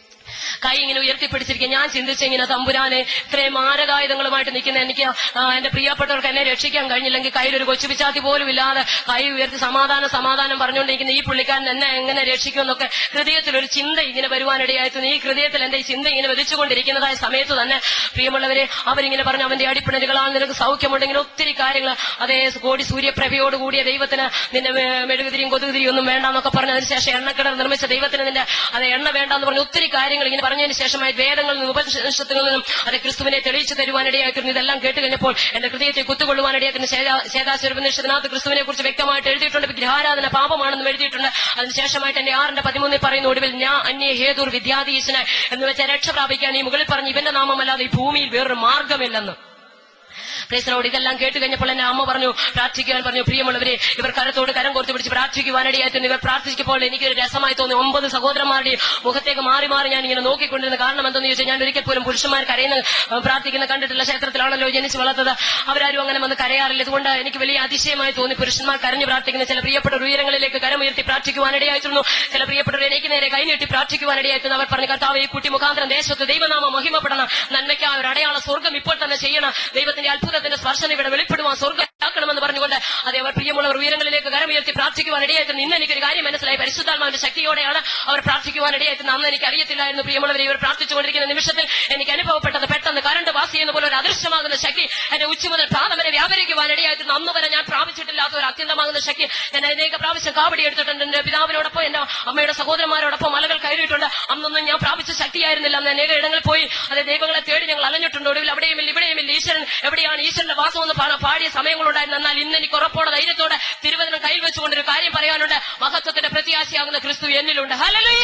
കൈ ഇങ്ങനെ ഉയർത്തിപ്പിടിച്ചിരിക്കുക ഞാൻ ചിന്തിച്ച ഇങ്ങനെ തമ്പുരാനെ ഇത്രയും മാരകായുധങ്ങളുമായിട്ട് നിൽക്കുന്ന എനിക്ക് ആ, എന്റെ പ്രിയപ്പെട്ടവർക്ക് എന്നെ രക്ഷിക്കാൻ കഴിഞ്ഞില്ലെങ്കിൽ കയ്യിൽ ഒരു കൊച്ചു പിച്ചാത്തി പോലും ഇല്ലാതെ കൈ ഉയർത്തി സമാധാനം സമാധാനം പറഞ്ഞുകൊണ്ടിരിക്കുന്ന ഈ പുള്ളിക്കാരൻ എന്നെ എങ്ങനെ രക്ഷിക്കുമെന്നൊക്കെ ഹൃദയത്തിൽ ഒരു ചിന്ത ഇങ്ങനെ വരുവാനിടയായിരുന്നു ഈ ഹൃദയത്തിൽ എന്റെ ഈ ചിന്ത ഇങ്ങനെ വധിച്ചുകൊണ്ടിരിക്കുന്നതായ സമയത്ത് തന്നെ പ്രിയമുള്ളവരെ അവരിങ്ങനെ പറഞ്ഞു അവന്റെ അടിപ്പിണരുകളാൽ നിനക്ക് സൗഖ്യമുണ്ടെങ്കിൽ ഒത്തിരി കാര്യങ്ങൾ അതേ കോടി സൂര്യപ്രഭയോട് കൂടിയ ദൈവത്തിന് നിന്റെ മെ- മെഴുകുതിരിയും കൊതുകുതിരിയും ഒന്നും വേണ്ടെന്നൊക്കെ പറഞ്ഞു അതിനുശേഷം എണ്ണക്കിടർ നിർമ്മിച്ച ദൈവത്തിന് നിന്റെ അത് എണ്ണ വേണ്ടെന്ന് പറഞ്ഞ് ഒത്തിരി കാര്യങ്ങൾ ഇങ്ങനെ പറഞ്ഞതിന് ശേഷമായി വേദങ്ങളിൽ നിന്നും ഉപനിഷത്തുകളിൽ നിന്നും അത് ക്രിസ്തുവിനെ തെളിയിച്ചു തരുവാനിടയായിത്തീർന്നു ഇതെല്ലാം കേട്ട് കഴിഞ്ഞപ്പോൾ എന്റെ ഹൃദയത്തെ കുത്തുകൊള്ളുവാനിടയായിരുന്നു ശേതാശ്വരപനിഷത്തിനകത്ത് ക്രിസ്തുവിനെ കുറിച്ച് വ്യക്തമായിട്ട് എഴുതിയിട്ടുണ്ട് വിഗ്രഹാരാധന പാപമാണെന്നും എഴുതിയിട്ടുണ്ട് അതിനുശേഷമായിട്ട് എന്റെ ആറിന്റെ പതിമൂന്നിൽ പറയുന്ന ഒടുവിൽ ഞാൻ അന്യ ഹേതുർ വിദ്യാധീശന് എന്ന് വെച്ചാൽ രക്ഷ പ്രാപിക്കാൻ ഈ മുകളിൽ പറഞ്ഞു ഇവന്റെ നാമമല്ലാതെ ഈ ഭൂമിയിൽ വേറൊരു മാർഗമില്ലെന്ന് പ്രേസനോട് ഇതെല്ലാം കേട്ട് കഴിഞ്ഞപ്പോൾ എന്നെ അമ്മ പറഞ്ഞു പ്രാർത്ഥിക്കുവാൻ പറഞ്ഞു പ്രിയമുള്ളവരെ ഇവർ കരത്തോട് കരം കോർത്ത് പിടിച്ച് പ്രാർത്ഥിക്കുവാനിടയായിരുന്നു ഇവർ പ്രാർത്ഥിക്കുമ്പോൾ എനിക്കൊരു രസമായി തോന്നി ഒമ്പത് സഹോദരന്മാരുടെ മുഖത്തേക്ക് മാറി മാറി ഞാൻ ഇങ്ങനെ നോക്കിക്കൊണ്ടിരുന്ന കാരണം എന്തെന്ന് ചോദിച്ചാൽ ഞാൻ ഒരിക്കൽ പോലും പുരുഷന്മാർ കരയുന്ന ഏഹ്, പ്രാർത്ഥിക്കുന്ന കണ്ടിട്ടില്ല ക്ഷേത്രത്തിലാണല്ലോ ജനിച്ച് വളർത്തത് അവരാരും അങ്ങനെ വന്ന് കരയാറില്ല ഇതുകൊണ്ട് എനിക്ക് വലിയ അതിശയമായി തോന്നി പുരുഷന്മാർ കരഞ്ഞു പ്രാർത്ഥിക്കുന്ന ചില പ്രിയപ്പെട്ട ഉയരങ്ങളിലേക്ക് കരമുയർത്തി പ്രാർത്ഥിക്കുവാനിടയായിരുന്നു ചില പ്രിയപ്പെട്ടവർ എനിക്ക് നേരെ കൈനീട്ടി പ്രാർത്ഥിക്കുവാനിടയായിരുന്നു അവർ പറഞ്ഞു കർത്താവ് ഈ കുട്ടി മുഖാന്തരം ദേശത്ത് ദൈവനാമം മഹിമപ്പെടണം നന്മയ്ക്കാ ഒരു അടയാള സ്വർഗം ഇപ്പോൾ തന്നെ ചെയ്യണം ദൈവത്തിന്റെ അത്ഭുതത്തിന്റെ സ്പർശനം ഇവിടെ വെളിപ്പെടുവാൻ സ്വർഗ്ഗമാക്കണമെന്ന് പറഞ്ഞുകൊണ്ട് അതേ അവർ പ്രിയമുള്ളവർ ഉയരങ്ങളിലേക്ക് കരമുയർത്തി പ്രാർത്ഥിക്കുവാനിടയായിരുന്നു ഇന്ന് എനിക്കൊരു കാര്യം മനസ്സിലായി പരിശുദ്ധാത്മാവിന്റെ ശക്തിയോടെയാണ് അവർ പ്രാർത്ഥിക്കുവാനിടയായിരുന്നു അന്ന് എനിക്ക് അറിയത്തില്ലായിരുന്നു പ്രിയമുള്ളവരെ ഇവർ പ്രാർത്ഥിച്ചുകൊണ്ടിരിക്കുന്ന നിമിഷത്തിൽ എനിക്ക് അനുഭവപ്പെട്ടത് പെട്ടെന്ന് കരണ്ട് പാസ് ചെയ്യുന്ന പോലെ ഒരു അദൃശ്യമാകുന്ന ശക്തി എന്റെ ഉച്ച മുതൽ പാദം വരെ വ്യാപരിക്കുവാനിടയായിരുന്നു അന്ന് വരെ ഞാൻ പ്രാപിച്ചിട്ടില്ലാത്ത ഒരു അത്യന്തമാകുന്ന ശക്തി ഞാൻ അനേക പ്രാവശ്യം കാവടി എടുത്തിട്ടുണ്ട് എന്റെ പിതാവിനോടൊപ്പം എന്റെ അമ്മയുടെ സഹോദരന്മാരോടൊപ്പം മലകൾ കയറിയിട്ടുണ്ട് അന്നൊന്നും ഞാൻ പ്രാപിച്ച ശക്തിയായിരുന്നില്ല അന്ന് അനേക ഇടങ്ങളിൽ പോയി അത് ദൈവങ്ങളെ തേടി ഞങ്ങൾ അലഞ്ഞിട്ടുണ്ട് ഒടുവിൽ അവിടെയും ഇല്ല ഇവിടെയും ഇല്ല ഈശ്വരൻ എവിടെയാണ് ഈശ്വരന്റെ വാസം എന്ന് പാ- പാടിയ സമയങ്ങളുണ്ടായിരുന്നു എന്നാൽ ഇന്ന് എനിക്ക് ഉറപ്പോടെ ധൈര്യത്തോടെ തിരുവചനം കയ്യിൽ വെച്ചുകൊണ്ടൊരു കാര്യം പറയാനുണ്ട് മഹത്വത്തിന്റെ പ്രത്യാശയാകുന്ന ക്രിസ്തു എന്നിലുണ്ട് ഹല്ലേലൂയ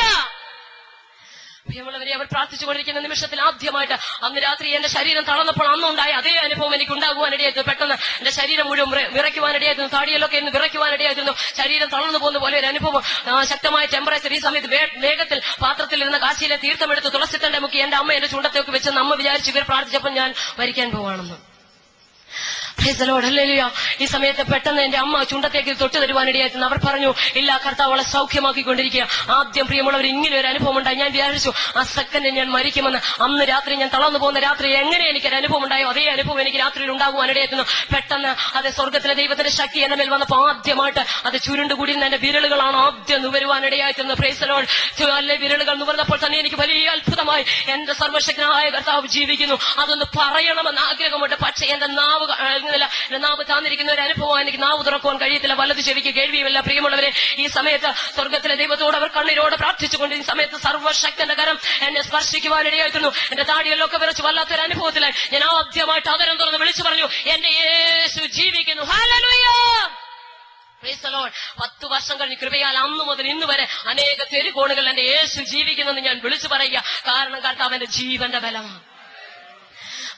പ്രിയമുള്ളവരെ അവർ പ്രാർത്ഥിച്ചുകൊണ്ടിരിക്കുന്ന നിമിഷത്തിൽ ആദ്യമായിട്ട് അന്ന് രാത്രി എന്റെ ശരീരം തളർന്നപ്പോൾ അന്നുണ്ടായ അതേ അനുഭവം എനിക്ക് ഉണ്ടാകുവാനിടയായിരുന്നു പെട്ടെന്ന് എന്റെ ശരീരം മുഴുവൻ വിറ- വിറയ്ക്കുവാനിടയായിരുന്നു താടിയിലൊക്കെ ഇന്ന് വിറയ്ക്കുവാനിടയായിരുന്നു ശരീരം തളർന്നു പോകുന്ന പോലെ ഒരു അനുഭവം ആ, ശക്തമായ ടെമ്പറേച്ചർ ഈ സമയത്ത് വേ- വേഗത്തിൽ പാത്രത്തിൽ ഇരുന്ന കാശിയിലെ തീർത്ഥമെടുത്ത് തുളസിത്തന്റെ മുക്കി എന്റെ അമ്മ എന്റെ ചുണ്ടത്തേക്ക് വെച്ച് അമ്മ വിചാരിച്ച് ഇവർ പ്രാർത്ഥിച്ചപ്പോൾ ഞാൻ മരിക്കാൻ പോവാണെന്ന് Praise the Lord. Hallelujah. ഈ സമയത്ത് പെട്ടെന്ന് എന്റെ അമ്മ ചുണ്ടത്തേക്ക് തൊട്ട് തരുവാനിടയായിരുന്നു അവർ പറഞ്ഞു ഇല്ല കർത്താവ് അവളെ സൗഖ്യമാക്കിക്കൊണ്ടിരിക്കുക ആദ്യം പ്രിയമുള്ളവർ ഇങ്ങനെ ഒരു അനുഭവം ഉണ്ടായി ഞാൻ വിചാരിച്ചു ആ സെക്കൻഡ് ഞാൻ മരിക്കുമെന്ന് അന്ന് രാത്രി ഞാൻ തളർന്നു പോകുന്ന രാത്രി എങ്ങനെ എനിക്ക് ഒരു അനുഭവം ഉണ്ടായോ അതേ അനുഭവം എനിക്ക് രാത്രിയിൽ ഉണ്ടാകുവാനിടയായിരുന്നു പെട്ടെന്ന് അത് സ്വർഗത്തിലെ ദൈവത്തിന്റെ ശക്തി എന്റെ മേൽ വന്നപ്പോൾ ആദ്യമായിട്ട് അത് ചുരുണ്ടുകൂടിയിരുന്ന എന്റെ വിരലുകളാണ് ആദ്യം നുവരുവാനിടയായിത്തീർന്നത് പ്രേസലോൾ അല്ലെ വിരലുകൾ നുവർന്നപ്പോൾ തന്നെ എനിക്ക് വലിയ അത്ഭുതമായി എന്റെ സർവശക്തനായ കർത്താവ് ജീവിക്കുന്നു അതൊന്ന് പറയണമെന്ന് ആഗ്രഹമുണ്ട് പക്ഷേ എന്റെ നാവ് കാണുന്നില്ല എന്റെ നാവ് താന്നിരിക്കുന്ന ഒരു അനുഭവം എനിക്ക് നാവ് തുറക്കുവാൻ കഴിയത്തില്ല വലത് ചെവിക്ക് കേൾവിയുമില്ല പ്രിയമുള്ളവരെ ഈ സമയത്ത് സ്വർഗത്തിലെ ദൈവത്തോട് അവർ കണ്ണീരോടെ പ്രാർത്ഥിച്ചുകൊണ്ട് ഈ സമയത്ത് സർവശക്തന്റെ കരം എന്നെ സ്പർശിക്കുവാനിടയായിരുന്നു എന്റെ താടികളിലൊക്കെ വിറച്ച് വല്ലാത്തൊരു അനുഭവത്തിലായി ഞാൻ ആദ്യമായിട്ട് അതരം തുറന്ന് വിളിച്ചു പറഞ്ഞു എന്റെ യേശു ജീവിക്കുന്നു ഹല്ലേലൂയ Praise the Lord. പത്ത് വർഷം കഴിഞ്ഞ് കൃപയാൽ അന്ന് മുതൽ ഇന്ന് വരെ അനേക തെരുകോണുകൾ എന്റെ യേശു ജീവിക്കുന്നെന്ന് ഞാൻ വിളിച്ചു പറയുക കാരണം കർത്താവ് എന്റെ ജീവന്റെ ബലമാണ്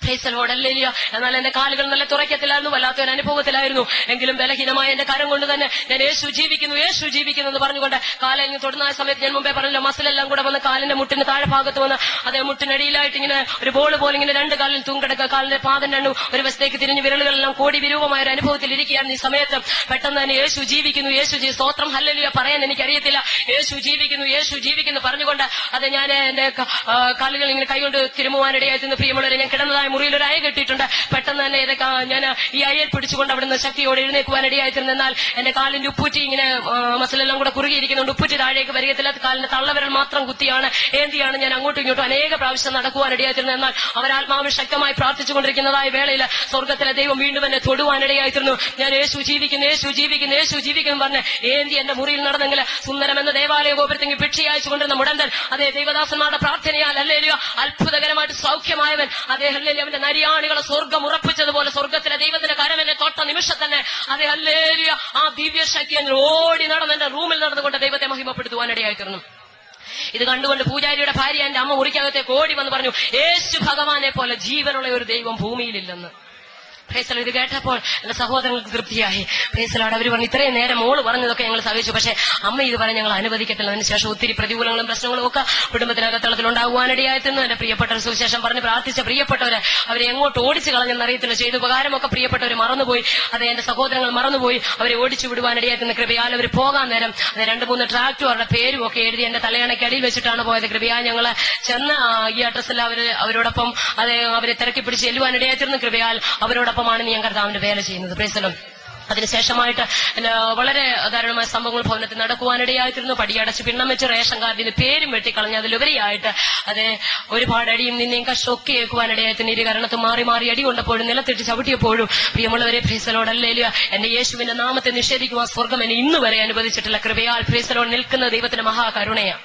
പ്രൈസലോട് അല്ലേലിയ എന്നാൽ എന്റെ കാലുകൾ നല്ല തുറക്കത്തിലായിരുന്നു വല്ലാത്തൊരു അനുഭവത്തിലായിരുന്നു എങ്കിലും ബലഹീനമായ എന്റെ കരം കൊണ്ട് തന്നെ ഞാൻ യേശു ജീവിക്കുന്നു യേശു ജീവിക്കുന്നു എന്ന് പറഞ്ഞുകൊണ്ട് കാലിൽ തൊടുന്ന സമയത്ത് ഞാൻ മുമ്പേ പറഞ്ഞല്ലോ മസിലെല്ലാം കൂടെ വന്ന് കാലിന്റെ മുട്ടിന് താഴെ ഭാഗത്ത് വന്ന് അതേ മുട്ടിനടിയിലായിട്ട് ഇങ്ങനെ ഒരു ബോൾ പോലെ ഇങ്ങനെ രണ്ട് കാലിൽ തൂങ്ങിടക്കുക കാലിന്റെ പാദം രണ്ടും ഒരു വശത്തേക്ക് തിരിഞ്ഞ് വിരലുകളെല്ലാം കോടി വിരൂപമായ ഒരു അനുഭവത്തിൽ ഇരിക്കുകയാണ് ഈ സമയത്ത് പെട്ടെന്ന് തന്നെ യേശു ജീവിക്കുന്നു യേശു ജീ സ്തോത്രം ഹല്ലലിയ പറയാൻ എനിക്കറിയത്തില്ല യേശു ജീവിക്കുന്നു യേശു ജീവിക്കുന്നു പറഞ്ഞുകൊണ്ട് അത് ഞാൻ എന്റെ ക- ആ, കാലുകൾ ഇങ്ങനെ കൈകൊണ്ട് തിരുമുവാനിടയായി നിന്ന് പ്രിയമുള്ളവരെ ഞാൻ കിടന്നതായ മുറിയിൽ ഒരു അയ കെട്ടിയിട്ടുണ്ട് പെട്ടെന്ന് തന്നെ ഇതൊക്കെ ഞാൻ ഈ അയൽ പിടിച്ചുകൊണ്ട് അവിടുന്ന് ശക്തിയോടെ എഴുന്നേക്കുവാനിടയായി തീർന്നാൽ എന്റെ കാലിന്റെ ഉപ്പൂറ്റി ഇങ്ങനെ ആ, മസിലെല്ലാം കൂടെ കുറുകിയിരിക്കുന്നുണ്ട് ഉപ്പൂറ്റി താഴേക്ക് വരികത്തില്ല കാലിന്റെ തള്ളവിരൽ മാത്രം കുത്തിയാണ് ഏന്തിയാണ് ഞാൻ അങ്ങോട്ടും ഇങ്ങോട്ടും അനേക പ്രാവശ്യം നടക്കുവാനിടയായി തീർന്നത് എന്നാൽ അവരാത്മാവ് ശക്തമായി പ്രാർത്ഥിച്ചുകൊണ്ടിരിക്കുന്നതായ വേളയിൽ സ്വർഗത്തിലെ ദൈവം വീണ്ടും എന്നെ തൊടുവാനിടയായി തീർന്നു ഞാൻ യേശു ജീവിക്കുന്നു യേശു ജീവിക്കുന്നു യേശു ജീവിക്കുന്നു പറഞ്ഞ് ഏന്തി എന്റെ മുറിയിൽ നടന്നെങ്കിൽ സുന്ദരം എന്ന ദേവാലയ ഗോപുരത്തെങ്കിൽ ഭിക്ഷ അയച്ചുകൊണ്ടിരുന്ന മുടന്തൻ അതേ ദൈവദാസന്മാരുടെ പ്രാർത്ഥനയാൽ അല്ലേലിയോ അത്ഭുതകരമായിട്ട് സൗഖ്യമായവൻ അതേ അല്ലേലി അവന്റെ നരിയാണികളെ സ്വർഗം ഉറപ്പിച്ചതുപോലെ സ്വർഗത്തിലെ ദൈവത്തിന്റെ കരം എന്നെ തൊട്ട നിമിഷം തന്നെ അതേ അല്ലേലിയ ആ ദിവ്യശക്തി എന്നിൽ ഓടി നടന്ന് എന്റെ റൂമിൽ നടന്നുകൊണ്ട് ദൈവത്തെ മഹിമപ്പെടുത്തുവാനിടയായി തീർന്നു ഇത് കണ്ടുകൊണ്ട് പൂജാരിയുടെ ഭാര്യ എന്റെ അമ്മ മുറിക്കകത്തേക്ക് ഓടി വന്ന് പറഞ്ഞു യേശു ഭഗവാനെ പോലെ ജീവനുള്ള ഒരു ദൈവം ഭൂമിയിലില്ലെന്ന് ഫേസൽ ഇത് കേട്ടപ്പോൾ എന്റെ സഹോദരങ്ങൾക്ക് തൃപ്തിയായി ഫേസലോട് അവർ പറഞ്ഞു ഇത്രയും നേരം മോള് പറഞ്ഞതൊക്കെ ഞങ്ങൾ സഹിച്ചു പക്ഷേ അമ്മ ഇത് പറഞ്ഞ് ഞങ്ങൾ അനുവദിക്കത്തില്ല അതിനുശേഷം ഒത്തിരി പ്രതികൂലങ്ങളും പ്രശ്നങ്ങളും ഒക്കെ കുടുംബത്തിനകത്തളത്തിൽ ഉണ്ടാകുവാനിടയായിരുന്നു എന്റെ പ്രിയപ്പെട്ട സുവിശേഷം പറഞ്ഞ് പ്രാർത്ഥിച്ച പ്രിയപ്പെട്ടവരെ അവരെ എങ്ങോട്ട് ഓടിച്ചു കളഞ്ഞെന്ന് അറിയത്തില്ല ചെയ്ത ഉപകാരമൊക്കെ പ്രിയപ്പെട്ടവർ മറന്നുപോയി അത് എന്റെ സഹോദരങ്ങൾ മറന്നുപോയി അവരെ ഓടിച്ചു വിടുവാനിടയാക്കുന്ന കൃപയാൽ അവർ പോകാൻ നേരം അത് രണ്ട് മൂന്ന് ട്രാക്ടറുടെ പേരും ഒക്കെ എഴുതി എന്റെ തലയണയ്ക്കടിയിൽ വെച്ചിട്ടാണ് പോയത് കൃപയാ ഞങ്ങള് ചെന്ന് ആ, ഈ അഡ്രസ്സിൽ അവര് അവരോടൊപ്പം അത് അവരെ തിരക്കി പിടിച്ച് ചെല്ലുവാനിടയായിരുന്നു കൃപയാൽ അവരോടൊപ്പമാണ് ഞാൻ കർത്താവിന്റെ വേല ചെയ്യുന്നത് പ്രേസലം അതിനുശേഷമായിട്ട് പിന്നെ വളരെ ദാരുണമായ സംഭവങ്ങൾ ഭവനത്തിൽ നടക്കുവാനിടയായിത്തീരുന്നു പടിയടച്ച് പിണ്ണം വെച്ച് റേഷൻ കാർഡിന് പേരും വെട്ടിക്കളഞ്ഞ് അതിലുപരിയായിട്ട് അത് ഒരുപാട് അടിയും നിന്നെയും കഷ്ടമൊക്കെ ഏൽക്കുവാനിടയായിത്തിന് ഇരു കരണത്ത് മാറി മാറി അടി കൊണ്ടപ്പോഴും നിലത്തിട്ട് ചവിട്ടിയപ്പോഴും പ്രിയമുള്ളവരെ ഫ്രീസലോടല്ലേലും എന്റെ യേശുവിന്റെ നാമത്തെ നിഷേധിക്കുവാൻ സ്വർഗം എന്നെ ഇന്ന് വരെ അനുവദിച്ചിട്ടില്ല കൃപയാൽ ഫ്രീസലോട് നിൽക്കുന്ന ദൈവത്തിന്റെ മഹാകരുണയാണ്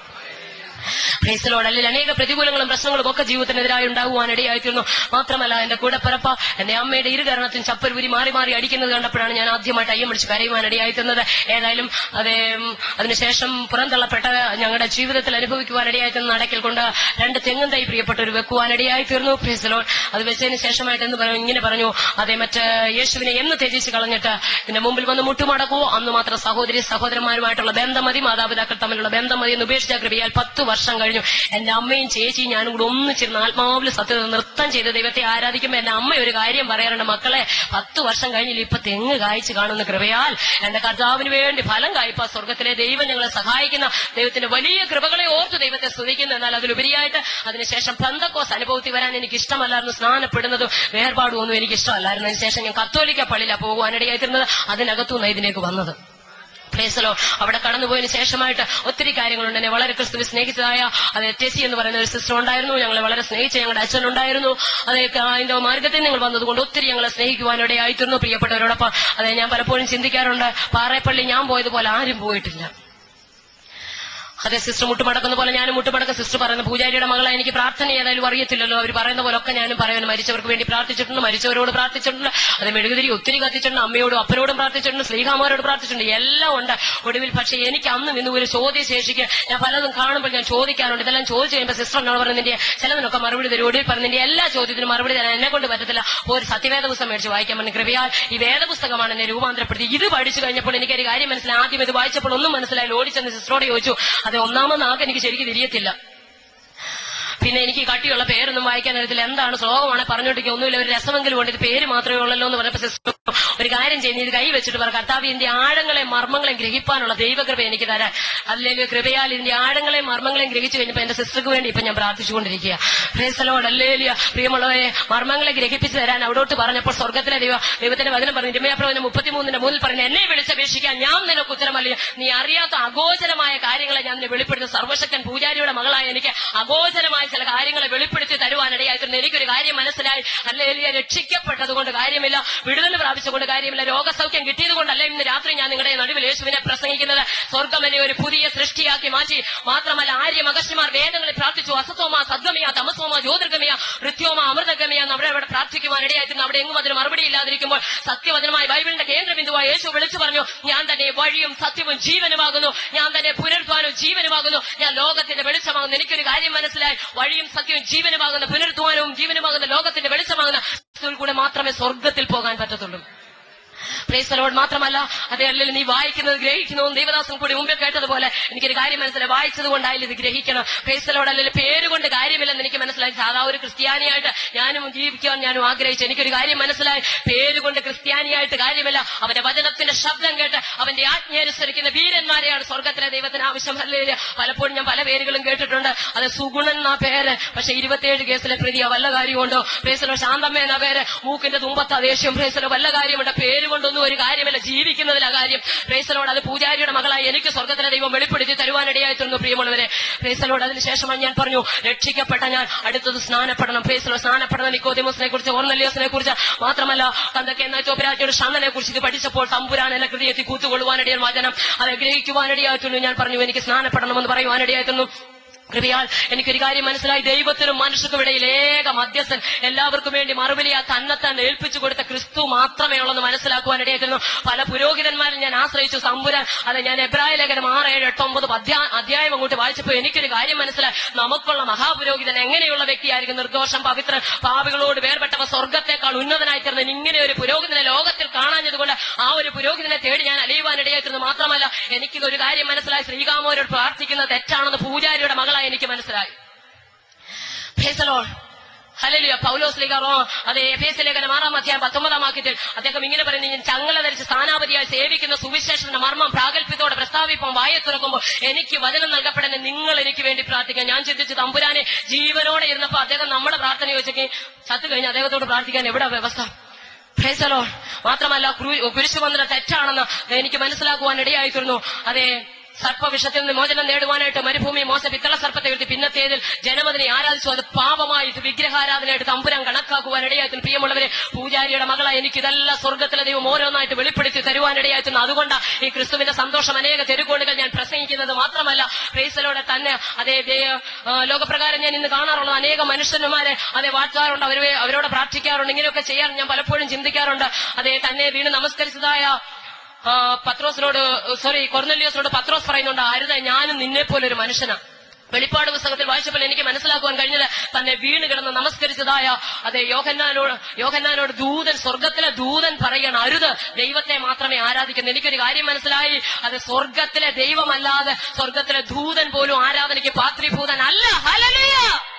പ്രേസലോട് അല്ലെങ്കിൽ അനേക പ്രതികൂലങ്ങളും പ്രശ്നങ്ങളും ഒക്കെ ജീവിതത്തിനെതിരായി ഉണ്ടാകുവാനിടയായിത്തീർന്നു മാത്രമല്ല എന്റെ കൂടെ പിറപ്പ എന്റെ അമ്മയുടെ ഇരുകരണത്തും ചപ്പൽപുരി മാറി മാറി അടിക്കുന്നത് കണ്ടപ്പോഴാണ് ഞാൻ ആദ്യമായിട്ട് അയ്യം വിളിച്ച് കരയുവാനിടയായിത്തീർന്നത് ഏതായാലും അതേ ഉം, അതിനുശേഷം പുറന്തള്ളപ്പെട്ട ഞങ്ങളുടെ ജീവിതത്തിൽ അനുഭവിക്കുവാനിടയായിത്തീർന്ന നടക്കൽ കൊണ്ട് രണ്ട് തെങ്ങും തൈ പ്രിയപ്പെട്ടവർ വെക്കുവാനിടയായി തീർന്നു പ്രേസലോട് അത് വെച്ചതിന് ശേഷമായിട്ട് എന്ന് പറഞ്ഞു ഇങ്ങനെ പറഞ്ഞു അതേ മറ്റ് യേശുവിനെ എന്ന് ത്യജിച്ച് കളഞ്ഞിട്ട് ഇതിന്റെ മുമ്പിൽ വന്ന് മുട്ടുമടക്കുവോ അന്ന് മാത്രം സഹോദരി സഹോദരന്മാരുമായിട്ടുള്ള ബന്ധം മതി മാതാപിതാക്കൾ തമ്മിലുള്ള ബന്ധം മതി എന്ന് ഉപേക്ഷിച്ച കൃപയാൽ പത്ത് വർഷം കഴിഞ്ഞു എന്റെ അമ്മയും ചേച്ചിയും ഞാനും കൂടെ ഒന്നിച്ചിരുന്ന് ആത്മാവിൽ സത്യത നൃത്തം ചെയ്ത് ദൈവത്തെ ആരാധിക്കുമ്പോൾ എന്റെ അമ്മ ഒരു കാര്യം പറയാറുണ്ട് മക്കളെ പത്ത് വർഷം കഴിഞ്ഞില്ല ഇപ്പൊ തെങ്ങ് കായ്ച്ചു കാണുന്ന കൃപയാൽ എന്റെ കർത്താവിന് വേണ്ടി ഫലം കായ്പ സ്വർഗത്തിലെ ദൈവം ഞങ്ങളെ സഹായിക്കുന്ന ദൈവത്തിന്റെ വലിയ കൃപകളെ ഓർത്ത് ദൈവത്തെ സ്തുതിക്കുന്നു എന്നാൽ അതിലുപരിയായിട്ട് അതിനുശേഷം പന്തക്കോസ് അനുഭവത്തിൽ വരാൻ എനിക്ക് ഇഷ്ടമല്ലായിരുന്നു സ്നാനപ്പെടുന്നതും വേർപാടും ഒന്നും എനിക്ക് ഇഷ്ടമല്ലായിരുന്നു അതിനുശേഷം ഞാൻ കത്തോലിക്ക പള്ളിയിലാണ് പോകുവാനിടയായിത്തീർന്നത് അതിനകത്തുനിന്ന് ഇതിലേക്ക് വന്നത് പ്രേസലോ അവിടെ കടന്നുപോയതിനു ശേഷമായിട്ട് ഒത്തിരി കാര്യങ്ങളുണ്ട് എന്നെ വളരെ ക്രിസ്തുവിൽ സ്നേഹിച്ചതായ അത് ടെസി എന്ന് പറയുന്ന ഒരു സിസ്റ്റർ ഉണ്ടായിരുന്നു ഞങ്ങളെ വളരെ സ്നേഹിച്ച ഞങ്ങളുടെ അച്ഛൻ ഉണ്ടായിരുന്നു അതൊക്കെ അതിന്റെ മാർഗത്തിൽ നിങ്ങൾ വന്നതുകൊണ്ട് ഒത്തിരി ഞങ്ങളെ സ്നേഹിക്കുവാനിടെ ആയിത്തീർന്നു പ്രിയപ്പെട്ടവരോടൊപ്പം അതെ ഞാൻ പലപ്പോഴും ചിന്തിക്കാറുണ്ട് പാറേപ്പള്ളി ഞാൻ പോയതുപോലെ ആരും പോയിട്ടില്ല അതെ സിസ്റ്റർ മുട്ടുമടക്കുന്ന പോലെ ഞാനും മുട്ടുമടക്കം സിസ്റ്റർ പറയുന്ന പൂജാരിയുടെ മകളെ എനിക്ക് പ്രാർത്ഥന ഏതായാലും അറിയത്തില്ലല്ലോ അവർ പറയുന്ന പോലെ ഒക്കെ ഞാനും പറയുന്നു മരിച്ചവർക്ക് വേണ്ടി പ്രാർത്ഥിച്ചിട്ടുണ്ട് മരിച്ചവരോട് പ്രാർത്ഥിച്ചിട്ടുണ്ട് അത് മെഴുകുതിരി ഒത്തിരി കത്തിച്ചിട്ടുണ്ട് അമ്മയോടും അപ്പനോടും പ്രാർത്ഥിച്ചിട്ടുണ്ട് ശ്രീകാമാരോട് പ്രാർത്ഥിച്ചിട്ടുണ്ട് എല്ലാം ഉണ്ട് ഒടുവിൽ പക്ഷേ എനിക്ക് അന്നും ഇന്ന് ഒരു ചോദ്യശേഷിക്ക് ഞാൻ പലതും കാണുമ്പോൾ ഞാൻ ചോദിക്കാറുണ്ട് ഇതെല്ലാം ചോദിച്ചു കഴിയുമ്പോൾ സിസ്റ്റർ എന്നോട് പറയുന്നതിന്റെ ചിലതിനൊക്കെ മറുപടി തരും ഒടുവിൽ പറഞ്ഞതിന്റെ എല്ലാ ചോദ്യത്തിനും മറുപടി തരാൻ എന്നെ കൊണ്ട് പറ്റത്തില്ല ഒരു സത്യവേദ പുസ്തകം മേടിച്ച് വായിക്കാൻ പറഞ്ഞു കൃപയാൽ ഈ വേദപുസ്തകമാണ് എന്നെ രൂപാന്തരപ്പെടുത്തി ഇത് പഠിച്ചു കഴിഞ്ഞപ്പോൾ എനിക്കൊരു കാര്യം മനസ്സിലായി ആദ്യം ഇത് വായിച്ചപ്പോൾ ഒന്നും മനസ്സിലായില്ല ഓടിച്ചെന്ന് സിസ്റ്ററോട് ചോദിച്ചു അത് ഒന്നാമത് നാക്ക് എനിക്ക് ശരിക്കും തിരിയത്തില്ല പിന്നെ എനിക്ക് കട്ടിയുള്ള പേരൊന്നും വായിക്കാൻ അറിയത്തില്ല എന്താണ് ശ്ലോകമാണ് പറഞ്ഞോണ്ടിരിക്കുക ഒന്നുമില്ല ഒരു രസമെങ്കിലും കൊണ്ട് ഇത് പേര് മാത്രമേ ഉള്ളല്ലോ എന്ന് പറഞ്ഞപ്പോൾ സിസ്റ്റർ ഒരു കാര്യം ചെയ്യുന്നു ഇത് കൈ വെച്ചിട്ട് പറ കർത്താവ് ഇതിന്റെ ആഴങ്ങളെ മർമ്മങ്ങളെ ഗ്രഹിപ്പാനുള്ള ദൈവകൃപ എനിക്ക് തരാൻ അല്ലെങ്കിൽ കൃപയാൽ ഇതിന്റെ ആഴങ്ങളെ മർമ്മങ്ങളെ ഗ്രഹിച്ചു കഴിഞ്ഞപ്പോൾ എന്റെ സിസ്റ്റർക്ക് വേണ്ടി ഇപ്പൊ ഞാൻ പ്രാർത്ഥിച്ചുകൊണ്ടിരിക്കുക പ്രേസലോട് അല്ലേലിയ പ്രിയമുള്ളവരെ മർമ്മങ്ങളെ ഗ്രഹിപ്പിച്ചു തരാൻ അവിടോട്ട് പറഞ്ഞപ്പോൾ സ്വർഗത്തിലെ ദൈവ ദൈവത്തിന്റെ വചനം പറഞ്ഞു രമയാപ്രവചനം മുപ്പത്തിമൂന്നിന്റെ മൂന്നിൽ പറഞ്ഞു എന്നെ വിളിച്ചപേക്ഷിക്കാൻ ഞാൻ നിനക്ക് ഉത്തരമല്ല നീ അറിയാത്ത അഗോചരമായ കാര്യങ്ങളെ ഞാൻ നിന്നെ വെളിപ്പെടുത്തും സർവശക്തൻ പൂജാരിയുടെ മകളായ എനിക്ക് അഗോചരമായ ചില കാര്യങ്ങളെ വെളിപ്പെടുത്തി തരുവാനിടയായിട്ടുണ്ട് എനിക്കൊരു കാര്യം മനസ്സിലായി അല്ലെങ്കിൽ രക്ഷിക്കപ്പെട്ടതുകൊണ്ട് കാര്യമില്ല വിടുതൽ പ്രാപിച്ചുകൊണ്ട് കൊണ്ട് കാര്യമില്ല രോഗസൗഖ്യം കിട്ടിയത് കൊണ്ടല്ല ഇന്ന് രാത്രി ഞാൻ നിങ്ങളുടെ നടുവിൽ യേശുവിനെ പ്രസംഗിക്കുന്നത് സ്വർഗം എന്നെ ഒരു പുതിയ സൃഷ്ടിയാക്കി മാറ്റി മാത്രമല്ല ആര്യ മകർഷിമാർ വേദങ്ങളിൽ പ്രാർത്ഥിച്ചു അസത്തോമ സദ്ഗമയ തമസോമ ജ്യോതിർഗമയ ഋത്യോമ അമൃതഗമയ എന്ന് അവിടെ അവിടെ പ്രാർത്ഥിക്കുവാൻ ഇടയായിട്ടുണ്ട് അവിടെ എങ്ങും അതിന് മറുപടി ഇല്ലാതിരിക്കുമ്പോൾ സത്യവചനമായ ബൈബിളിന്റെ കേന്ദ്രബിന്ദുവായ യേശു വിളിച്ചു പറഞ്ഞു ഞാൻ തന്നെ വഴിയും സത്യവും ജീവനുമാകുന്നു ഞാൻ തന്നെ പുനരുദ്ധാനവും ജീവനുമാകുന്നു ഞാൻ ലോകത്തിന്റെ വെളിച്ചമാകുന്നു എനിക്കൊരു കാര്യം മനസ്സിലായി വഴിയും സത്യവും ജീവനുമാകുന്ന പുനരുദ്ധാനവും ജീവനുമാകുന്ന ലോകത്തിന്റെ വെളിച്ചമാകുന്ന ക്രിസ്തുവിൽ കൂടെ മാത്രമേ സ്വർഗത്തിൽ പോകാൻ പറ്റത്തുള്ളൂ പ്രേസലോട് മാത്രമല്ല അതേ അല്ലെങ്കിൽ നീ വായിക്കുന്നത് ഗ്രഹിക്കുന്നു ദൈവദാസൻ കൂടി മുമ്പിൽ കേട്ടതുപോലെ എനിക്കൊരു കാര്യം മനസ്സിലായി വായിച്ചത് കൊണ്ടായാലും ഇത് ഗ്രഹിക്കണം പ്രേസലോട് അല്ലെങ്കിൽ പേരുകൊണ്ട് കാര്യമില്ലെന്ന് എനിക്ക് മനസ്സിലായി സാധാ ഒരു ക്രിസ്ത്യാനിയായിട്ട് ഞാനും ജീവിക്കാൻ ഞാനും ആഗ്രഹിച്ചു എനിക്കൊരു കാര്യം മനസ്സിലായി പേരുകൊണ്ട് ക്രിസ്ത്യാനിയായിട്ട് കാര്യമില്ല അവന്റെ വചനത്തിന്റെ ശബ്ദം കേട്ട് അവന്റെ ആജ്ഞ അനുസരിക്കുന്ന വീരന്മാരെയാണ് സ്വർഗത്തിലെ ദൈവത്തിന് ആവശ്യം അല്ലെങ്കിൽ പലപ്പോഴും ഞാൻ പല പേരുകളും കേട്ടിട്ടുണ്ട് അത് സുഗുണൻ എന്ന പേര് പക്ഷെ ഇരുപത്തിയേഴ് കേസിലെ പ്രതിയോ വല്ല കാര്യമുണ്ടോ പ്രേസലോ ശാന്തമ്മ എന്ന പേര് മൂക്കിന്റെ തുമ്പത്ത ദേഷ്യം പ്രേസലോ വല്ല കാര്യമുണ്ട് പേര് കൊണ്ടൊന്നും ഒരു കാര്യമില്ല ജീവിക്കുന്നതിലാ കാര്യം പ്രേസലോട് അത് പൂജാരിയുടെ മകളായി എനിക്ക് സ്വർഗത്തിലെ ദൈവം വെളിപ്പെടുത്തി തരുവാനിടയായിത്തീർന്നു പ്രിയമുള്ളവരെ പ്രേസലോട് അതിനുശേഷമായി ഞാൻ പറഞ്ഞു രക്ഷിക്കപ്പെട്ട ഞാൻ അടുത്തത് സ്നാനപ്പെടണം പ്രേസലോ സ്നാനപ്പെടണം നിക്കോദിമസിനെ കുറിച്ച് ഓർന്നല്യോസിനെ കുറിച്ച് മാത്രമല്ല തന്തൊക്കെ എന്ന ചോപ്പരാജയുടെ ഷണ്ണനെ കുറിച്ച് ഇത് പഠിച്ചപ്പോൾ തമ്പുരാൻ എന്നെ ഹൃദയത്തിൽ കൂത്തുകൊള്ളുവാനിടയിൽ വചനം അത് ഗ്രഹിക്കുവാനിടയായിട്ടുണ്ട് ഞാൻ പറഞ്ഞു എനിക്ക് സ്നാനപ്പെടണമെന്ന് പറയുവാനിടയായിത്തീർന്നു കൃപയാൽ എനിക്കൊരു കാര്യം മനസ്സിലായി ദൈവത്തിനും മനുഷ്യർക്കും ഇടയിൽ ഏക മധ്യസ്ഥൻ എല്ലാവർക്കും വേണ്ടി മറുപടി ആ തന്നെത്താൻ ഏൽപ്പിച്ചു കൊടുത്ത ക്രിസ്തു മാത്രമേ ഉള്ളെന്ന് മനസ്സിലാക്കുവാൻ ഇടയായിരുന്നു പല പുരോഹിതന്മാരും ഞാൻ ആശ്രയിച്ചു സമ്പുരാൻ അത് ഞാൻ എബ്രായ ലേഖനം ആറ് ഏഴ് എട്ട് ഒമ്പത് അധ്യാ- അധ്യായം അങ്ങോട്ട് വായിച്ചപ്പോൾ എനിക്കൊരു കാര്യം മനസ്സിലായി നമുക്കുള്ള മഹാപുരോഹിതൻ എങ്ങനെയുള്ള വ്യക്തിയായിരിക്കും നിർദോഷം പവിത്രൻ പാപികളോട് വേർപെട്ടവ സ്വർഗത്തെക്കാൾ ഉന്നതനായി തീർന്നൻ ഇങ്ങനെ ഒരു പുരോഹിതനെ ലോകത്തിൽ കാണാഞ്ഞതുകൊണ്ട് ആ ഒരു പുരോഹിതനെ തേടി ഞാൻ അലയുവാനിടയായിത്തീർന്നു മാത്രമല്ല എനിക്കിത് ഒരു കാര്യം മനസ്സിലായി ശ്രീകാമോരോട് പ്രാർത്ഥിക്കുന്നത് തെറ്റാണെന്ന് പൂജാരിയുടെ മകളായി എനിക്ക് മനസ്സിലായി Praise the Lord. ഹല്ലേലൂയ പൗലോസ് ലേഖറോ അതെ എഫേസ് ലേഖനം ആറാം അധ്യായം പത്തൊമ്പതാം വാക്യത്തിൽ അദ്ദേഹം ഇങ്ങനെ പറയുന്നു ഞാൻ ചങ്ങല ധരിച്ച് സ്ഥാനാപതിയായി സേവിക്കുന്ന സുവിശേഷത്തിന്റെ മർമ്മം പ്രാഗൽഭ്യത്തോടെ പ്രസ്താവിപ്പം വായ തുറക്കുമ്പോൾ എനിക്ക് വചനം നൽകപ്പെടുന്ന നിങ്ങൾ എനിക്ക് വേണ്ടി പ്രാർത്ഥിക്കാം ഞാൻ ചിന്തിച്ചു തമ്പുരാനെ ജീവനോടെ ഇരുന്നപ്പോ അദ്ദേഹം നമ്മുടെ പ്രാർത്ഥന ചോദിച്ചെങ്കിൽ ചത്തു കഴിഞ്ഞ് അദ്ദേഹത്തോട് പ്രാർത്ഥിക്കാൻ എവിടെ വ്യവസ്ഥ പ്രേസലോ മാത്രമല്ല ക്രൂ- കുരിശുബന്ധനം തെറ്റാണെന്ന് എനിക്ക് മനസ്സിലാക്കുവാൻ ഇടയായിത്തീർന്നു അതെ സർപ്പവിഷത്തിൽ നിന്ന് മോചനം നേടുവാനായിട്ട് മരുഭൂമി മോശ പിത്തള സർപ്പത്തെ ഉയർത്തി പിന്നത്തേതിൽ ജനമതിനെ ആരാധിച്ചു അത് പാപമായിട്ട് വിഗ്രഹാരാധനയായിട്ട് തമ്പുരാൻ കണക്കാക്കുവാൻ ഇടയായിത്തീർന്നു പ്രിയമുള്ളവരെ പൂജാരിയുടെ മകളായി എനിക്ക് ഇതെല്ലാം സ്വർഗത്തിലെ ദൈവം ഓരോന്നായിട്ട് വെളിപ്പെടുത്തി തരുവാൻ ഇടയായിത്തീർന്നു അതുകൊണ്ടാണ് ഈ ക്രിസ്തുവിന്റെ സന്തോഷം അനേക തെരുകോണുകൾ ഞാൻ പ്രസംഗിക്കുന്നത് മാത്രമല്ല പ്രേസലോടെ തന്നെ അതേ ദേ- ആ, ലോകപ്രകാരം ഞാൻ ഇന്ന് കാണാറുള്ള അനേക മനുഷ്യന്മാരെ അതേ വാഴ്ത്താറുണ്ട് അവരെ അവരോട് പ്രാർത്ഥിക്കാറുണ്ട് ഇങ്ങനെയൊക്കെ ചെയ്യാൻ ഞാൻ പലപ്പോഴും ചിന്തിക്കാറുണ്ട് അതേ തന്നെ വീണ് നമസ്കരിച്ചതായ ആ, പത്രോസിനോട് സോറി കൊർന്നലിയോസിനോട് പത്രോസ് പറയുന്നുണ്ട് അരുത ഞാനും നിന്നെ പോലെ ഒരു മനുഷ്യനാ വെളിപ്പാട് പുസ്തകത്തിൽ വായിച്ചപ്പോൾ എനിക്ക് മനസ്സിലാക്കുവാൻ കഴിഞ്ഞത് തന്നെ വീണ് കിടന്ന് നമസ്കരിച്ചതായ അതെ യോഹന്നാനോട് യോഹന്നാനോട് ദൂതൻ സ്വർഗത്തിലെ ദൂതൻ പറയണം അരുത് ദൈവത്തെ മാത്രമേ ആരാധിക്കുന്നു എനിക്കൊരു കാര്യം മനസ്സിലായി അത് സ്വർഗത്തിലെ ദൈവമല്ലാതെ സ്വർഗത്തിലെ ദൂതൻ പോലും ആരാധനയ്ക്ക് പാത്രീഭൂതൻ അല്ല ഹല്ലേലൂയ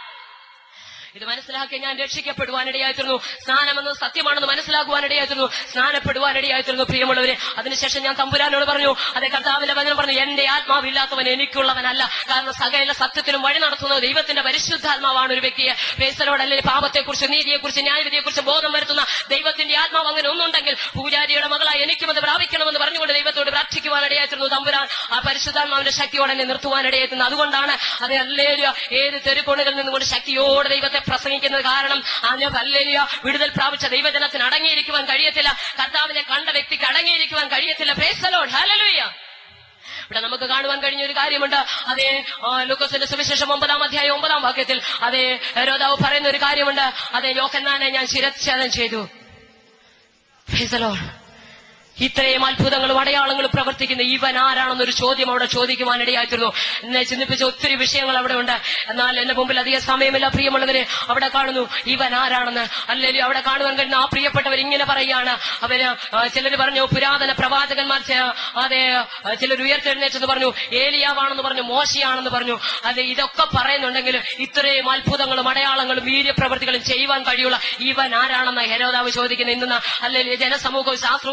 ഇത് മനസ്സിലാക്കി ഞാൻ രക്ഷിക്കപ്പെടുവാനിടയായിത്തീർന്നു സ്നാനമെന്നത് സത്യമാണെന്ന് മനസ്സിലാക്കുവാനിടയായിത്തീർന്നു സ്നാനപ്പെടുവാനിടയായിത്തീർന്നു പ്രിയമുള്ളവരെ അതിനുശേഷം ഞാൻ തമ്പുരാനോട് പറഞ്ഞു അതെ കർത്താവിന്റെ വചനം പറഞ്ഞു എന്റെ ആത്മാവില്ലാത്തവൻ എനിക്കുള്ളവനല്ല കാരണം സകല സത്യത്തിനും വഴി നടത്തുന്നത് ദൈവത്തിന്റെ പരിശുദ്ധാത്മാവാണ് ഒരു വ്യക്തിയെ പേസലോട് അല്ലെങ്കിൽ പാപത്തെക്കുറിച്ച് നീതിയെക്കുറിച്ച് ന്യായവിധിയെക്കുറിച്ച് ബോധം വരുത്തുന്ന ദൈവത്തിന്റെ ആത്മാവ് അങ്ങനെ ഒന്നുണ്ടെങ്കിൽ പൂജാരിയുടെ മകളായി എനിക്കും അത് പ്രാപിക്കണമെന്ന് പറഞ്ഞുകൊണ്ട് ദൈവത്തോട് പ്രാർത്ഥിക്കുവാനിടയായിത്തീർന്നു തമ്പുരാൻ ആ പരിശുദ്ധാത്മാവിന്റെ ശക്തിയോടെ എന്നെ നിർത്തുവാനിടയായിത്തീർന്നു അതുകൊണ്ടാണ് അത് അല്ലേലിയ ഏത് തെരുക്കോണുകളിൽ നിന്നുകൊണ്ട് ശക്തിയോടെ ദൈവത്തെ പ്രസംഗിക്കുന്നത് കാരണം അതിന് അല്ലേലിയ വിടുതൽ പ്രാപിച്ച ദൈവജനത്തിന് അടങ്ങിയിരിക്കുവാൻ കഴിയത്തില്ല കർത്താവിനെ കണ്ട വ്യക്തിക്ക് അടങ്ങിയിരിക്കുവാൻ കഴിയത്തില്ല പ്രേസലോഡ് ഹല്ലേലൂയ ഇവിടെ നമുക്ക് കാണുവാൻ കഴിഞ്ഞ ഒരു കാര്യമുണ്ട് അതേ ആ, ലൂക്കോസിന്റെ സുവിശേഷം ഒമ്പതാം അധ്യായം ഒമ്പതാം വാക്യത്തിൽ അതേ രോതാവ് പറയുന്ന ഒരു കാര്യമുണ്ട് അതേ യോഹന്നാനെ ഞാൻ ശിരച്ഛേദം ചെയ്തു Praise the Lord. ഇത്രയും അത്ഭുതങ്ങളും അടയാളങ്ങളും പ്രവർത്തിക്കുന്ന ഇവൻ ആരാണെന്നൊരു ചോദ്യം അവിടെ ചോദിക്കുവാനിടയായിത്തീർന്നു എന്നെ ചിന്തിപ്പിച്ച ഒത്തിരി വിഷയങ്ങൾ അവിടെ ഉണ്ട് എന്നാൽ എന്റെ മുമ്പിൽ അധികം സമയമില്ല പ്രിയമുള്ളവരെ അവിടെ കാണുന്നു ഇവൻ ആരാണെന്ന് അല്ലെങ്കിൽ അവിടെ കാണുവാൻ കഴിയുന്ന ആ പ്രിയപ്പെട്ടവർ ഇങ്ങനെ പറയുകയാണ് അവര് ചിലർ പറഞ്ഞു പുരാതന പ്രവാചകന്മാർ ചെ- അതെ ചിലർ ഉയർത്തെഴുന്നേറ്റെന്ന് പറഞ്ഞു ഏലിയാവാണെന്ന് പറഞ്ഞു മോശയാണെന്ന് പറഞ്ഞു അതെ ഇതൊക്കെ പറയുന്നുണ്ടെങ്കിൽ ഇത്രയും അത്ഭുതങ്ങളും അടയാളങ്ങളും വീര്യപ്രവൃത്തികളും ചെയ്യുവാൻ കഴിയുള്ള ഇവൻ ആരാണെന്ന് ഹെരോദാവ് ചോദിക്കുന്ന ഇന്ന് അല്ലെങ്കിൽ ജനസമൂഹവും ശാസ്ത്രവും എല്ലാവരും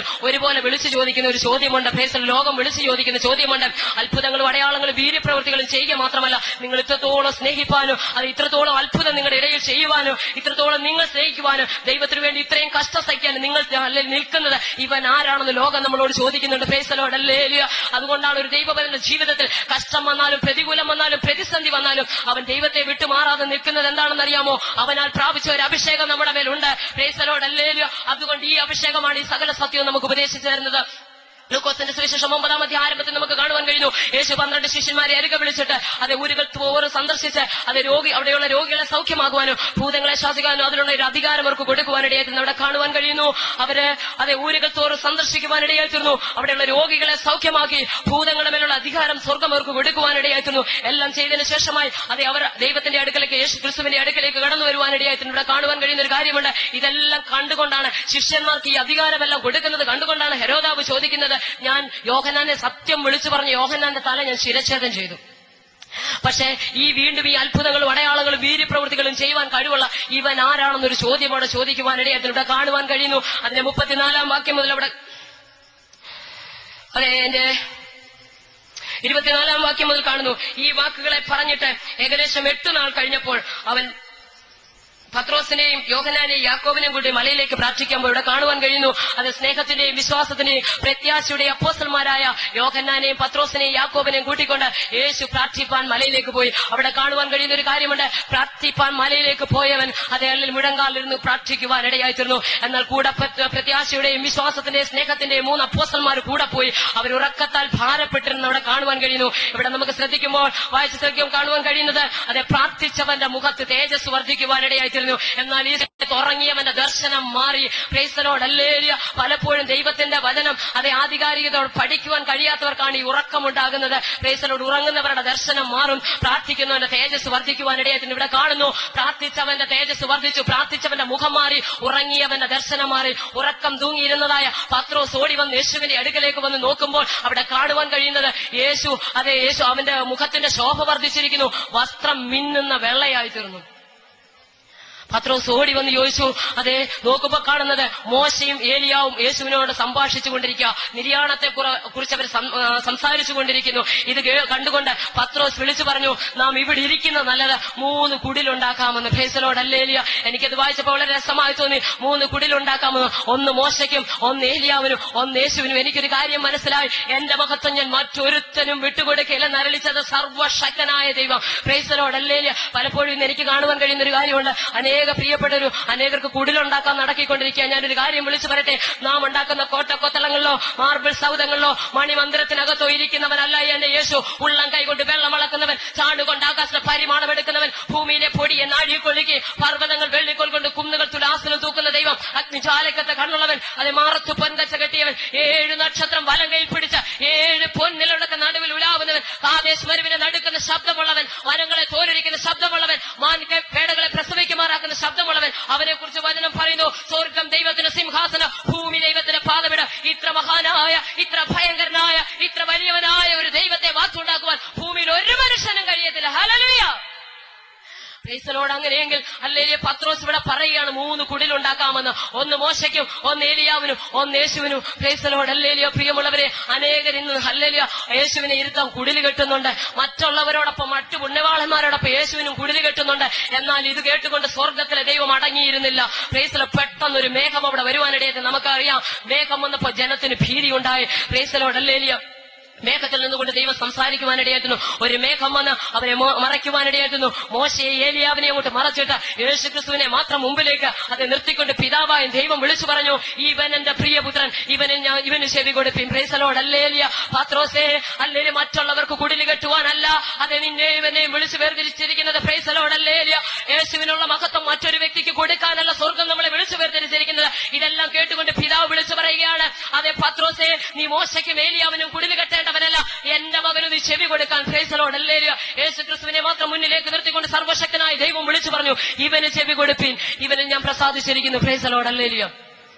ഒരുപോലെ വിളിച്ചു ചോദിക്കുന്ന ഒരു ചോദ്യമുണ്ട് പ്രേസൽ ലോകം വിളിച്ചു ചോദിക്കുന്ന ചോദ്യമുണ്ട് അത്ഭുതങ്ങളും അടയാളങ്ങളും വീര്യപ്രവൃത്തികളും ചെയ്യുക മാത്രമല്ല നിങ്ങൾ ഇത്രത്തോളം സ്നേഹിപ്പാനോ അത് ഇത്രത്തോളം അത്ഭുതം നിങ്ങളുടെ ഇടയിൽ ചെയ്യുവാനോ ഇത്രത്തോളം നിങ്ങൾ സ്നേഹിക്കുവാനോ ദൈവത്തിന് വേണ്ടി ഇത്രയും കഷ്ടം സഹിക്കാൻ നിങ്ങൾ അല്ലെങ്കിൽ നിൽക്കുന്നത് ഇവൻ ആരാണെന്ന് ലോകം നമ്മളോട് ചോദിക്കുന്നുണ്ട് പ്രേസലോട് അല്ലേ അതുകൊണ്ടാണ് ഒരു ദൈവപരന്റെ ജീവിതത്തിൽ കഷ്ടം വന്നാലും പ്രതികൂലം വന്നാലും പ്രതിസന്ധി വന്നാലും അവൻ ദൈവത്തെ വിട്ടുമാറാതെ നിൽക്കുന്നത് എന്താണെന്ന് അറിയാമോ അവനാൽ പ്രാപിച്ച ഒരു അഭിഷേകം നമ്മുടെ മേലുണ്ട് പ്രേസലോട് അല്ലേ അതുകൊണ്ട് ഈ അഭിഷേകമാണ് ഈ സകല സത്യവും നമുക്ക് ഉപദേശിച്ചു തരുന്നത് ലൂക്കോസിന്റെ സുവിശേഷം ഒമ്പതാം അധ്യാരത്തിൽ നമുക്ക് കാണുവാൻ കഴിയുന്നു യേശു പന്ത്രണ്ട് ശിഷ്യന്മാരെ അരുക വിളിച്ചിട്ട് അത് ഊരുകൾ തോറും സന്ദർശിച്ച് അത് രോഗി അവിടെയുള്ള രോഗികളെ സൗഖ്യമാക്കുവാനും ഭൂതങ്ങളെ ശ്വാസിക്കാനും അതിനുള്ള ഒരു അധികാരം അവർക്ക് കൊടുക്കുവാനിടയായിരുന്നു അവിടെ കാണുവാൻ കഴിയുന്നു അവര് അത് ഊരുകൾ തോറും സന്ദർശിക്കുവാനിടയായിരുന്നു അവിടെയുള്ള രോഗികളെ സൗഖ്യമാക്കി ഭൂതങ്ങളുടെ മേലുള്ള അധികാരം സ്വർഗം അവർക്ക് കൊടുക്കുവാനിടയായിരുന്നു എല്ലാം ചെയ്തതിനു ശേഷമായി അത് അവർ ദൈവത്തിന്റെ അടുക്കലേക്ക് യേശു ക്രിസ്തുവിന്റെ അടുക്കലേക്ക് കടന്നു വരുവാനിടയായിരുന്നു ഇവിടെ കാണുവാൻ കഴിയുന്ന ഒരു കാര്യമുണ്ട് ഇതെല്ലാം കണ്ടുകൊണ്ടാണ് ശിഷ്യന്മാർക്ക് ഈ അധികാരമെല്ലാം കൊടുക്കുന്നത് കണ്ടുകൊണ്ടാണ് ഹെരോദാവ് ചോദിക്കുന്നത് ഞാൻ യോഹനാനെ സത്യം വിളിച്ചു പറഞ്ഞ യോഹനാന്റെ തല ഞാൻ ശിരച്ഛേദം ചെയ്തു പക്ഷേ ഈ വീണ്ടും ഈ അത്ഭുതങ്ങളും അടയാളങ്ങളും വീര്യപ്രവൃത്തികളും ചെയ്യുവാൻ കഴിവുള്ള ഇവൻ ആരാണെന്നൊരു ചോദ്യം അവിടെ ചോദിക്കുവാനിടയായിരുന്നു ഇവിടെ കാണുവാൻ കഴിയുന്നു അതിന്റെ മുപ്പത്തിനാലാം വാക്യം മുതൽ അവിടെ അതെ എന്റെ ഇരുപത്തിനാലാം വാക്യം മുതൽ കാണുന്നു ഈ വാക്കുകളെ പറഞ്ഞിട്ട് ഏകദേശം എട്ട് നാൾ കഴിഞ്ഞപ്പോൾ അവൻ പത്രോസിനെയും യോഹനാനെയും യാക്കോബിനെയും കൂടി മലയിലേക്ക് പ്രാർത്ഥിക്കുമ്പോൾ ഇവിടെ കാണുവാൻ കഴിയുന്നു അത് സ്നേഹത്തിന്റെയും വിശ്വാസത്തിന്റെയും പ്രത്യാശയുടെയും അപ്പോസ്റ്റന്മാരായ യോഹന്നാനെയും പത്രോസിനെയും യാക്കോബിനെയും കൂട്ടിക്കൊണ്ട് യേശു പ്രാർത്ഥിപ്പാൻ മലയിലേക്ക് പോയി അവിടെ കാണുവാൻ കഴിയുന്ന ഒരു കാര്യമുണ്ട് പ്രാർത്ഥിപ്പാൻ മലയിലേക്ക് പോയവൻ അതേ അല്ലിൽ മുഴങ്കാലിരുന്ന് പ്രാർത്ഥിക്കുവാൻ ഇടയായിത്തീർന്നു എന്നാൽ കൂടെ പ്ര- പ്രത്യാശയുടെയും വിശ്വാസത്തിന്റെയും സ്നേഹത്തിന്റെയും മൂന്ന് അപ്പോസ്റ്റന്മാർ കൂടെ പോയി അവർ ഉറക്കത്താൽ ഭാരപ്പെട്ടിരുന്ന് അവിടെ കാണുവാൻ കഴിയുന്നു ഇവിടെ നമുക്ക് ശ്രദ്ധിക്കുമ്പോൾ വായിച്ച ശ്രദ്ധിക്കും കാണുവാൻ കഴിയുന്നത് അതെ പ്രാർത്ഥിച്ചവന്റെ മുഖത്ത് തേജസ് വർദ്ധിക്കുവാൻ ഇടയായിത്തീരുന്നു എന്നാൽ ഈ സമയത്ത് ഉറങ്ങിയവന്റെ ദർശനം മാറി പ്രൈസലോട് അല്ലേലിയ പലപ്പോഴും ദൈവത്തിന്റെ വചനം അതെ ആധികാരികതയോട് പഠിക്കുവാൻ കഴിയാത്തവർക്കാണ് ഈ ഉറക്കമുണ്ടാകുന്നത് പ്രൈസലോട് ഉറങ്ങുന്നവരുടെ ദർശനം മാറും പ്രാർത്ഥിക്കുന്നവന്റെ തേജസ് വർദ്ധിക്കുവാൻ ഇടയായിട്ടുണ്ട് ഇവിടെ കാണുന്നു പ്രാർത്ഥിച്ചവന്റെ തേജസ് വർദ്ധിച്ചു പ്രാർത്ഥിച്ചവന്റെ മുഖം മാറി ഉറങ്ങിയവന്റെ ദർശനം മാറി ഉറക്കം തൂങ്ങിയിരുന്നതായ പത്രോസ് ഓടി വന്ന് യേശുവിന്റെ അടുക്കലേക്ക് വന്ന് നോക്കുമ്പോൾ അവിടെ കാണുവാൻ കഴിയുന്നത് യേശു അതെ യേശു അവന്റെ മുഖത്തിന്റെ ശോഭ വർദ്ധിച്ചിരിക്കുന്നു വസ്ത്രം മിന്നുന്ന വെള്ളയായി തീർന്നു പത്രോസ് ഓടി വന്ന് ചോദിച്ചു അതെ നോക്കുമ്പോ കാണുന്നത് മോശയും ഏലിയാവും യേശുവിനോട് സംഭാഷിച്ചു കൊണ്ടിരിക്കുക നിര്യാണത്തെ കുറെ- കുറിച്ച് അവർ സം- ആ, സംസാരിച്ചു കൊണ്ടിരിക്കുന്നു ഇത് കേ- കണ്ടുകൊണ്ട് പത്രോസ് വിളിച്ചു പറഞ്ഞു നാം ഇവിടെ ഇരിക്കുന്ന നല്ലത് മൂന്ന് കുടിലുണ്ടാക്കാമെന്ന് ഫേസലോട് അല്ലേലിയ എനിക്കത് വായിച്ചപ്പോൾ വളരെ രസമായി തോന്നി മൂന്ന് കുടിലുണ്ടാക്കാമെന്ന് ഒന്ന് മോശയ്ക്കും ഒന്ന് ഏലിയാവിനും ഒന്ന് യേശുവിനും എനിക്കൊരു കാര്യം മനസ്സിലായി എന്റെ മഹത്വം ഞാൻ മറ്റൊരുത്തനും വിട്ടുകൊടുക്കില്ല നരളിച്ചത് സർവശക്തനായ ദൈവം ഫേസലോട് അല്ലേലിയ പലപ്പോഴും ഇന്ന് എനിക്ക് കാണുവാൻ കഴിയുന്ന ഒരു കാര്യമുണ്ട് അനേക പ്രിയപ്പെട്ടൊരു അനേകർക്ക് കുടിലുണ്ടാക്കാൻ നടക്കിക്കൊണ്ടിരിക്കുക ഞാനൊരു കാര്യം വിളിച്ചു പറയട്ടെ നാം ഉണ്ടാക്കുന്ന കോട്ട കൊത്തളങ്ങളിലോ മാർബിൾ സൗധങ്ങളിലോ മണിമന്ദിരത്തിനകത്തോ ഇരിക്കുന്നവനല്ല എന്റെ യേശു ഉള്ളം കൈകൊണ്ട് വെള്ളം അളക്കുന്നവൻ ചാണ്ടുകൊണ്ട് ആകാശ പരിമാണം എടുക്കുന്നവൻ ഭൂമിയിലെ പൊടിയെ നാഴിക്കൊഴുകി പർവ്വതങ്ങൾ വെള്ളിക്കോൽ കൊണ്ട് കുന്നുകൾ തുലാസിലും തൂക്കുന്ന ദൈവം അഗ്നിജാലക്കത്തെ കണ്ണുള്ളവൻ അത് മാറത്തു പൊൻകച്ച കെട്ടിയവൻ ഏഴ് നക്ഷത്രം വലം കയ്യിൽ പിടിച്ച ഏഴ് പൊന്നിലടക്ക നടുവിൽ ഉലാവുന്നവൻ കാതേശ് മരുവിനെ നടുക്കുന്ന ശബ്ദമുള്ളവൻ വനങ്ങളെ തോരരിക്കുന്ന ശബ്ദമുള്ളവൻ മാൻകെ പേടകളെ പ്രസവിക്കുമാറാക്കുന്ന ശബ്ദമുള്ളവൻ അവനെ കുറിച്ച് വചനം പറയുന്നു സ്വർഗം ദൈവത്തിന്റെ സിംഹാസനം ഭൂമി ദൈവത്തിന്റെ പാതവിട ഇത്ര മഹാനായ ഇത്ര ഭയങ്കരനായ ഇത്ര വലിയവനായ ഒരു ദൈവത്തെ വാക്കുണ്ടാക്കുവാൻ ഭൂമിയിൽ ഒരു മനുഷ്യനും കഴിയത്തില്ല ഹലലുയ പ്രൈസലോട് അങ്ങനെയെങ്കിൽ അല്ലെങ്കിൽ പത്രോസ് ഇവിടെ പറയുകയാണ് മൂന്ന് കുടിലുണ്ടാക്കാമെന്ന് ഒന്ന് മോശയ്ക്കും ഒന്ന് ഏലിയാവിനും ഒന്ന് യേശുവിനും പ്രൈസലോട് അല്ലേലിയോ പ്രിയമുള്ളവരെ അനേകർ ഇന്ന് അല്ലേലിയ യേശുവിനെ ഇരുത്താൻ കുടില് കെട്ടുന്നുണ്ട് മറ്റുള്ളവരോടൊപ്പം മറ്റു പുണ്യവാളന്മാരോടൊപ്പം യേശുവിനും കുടില് കെട്ടുന്നുണ്ട് എന്നാൽ ഇത് കേട്ടുകൊണ്ട് സ്വർഗത്തിലെ ദൈവം അടങ്ങിയിരുന്നില്ല പ്രൈസല പെട്ടെന്നൊരു മേഘം അവിടെ വരുവാനിടയത് നമുക്കറിയാം മേഘം വന്നപ്പോ ജനത്തിന് ഭീതി ഉണ്ടായി പ്രൈസലോട് അല്ലേലിയ മേഘത്തിൽ നിന്നുകൊണ്ട് ദൈവം സംസാരിക്കുവാനിടയായിരുന്നു ഒരു മേഘം വന്ന് അവരെ മോ- മറയ്ക്കുവാനിടയായിരുന്നു മോശയെ ഏലിയാവിനെ അങ്ങോട്ട് മറച്ചിട്ട് യേശു ക്രിസ്തുവിനെ മാത്രം മുമ്പിലേക്ക് അത് നിർത്തിക്കൊണ്ട് പിതാവായും ദൈവം വിളിച്ചു പറഞ്ഞു ഇവൻ എന്റെ പ്രിയപുത്രൻ ഇവന് ഞാൻ ഇവന് ചെവി കൊടുപ്പിൻ പ്രൈസലോട് അല്ലേലിയ പാത്രോസേ അല്ലേലി മറ്റുള്ളവർക്ക് കുടില് കെട്ടുവാനല്ല അത് നിന്നെ ഇവനെയും വിളിച്ചു വേർതിരിച്ചിരിക്കുന്നത് പ്രൈസലോട് അല്ലേലിയ യേശുവിനുള്ള മഹത്വം മറ്റൊരു വ്യക്തിക്ക് കൊടുക്കാനല്ല സ്വർഗം നമ്മളെ വിളിച്ചു വേർതിരിച്ചിരിക്കുന്നത് ഇതെല്ലാം കേട്ടുകൊണ്ട് പിതാവ് വിളിച്ചു പറയുകയാണ് അതെ പത്രോസേ നീ മോശയ്ക്കും ഏലിയാവിനും കുടില് കെട്ടേണ്ടവനല്ല എന്റെ മകന് നീ ചെവി കൊടുക്കാൻ ഫേസലോട് അല്ലേലിയ യേശു ക്രിസ്തുവിനെ മാത്രം മുന്നിലേക്ക് നിർത്തിക്കൊണ്ട് സർവശക്തനായ ദൈവം വിളിച്ചു പറഞ്ഞു ഇവന് ചെവി കൊടുപ്പിൻ ഇവന് ഞാൻ പ്രസാദിച്ചിരിക്കുന്നു ഫേസലോട് അല്ലേലിയ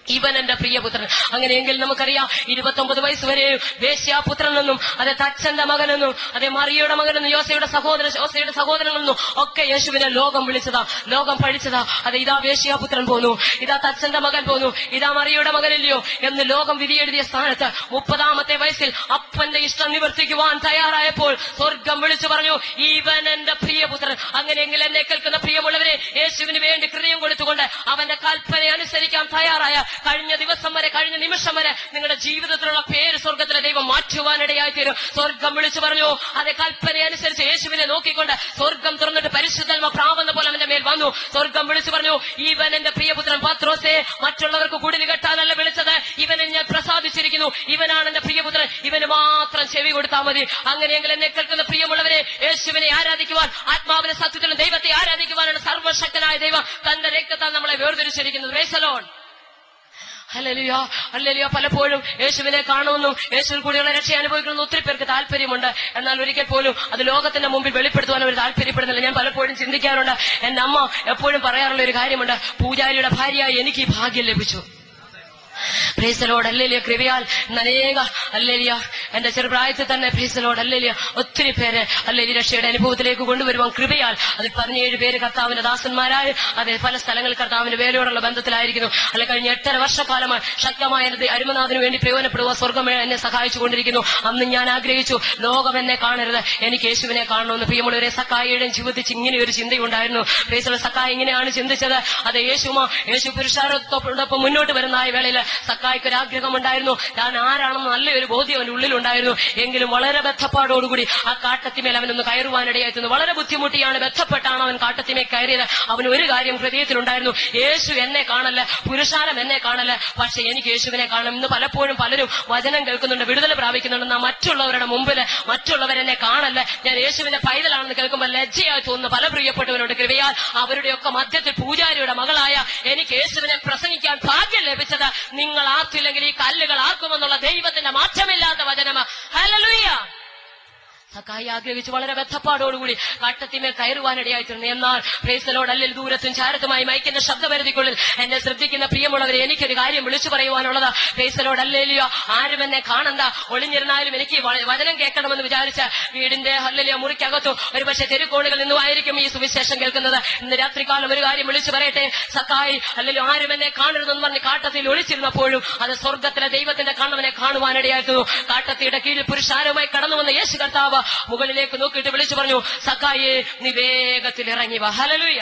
ഇവൻ എന്റെ പ്രിയപുത്രൻ അങ്ങനെയെങ്കിൽ നമുക്കറിയാം ഇരുപത്തൊമ്പത് വയസ്സ് വരെ വേശ്യാപുത്രൻ എന്നും അതെ തച്ചന്റെ മകനെന്നും അതെ മറിയയുടെ മകനെന്നും യോസയുടെ സഹോദരൻ യോസയുടെ സഹോദരനെന്നും ഒക്കെ യേശുവിനെ ലോകം വിളിച്ചതാ ലോകം പഴിച്ചതാ അതെ ഇതാ വേശ്യാപുത്രൻ പോന്നു ഇതാ തച്ചന്റെ മകൻ പോന്നു ഇതാ മറിയയുടെ മകനില്ലയോ എന്ന് ലോകം വിധിയെഴുതിയ സ്ഥാനത്ത് മുപ്പതാമത്തെ വയസ്സിൽ അപ്പന്റെ ഇഷ്ടം നിവർത്തിക്കുവാൻ തയ്യാറായപ്പോൾ സ്വർഗം വിളിച്ചു പറഞ്ഞു ഇവൻ എന്റെ പ്രിയപുത്രൻ അങ്ങനെയെങ്കിൽ എന്നെ കേൾക്കുന്ന പ്രിയമുള്ളവരെ യേശുവിന് വേണ്ടി ഹൃദയം കൊടുത്തുകൊണ്ട് അവന്റെ കൽപ്പന അനുസരിക്കാൻ തയ്യാറായ കഴിഞ്ഞ ദിവസം വരെ കഴിഞ്ഞ നിമിഷം വരെ നിങ്ങളുടെ ജീവിതത്തിലുള്ള പേര് സ്വർഗത്തിലെ ദൈവം മാറ്റുവാനിടയായി തീരും സ്വർഗം വിളിച്ചു പറഞ്ഞു അതെ കൽപ്പന അനുസരിച്ച് യേശുവിനെ നോക്കിക്കൊണ്ട് സ്വർഗം തുറന്നിട്ട് പരിശുദ്ധൽമ പ്രാവുന്ന പോലെ അവന്റെ മേൽ വന്നു സ്വർഗം വിളിച്ചു പറഞ്ഞു ഇവൻ എന്റെ പ്രിയപുത്രൻ പത്രോസെ മറ്റുള്ളവർക്ക് കൂടുതൽ കെട്ടാനല്ല വിളിച്ചത് ഇവനെ ഞാൻ പ്രസാദിച്ചിരിക്കുന്നു ഇവനാണ് എന്റെ പ്രിയപുത്രൻ ഇവന് മാത്രം ചെവി കൊടുത്താൽ മതി അങ്ങനെയെങ്കിൽ എന്നെ കേൾക്കുന്ന പ്രിയമുള്ളവരെ യേശുവിനെ ആരാധിക്കുവാൻ ആത്മാവിനെ സത്യത്തിലും ദൈവത്തെ ആരാധിക്കുവാനാണ് സർവശക്തനായ ദൈവം തന്റെ രക്തത്താൽ നമ്മളെ വേർതിരിച്ചിരിക്കുന്നത് റേസലോൺ ഹല്ലേലൂയ ഹല്ലേലൂയ പലപ്പോഴും യേശുവിനെ കാണുമെന്നും യേശുവിൽ കൂടിയുള്ള രക്ഷ അനുഭവിക്കണമെന്ന് ഒത്തിരി പേർക്ക് താല്പര്യമുണ്ട് എന്നാൽ ഒരിക്കൽ പോലും അത് ലോകത്തിന്റെ മുമ്പിൽ വെളിപ്പെടുത്തുവാൻ അവർ താല്പര്യപ്പെടുന്നില്ല ഞാൻ പലപ്പോഴും ചിന്തിക്കാറുണ്ട് എന്റെ അമ്മ എപ്പോഴും പറയാറുള്ള ഒരു കാര്യമുണ്ട് പൂജാരിയുടെ ഭാര്യയായി എനിക്ക് ഈ ഭാഗ്യം ലഭിച്ചു പ്രീസലോട് അല്ലേലിയ കൃപയാൽ അനേക അല്ലേലിയ എന്റെ ചെറുപ്രായത്തിൽ തന്നെ പ്രീസലോട് അല്ലേലിയ ഒത്തിരി പേര് അല്ലേലി രക്ഷയുടെ അനുഭവത്തിലേക്ക് കൊണ്ടുവരുവാൻ കൃപയാൽ അതിൽ പതിനേഴ് പേര് കർത്താവിന്റെ ദാസന്മാരായ അതെ പല സ്ഥലങ്ങളിൽ കർത്താവിന്റെ വേലയോടുള്ള ബന്ധത്തിലായിരിക്കുന്നു അല്ലെ കഴിഞ്ഞ എട്ടര വർഷക്കാലമായി ശക്തമായ എന്റെ അരുമനാഥിന് വേണ്ടി പ്രയോജനപ്പെടുക സ്വർഗം എന്നെ സഹായിച്ചു കൊണ്ടിരിക്കുന്നു അന്ന് ഞാൻ ആഗ്രഹിച്ചു ലോകം എന്നെ കാണരുത് എനിക്ക് യേശുവിനെ കാണണമെന്ന് പ്രിയമുള്ളവരെ സക്കായിയുടെയും ജീവിതത്തിൽ ഇങ്ങനെ ഒരു ചിന്തയുണ്ടായിരുന്നു പ്രീസല സക്കായി ഇങ്ങനെയാണ് ചിന്തിച്ചത് അത് യേശുമ യേശു പുരുഷാരത്തോടൊപ്പം മുന്നോട്ട് വരുന്ന ആ വേളയിൽ സക്കായിക്ക് ഒരു ആഗ്രഹമുണ്ടായിരുന്നു താൻ ആരാണെന്ന് നല്ലൊരു ബോധ്യം അവന്റെ ഉള്ളിലുണ്ടായിരുന്നു എങ്കിലും വളരെ ബന്ധപ്പാടോടുകൂടി ആ കാട്ടത്തിമേൽ അവനൊന്ന് കയറുവാനിടയായിരുന്നു വളരെ ബുദ്ധിമുട്ടിയാണ് ബന്ധപ്പെട്ടാണ് അവൻ കാട്ടത്തിമേൽ കയറിയത് അവന് ഒരു കാര്യം ഹൃദയത്തിലുണ്ടായിരുന്നു യേശു എന്നെ കാണല്ല പുരുഷാരം എന്നെ കാണല്ല പക്ഷെ എനിക്ക് യേശുവിനെ കാണണം ഇന്ന് പലപ്പോഴും പലരും വചനം കേൾക്കുന്നുണ്ട് വിടുതൽ പ്രാപിക്കുന്നുണ്ട് നാം മറ്റുള്ളവരുടെ മുമ്പിൽ മറ്റുള്ളവരെന്നെ കാണല്ല ഞാൻ യേശുവിന്റെ പൈതലാണെന്ന് കേൾക്കുമ്പോൾ ലജ്ജയായി തോന്നുന്ന പല പ്രിയപ്പെട്ടവരോട് കൃപയാൽ അവരുടെയൊക്കെ മധ്യത്തിൽ പൂജാരിയുടെ മകളായ എനിക്ക് യേശുവിനെ പ്രസംഗിക്കാൻ ഭാഗ്യം ലഭിച്ചത് നിങ്ങൾ ആർത്തില്ലെങ്കിൽ ഈ കല്ലുകൾ ആക്കുമെന്നുള്ള ദൈവത്തിന്റെ മാറ്റമില്ലാത്ത വചനമാ ഹല്ലേലൂയ സക്കായി ആഗ്രഹിച്ച് വളരെ ബദ്ധപ്പാടോടുകൂടി കാട്ടത്തിമേൽ കയറുവാനിടയായിത്തീർന്നു എന്നാൽ പ്രേസലോട് അല്ലെങ്കിൽ ദൂരത്തും ചാരത്തുമായി മയക്കുന്ന ശബ്ദപരിധിക്കുള്ളിൽ എന്നെ ശ്രദ്ധിക്കുന്ന പ്രിയമുള്ളവരെ എനിക്കൊരു കാര്യം വിളിച്ചു പറയുവാനുള്ളത് പ്രേസലോട് അല്ലേലിയോ ആരും എന്നെ കാണണ്ട ഒളിഞ്ഞിരുന്നാലും എനിക്ക് വ- വചനം കേൾക്കണമെന്ന് വിചാരിച്ച വീടിന്റെ അല്ലലിയോ മുറിക്കകത്തു ഒരുപക്ഷെ തെരുക്കോണുകളിൽ നിന്നുമായിരിക്കും ഈ സുവിശേഷം കേൾക്കുന്നത് ഇന്ന് രാത്രികാലം ഒരു കാര്യം വിളിച്ചു പറയട്ടെ സക്കായി അല്ലെങ്കിൽ ആരും എന്നെ കാണരുതെന്ന് പറഞ്ഞ് കാട്ടത്തിൽ ഒളിച്ചിരുന്നപ്പോഴും അത് സ്വർഗത്തിലെ ദൈവത്തിന്റെ കണ്ണവനെ കാണുവാനിടയായിരുന്നു കാട്ടത്തിയുടെ കീഴിൽ പുരുഷാരവുമായി കടന്നു വന്ന യേശു കർത്താവ് മുകളിലേക്ക് നോക്കിയിട്ട് വിളിച്ചു പറഞ്ഞു സക്കായെ നീ വേഗത്തിൽ ഇറങ്ങി വാ ഹലലുയ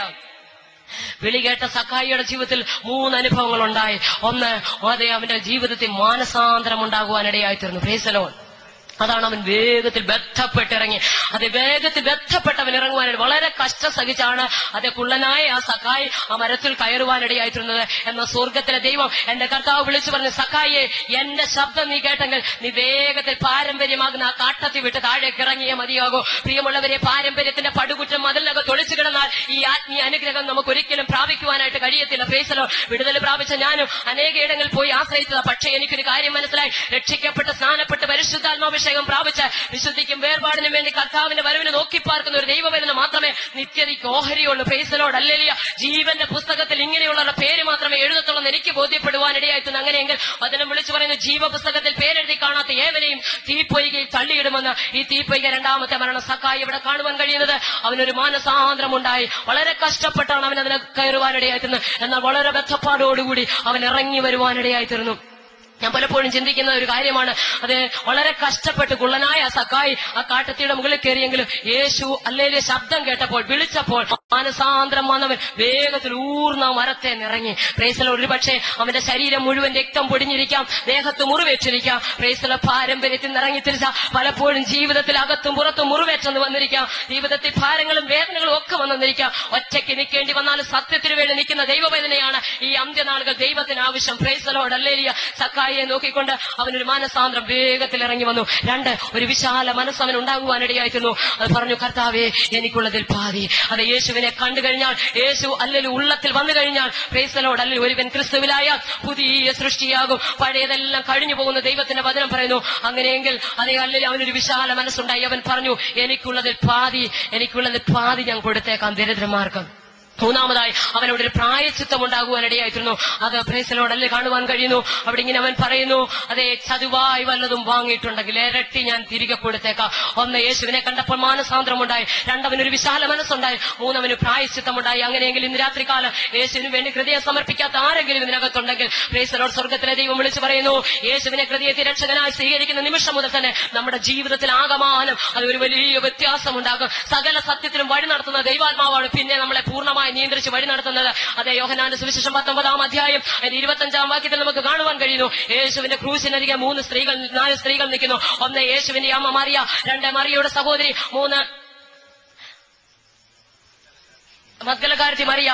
വിളി കേട്ട സക്കായിയുടെ ജീവിതത്തിൽ മൂന്ന് അനുഭവങ്ങൾ ഉണ്ടായി ഒന്ന് അതെ അവന്റെ ജീവിതത്തിൽ മാനസാന്തരം ഉണ്ടാകുവാനിടയായിത്തീർന്നു പ്രേസലോൺ അതാണ് അവൻ വേഗത്തിൽ ബന്ധപ്പെട്ടിറങ്ങി അത് വേഗത്തിൽ ബന്ധപ്പെട്ടവൻ ഇറങ്ങുവാനായിട്ട് വളരെ കഷ്ടം സഹിച്ചാണ് അതേ കുള്ളനായ ആ സക്കായി ആ മരത്തിൽ കയറുവാനിടയായിട്ടിരുന്നത് എന്ന സ്വർഗത്തിലെ ദൈവം എന്റെ കർത്താവ് വിളിച്ചു പറഞ്ഞു സക്കായെ എന്റെ ശബ്ദം നീ കേട്ടെങ്കിൽ നീ വേഗത്തിൽ പാരമ്പര്യമാകുന്ന ആ കാട്ടത്തിൽ വിട്ട് താഴേക്ക് ഇറങ്ങിയേ മതിയാകൂ പ്രിയമുള്ളവരെ പാരമ്പര്യത്തിന്റെ പടുകുറ്റം മതിലിനകത്ത് ഒളിച്ചു കിടന്നാൽ ഈ ആത്മീയ അനുഗ്രഹം നമുക്ക് ഒരിക്കലും പ്രാപിക്കുവാനായിട്ട് കഴിയത്തില്ല ഫേസലോ വിടുതൽ പ്രാപിച്ച ഞാനും അനേക ഇടങ്ങളിൽ പോയി ആശ്രയിച്ചത് പക്ഷേ എനിക്കൊരു കാര്യം മനസ്സിലായി രക്ഷിക്കപ്പെട്ട് സ്നാനപ്പെട്ട് പരിശുദ്ധാത്മാഭിഷേകം പ്രാപിച്ച് വിശുദ്ധിക്കും വേർപാടിനും വേണ്ടി കർത്താവിന്റെ വരവിന് നോക്കി പാർക്കുന്ന ഒരു ദൈവമെന്ന് മാത്രമേ നിത്യതയ്ക്ക് ഓഹരിയുള്ളൂ ഫേസലോട് അല്ലേലിയ ജീവന്റെ പുസ്തകത്തിൽ ഇങ്ങനെയുള്ള പേര് മാത്രമേ എഴുതത്തുള്ളൂ എന്ന് എനിക്ക് ബോധ്യപ്പെടുവാനിടയായിട്ടുണ്ട് അങ്ങനെയെങ്കിൽ വചനം വിളിച്ചു പറയുന്നു ജീവപുസ്തകത്തിൽ പേരെഴുതി കാണാത്ത ഏവരെയും തീപ്പൊയ്കയിൽ തള്ളിയിടുമെന്ന് ഈ തീപ്പൊയ്ക രണ്ടാമത്തെ മരണം സക്കായി ഇവിടെ കാണുവാൻ കഴിയുന്നത് അവനൊരു മാനസാന്തരം ഉണ്ടായി വളരെ കഷ്ടപ്പെട്ടാണ് അവൻ അതിനെ കയറുവാനിടയായിത്തീർന്നത് എന്നാൽ വളരെ ബന്ധപ്പാടോടുകൂടി അവൻ ഇറങ്ങി വരുവാനിടയായിത്തീർന്നു ഞാൻ പലപ്പോഴും ചിന്തിക്കുന്ന ഒരു കാര്യമാണ് അത് വളരെ കഷ്ടപ്പെട്ട് കുള്ളനായ ആ സക്കായി ആ കാട്ടത്തിയുടെ മുകളിൽ കയറിയെങ്കിലും യേശു അല്ലേലെ ശബ്ദം കേട്ടപ്പോൾ വിളിച്ചപ്പോൾ മാനസാന്തരം വന്നവൻ വേഗത്തിൽ ഊർന്ന മരത്തെ നിറങ്ങി പ്രേസല ഒരു പക്ഷേ അവന്റെ ശരീരം മുഴുവൻ രക്തം പൊടിഞ്ഞിരിക്കാം ദേഹത്ത് മുറിവേറ്റിരിക്കാം പ്രേസല പാരമ്പര്യത്തിൽ നിറങ്ങി തിരിച്ച പലപ്പോഴും ജീവിതത്തിൽ അകത്തും പുറത്തും മുറിവേറ്റെന്ന് വന്നിരിക്കാം ജീവിതത്തിൽ ഭാരങ്ങളും വേദനകളും ഒക്കെ വന്നിരിക്കാം ഒറ്റയ്ക്ക് നിൽക്കേണ്ടി വന്നാലും സത്യത്തിന് വേണ്ടി നിൽക്കുന്ന ദൈവവേദനയാണ് ഈ അന്ത്യനാളുകൾ ദൈവത്തിന് ആവശ്യം പ്രേസലോട് അല്ലേലിയ സക്കായിയെ നോക്കിക്കൊണ്ട് അവനൊരു മാനസാന്തരം വേഗത്തിൽ ഇറങ്ങി വന്നു രണ്ട് ഒരു വിശാല മനസ്സ് അവൻ ഉണ്ടാകുവാനിടയായിരുന്നു അത് പറഞ്ഞു കർത്താവേ എനിക്കുള്ളതിൽ പാതി അത് യേശുവിനെ കണ്ടു കഴിഞ്ഞാൽ യേശു അല്ലെങ്കിൽ ഉള്ളത്തിൽ വന്നു കഴിഞ്ഞാൽ പ്രേസലോട് അല്ലെങ്കിൽ ഒരുവൻ ക്രിസ്തുവിലായ പുതിയ സൃഷ്ടിയാകും പഴയതെല്ലാം കഴിഞ്ഞു പോകുന്ന ദൈവത്തിന്റെ വചനം പറയുന്നു അങ്ങനെയെങ്കിൽ അതേ അല്ലെങ്കിൽ അവനൊരു വിശാല മനസ്സുണ്ടായി അവൻ പറഞ്ഞു എനിക്കുള്ളതിൽ പാതി എനിക്കുള്ളതിൽ പാതി ഞാൻ കൊടുത്തേക്കാം ദരിദ്രമാർക്കും മൂന്നാമതായി അവനോട് ഒരു പ്രായച്ചിത്തം ഉണ്ടാകുവാൻ ഇടയായിത്തീരുന്നു അത് പ്രേസലോടല്ലേ കാണുവാൻ കഴിയുന്നു അവിടെ ഇങ്ങനെ അവൻ പറയുന്നു അതെ ചതുവായി വല്ലതും വാങ്ങിയിട്ടുണ്ടെങ്കിൽ ഇരട്ടി ഞാൻ തിരികെ കൊടുത്തേക്കാം ഒന്ന് യേശുവിനെ കണ്ടപ്പോൾ മാനസാന്തരമുണ്ടായി രണ്ടവനൊരു വിശാല മനസ്സുണ്ടായി മൂന്നവന് പ്രായച്ചിത്തമുണ്ടായി അങ്ങനെയെങ്കിൽ ഇന്ന് രാത്രികാലം യേശുവിന് വേണ്ടി ഹൃദയം സമർപ്പിക്കാത്ത ആരെങ്കിലും ഇതിനകത്തുണ്ടെങ്കിൽ പ്രേസലോട് സ്വർഗത്തിലെ ദൈവം വിളിച്ചു പറയുന്നു യേശുവിനെ ഹൃദയത്തെ രക്ഷകനായി സ്വീകരിക്കുന്ന നിമിഷം മുതൽ തന്നെ നമ്മുടെ ജീവിതത്തിൽ ആകമാനം അത് ഒരു വലിയ വ്യത്യാസമുണ്ടാകും സകല സത്യത്തിലും വഴി നടത്തുന്ന ദൈവാത്മാവാണ് പിന്നെ നമ്മളെ പൂർണ്ണമായി നിയന്ത്രിച്ച് വഴി നടത്തുന്നത് അതേ യോഹനാന്റെ സുവിശേഷം പത്തൊമ്പതാം അധ്യായം അതിന്റെ ഇരുപത്തഞ്ചാം വാക്യത്തിൽ നമുക്ക് കാണുവാൻ കഴിയുന്നു യേശുവിന്റെ ക്രൂശിനരികെ മൂന്ന് സ്ത്രീകൾ നാല് സ്ത്രീകൾ നിൽക്കുന്നു ഒന്ന് യേശുവിന്റെ അമ്മ മറിയ രണ്ട് മറിയയുടെ സഹോദരി മൂന്ന് മദ്ഗലക്കാരത്തി മറിയ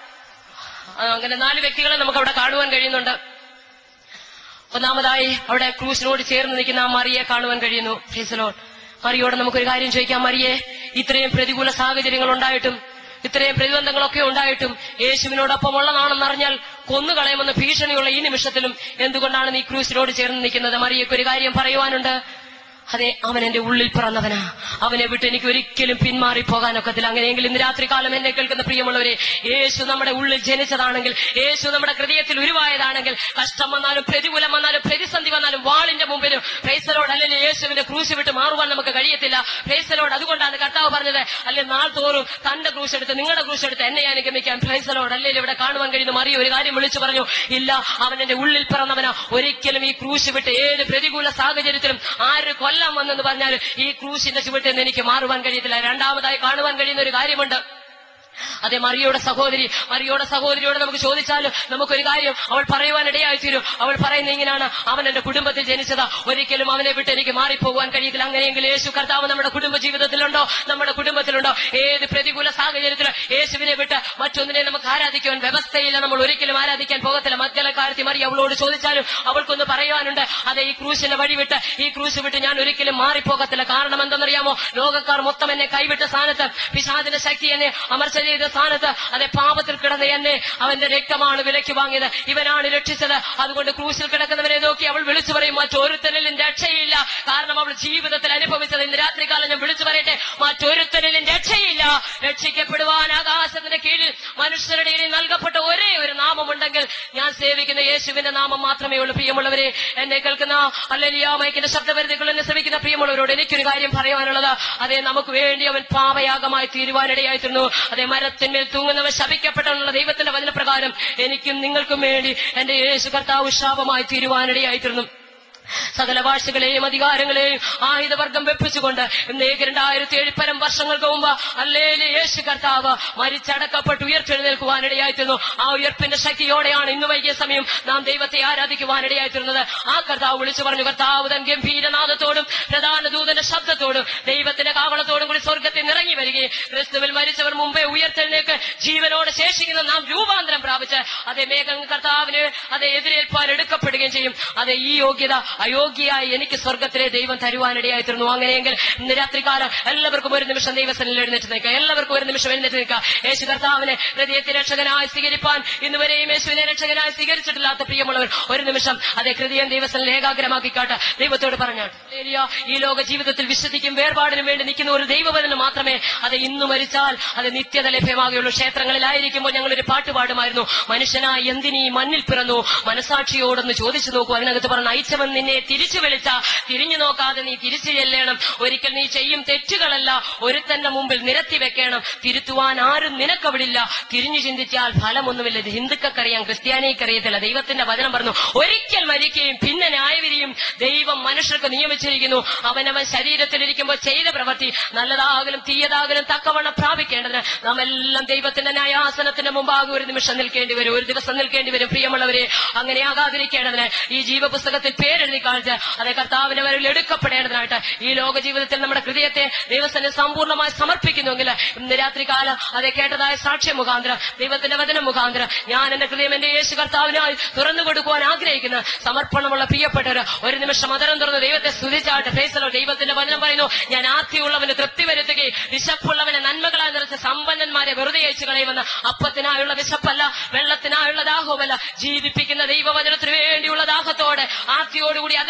ആ, അങ്ങനെ നാല് വ്യക്തികളെ നമുക്ക് അവിടെ കാണുവാൻ കഴിയുന്നുണ്ട് ഒന്നാമതായി അവിടെ ക്രൂശിനോട് ചേർന്ന് നിൽക്കുന്ന ആ മറിയെ കാണുവാൻ കഴിയുന്നു ഫേസലോൺ മറിയോട് നമുക്കൊരു കാര്യം ചോദിക്കാം മറിയെ ഇത്രയും പ്രതികൂല സാഹചര്യങ്ങൾ ഉണ്ടായിട്ടും ഇത്രയും പ്രതിബന്ധങ്ങളൊക്കെ ഉണ്ടായിട്ടും യേശുവിനോടൊപ്പം ഉള്ളതാണെന്നറിഞ്ഞാൽ കൊന്നുകളയുമെന്ന് ഭീഷണിയുള്ള ഈ നിമിഷത്തിലും എന്തുകൊണ്ടാണ് നീ ക്രൂശിനോട് ചേർന്ന് നിൽക്കുന്നത് മറിയക്ക് ഒരു കാര്യം പറയുവാനുണ്ട് അതെ അവൻ എന്റെ ഉള്ളിൽ പിറന്നവനാ അവനെ വിട്ട് എനിക്ക് ഒരിക്കലും പിന്മാറി പോകാനൊക്കത്തില്ല അങ്ങനെയെങ്കിൽ ഇന്ന് രാത്രികാലം എന്നെ കേൾക്കുന്ന പ്രിയമുള്ളവരെ യേശു നമ്മുടെ ഉള്ളിൽ ജനിച്ചതാണെങ്കിൽ യേശു നമ്മുടെ ഹൃദയത്തിൽ ഉരുവായതാണെങ്കിൽ കഷ്ടം വന്നാലും പ്രതികൂലം വന്നാലും പ്രതിസന്ധി വന്നാലും വാളിന്റെ മുമ്പിലും ഫേസലോട് അല്ലെങ്കിൽ യേശുവിന്റെ ക്രൂശ് വിട്ട് മാറുവാൻ നമുക്ക് കഴിയത്തില്ല ഫേസലോട് അതുകൊണ്ടാണ് കർത്താവ് പറഞ്ഞത് അല്ലെ നാൾ തോറും തന്റെ ക്രൂശ് എടുത്ത് നിങ്ങളുടെ ക്രൂശ് എടുത്ത് എന്നെ അനുഗമിക്കാൻ ഫേസലോട് അല്ലെങ്കിൽ ഇവിടെ കാണുവാൻ കഴിയുന്ന മറിയ ഒരു കാര്യം വിളിച്ചു പറഞ്ഞു ഇല്ല അവൻ എന്റെ ഉള്ളിൽ പിറന്നവനാ ഒരിക്കലും ഈ ക്രൂശ് വിട്ട് ഏത് പ്രതികൂല സാഹചര്യത്തിലും ആര് കൊല്ലാൻ വന്നെന്ന് പറഞ്ഞാൽ ഈ ക്രൂശിന്റെ ചുവട്ടിൽ നിന്ന് എനിക്ക് മാറുവാൻ കഴിയത്തില്ല രണ്ടാമതായി കാണുവാൻ കഴിയുന്ന ഒരു കാര്യമുണ്ട് അതെ മറിയുടെ സഹോദരി മറിയുടെ സഹോദരിയോട് നമുക്ക് ചോദിച്ചാൽ നമുക്കൊരു കാര്യം അവൾ പറയുവാൻ ഇടയായി തീരും അവൾ പറയുന്ന ഇങ്ങനെയാണ് അവൻ എന്റെ കുടുംബത്തിൽ ജനിച്ചതാ ഒരിക്കലും അവനെ വിട്ട് എനിക്ക് മാറിപ്പോകുവാൻ കഴിയത്തില്ല അങ്ങനെയെങ്കിൽ യേശു കർത്താവ് നമ്മുടെ കുടുംബ ജീവിതത്തിലുണ്ടോ നമ്മുടെ കുടുംബത്തിലുണ്ടോ ഏത് പ്രതികൂല സാഹചര്യത്തിലും യേശുവിനെ വിട്ട് മറ്റൊന്നിനെ നമുക്ക് ആരാധിക്കുവാൻ വ്യവസ്ഥയില്ല നമ്മൾ ഒരിക്കലും ആരാധിക്കാൻ പോകത്തില്ല മദ്ഗലക്കാരത്തി മറി അവളോട് ചോദിച്ചാലും അവൾക്കൊന്ന് പറയുവാനുണ്ട് അതെ ഈ ക്രൂശിന്റെ വഴി വിട്ട് ഈ ക്രൂശ് വിട്ട് ഞാൻ ഒരിക്കലും മാറിപ്പോകത്തില്ല കാരണം എന്തെന്നറിയാമോ ലോകക്കാർ മൊത്തം എന്നെ കൈവിട്ട സ്ഥാനത്ത് പിശാദിന്റെ ശക്തി എന്നെ അമർച്ച ചെയ്ത സ്ഥാനത്ത് അതെ പാപത്തിൽ കിടന്ന എന്നെ അവന്റെ രക്തമാണ് വിലയ്ക്ക് വാങ്ങിയത് ഇവനാണ് രക്ഷിച്ചത് അതുകൊണ്ട് ക്രൂശിൽ കിടക്കുന്നവരെ നോക്കി അവൾ വിളിച്ചു പറയും മറ്റൊരുത്തനിലും രക്ഷയില്ല കാരണം അവൾ ജീവിതത്തിൽ അനുഭവിച്ചത് ഇന്ന് രാത്രികാലം ഞാൻ വിളിച്ചു പറയട്ടെ മറ്റൊരുത്തനിലും രക്ഷയില്ല രക്ഷിക്കപ്പെടുവാൻ ആകാശത്തിന്റെ കീഴിൽ മനുഷ്യരുടെ ഇടയിൽ നൽകപ്പെട്ട ഒരേ ഒരു നാമമുണ്ടെങ്കിൽ ഞാൻ സേവിക്കുന്ന യേശുവിന്റെ നാമം മാത്രമേ ഉള്ളൂ പ്രിയമുള്ളവരെ എന്നെ കേൾക്കുന്ന അല്ലെങ്കിൽ ആ മൈക്കിന്റെ ശബ്ദപരിധികൾ എന്നെ ശ്രമിക്കുന്ന പ്രിയമുള്ളവരോട് എനിക്കൊരു കാര്യം പറയാനുള്ളത് അതെ നമുക്ക് വേണ്ടി അവൻ പാപയാഗമായി തീരുവാനിടയായിത്തീർന്നു അതേ മരത്തിന്മേൽ തൂങ്ങുന്നവൻ ശപിക്കപ്പെട്ടെന്നുള്ള ദൈവത്തിന്റെ വചനപ്രകാരം എനിക്കും നിങ്ങൾക്കും വേണ്ടി എന്റെ യേശു കർത്താവ് ശാപമായി തീരുവാനിടയായിത്തീർന്നു സകല ഭാഷകളെയും അധികാരങ്ങളെയും ആയുധവർഗം വെപ്പിച്ചുകൊണ്ട് ഇന്നേക്ക് രണ്ടായിരത്തി ഏഴിപ്പരം വർഷങ്ങൾക്ക് മുമ്പ് അല്ലേലെ യേശു കർത്താവ് മരിച്ചടക്കപ്പെട്ട് ഉയർത്തെഴുന്നേൽക്കുവാനിടയായിത്തീർന്നു ആ ഉയർപ്പിന്റെ ശക്തിയോടെയാണ് ഇന്ന് വൈകിയ സമയം നാം ദൈവത്തെ ആരാധിക്കുവാനിടയായിത്തീർന്നത് ആ കർത്താവ് വിളിച്ചു പറഞ്ഞു കർത്താവ് തൻ ഗംഭീരനാഥത്തോടും പ്രധാന ദൂതന്റെ ശബ്ദത്തോടും ദൈവത്തിന്റെ കാവളത്തോടും കൂടി സ്വർഗത്തിൽ നിറങ്ങി വരികയും ക്രിസ്തുവിൽ മരിച്ചവർ മുമ്പേ ഉയർത്തെഴുന്നേക്ക് ജീവനോട് ശേഷിക്കുന്ന നാം രൂപാന്തരം പ്രാപിച്ച് അതേ മേഘം കർത്താവിന് അതേ എതിരേൽപ്പാൻ എടുക്കപ്പെടുകയും ചെയ്യും അതേ ഈ യോഗ്യത അയോഗ്യയായി എനിക്ക് സ്വർഗത്തിലെ ദൈവം തരുവാനിടയായിത്തീർന്നു അങ്ങനെയെങ്കിൽ ഇന്ന് രാത്രികാലം എല്ലാവർക്കും ഒരു നിമിഷം ദൈവസ്ഥനിൽ എഴുന്നേറ്റ് നിൽക്കുക എല്ലാവർക്കും ഒരു നിമിഷം എഴുന്നേറ്റ് നിൽക്കുക യേശു കർത്താവിനെ ഹൃദയത്തെ രക്ഷകനായി സ്വീകരിപ്പാൻ ഇന്നുവരെയും യേശുവിനെ രക്ഷകനായി സ്വീകരിച്ചിട്ടില്ലാത്ത പ്രിയമുള്ളവർ ഒരു നിമിഷം അതേ ഹൃദയം ദൈവസ്ഥനിൽ ഏകാഗ്രമാക്കിക്കാട്ട് ദൈവത്തോട് പറഞ്ഞാൽ ഹല്ലേലൂയ. ഈ ലോക ജീവിതത്തിൽ വിശുദ്ധിക്കും വേർപാടിനും വേണ്ടി നിൽക്കുന്ന ഒരു ദൈവവചനം മാത്രമേ അത് ഇന്ന് മരിച്ചാൽ അത് നിത്യത ലഭ്യമാകുകയുള്ളൂ ക്ഷേത്രങ്ങളിലായിരിക്കുമ്പോൾ ഞങ്ങൾ ഒരു പാട്ട് പാടുമായിരുന്നു മനുഷ്യനായി എന്തിനീ മണ്ണിൽ പിറന്നു മനസാക്ഷിയോടൊന്ന് ചോദിച്ചു നോക്കൂ അതിനകത്ത് പറഞ്ഞ അയച്ചവൻ നിന്നെ തിരിച്ചു വിളിച്ച തിരിഞ്ഞു നോക്കാതെ നീ തിരിച്ചു ചെല്ലണം ഒരിക്കൽ നീ ചെയ്യും തെറ്റുകളല്ല ഒരുത്തന്റെ മുമ്പിൽ നിരത്തി വെക്കണം തിരുത്തുവാൻ ആരും നിനക്കവിടില്ല തിരിഞ്ഞു ചിന്തിച്ചാൽ ഫലമൊന്നുമില്ല ഇത് ഹിന്ദുക്കറിയാം ക്രിസ്ത്യാനിക്കറിയത്തില്ല ദൈവത്തിന്റെ വചനം പറഞ്ഞു ഒരിക്കൽ മരിക്കുകയും പിന്നെ ന്യായവിധിയും ദൈവം മനുഷ്യർക്ക് നിയമിച്ചിരിക്കുന്നു അവനവൻ ശരീരത്തിലിരിക്കുമ്പോൾ ചെയ്ത പ്രവൃത്തി നല്ലതാകലും തീയതാകലും തക്കവണ്ണം പ്രാപിക്കേണ്ടതിന് നാം എല്ലാം ദൈവത്തിന്റെ ന്യായാസനത്തിന്റെ മുമ്പാകെ ഒരു നിമിഷം നിൽക്കേണ്ടി വരും ഒരു ദിവസം നിൽക്കേണ്ടി വരും പ്രിയമുള്ളവരെ അങ്ങനെ ആകാതിരിക്കേണ്ടതിന് ഈ ജീവപുസ്തകത്തിൽ പേരെഴുതി കാണിച്ച് അതേ കർത്താവിന്റെ വരവിൽ എടുക്കപ്പെടേണ്ടതിനായിട്ട് ഈ ലോക ജീവിതത്തിൽ നമ്മുടെ ഹൃദയത്തെ ദൈവത്തിന് സമ്പൂർണ്ണമായി സമർപ്പിക്കുന്നുവെങ്കിൽ ഇന്ന് രാത്രി കാലം അതേ കേട്ടതായ സാക്ഷ്യ മുഖാന്തരം ദൈവത്തിന്റെ വചന മുഖാന്തരം ഞാൻ എന്റെ ഹൃദയം എന്റെ യേശു കർത്താവിനായി തുറന്നു കൊടുക്കുവാൻ ആഗ്രഹിക്കുന്ന സമർപ്പണമുള്ള പ്രിയപ്പെട്ടവർ ഒരു നിമിഷം അതരം തുറന്ന് ദൈവത്തെ സ്തുതിച്ചാട്ട് ഫേസലോ ദൈവത്തിന്റെ വചനം പറയുന്നു ഞാൻ ആർത്തിയുള്ളവന് തൃപ്തി വരുത്തുകയും വിശപ്പുള്ളവനെ നന്മകളായി നിറച്ച സമ്പന്നന്മാരെ വെറുതെ അയച്ചു കളയുമെന്ന് അപ്പത്തിനായുള്ള വിശപ്പല്ല വെള്ളത്തിനായുള്ള ദാഹവുമല്ല ജീവിപ്പിക്കുന്ന ദൈവവചനത്തിന് വേണ്ടിയുള്ള ദാഹത്തോടെ ആർത്തിയോടുകൂടി അതരം തുറക്കുന്ന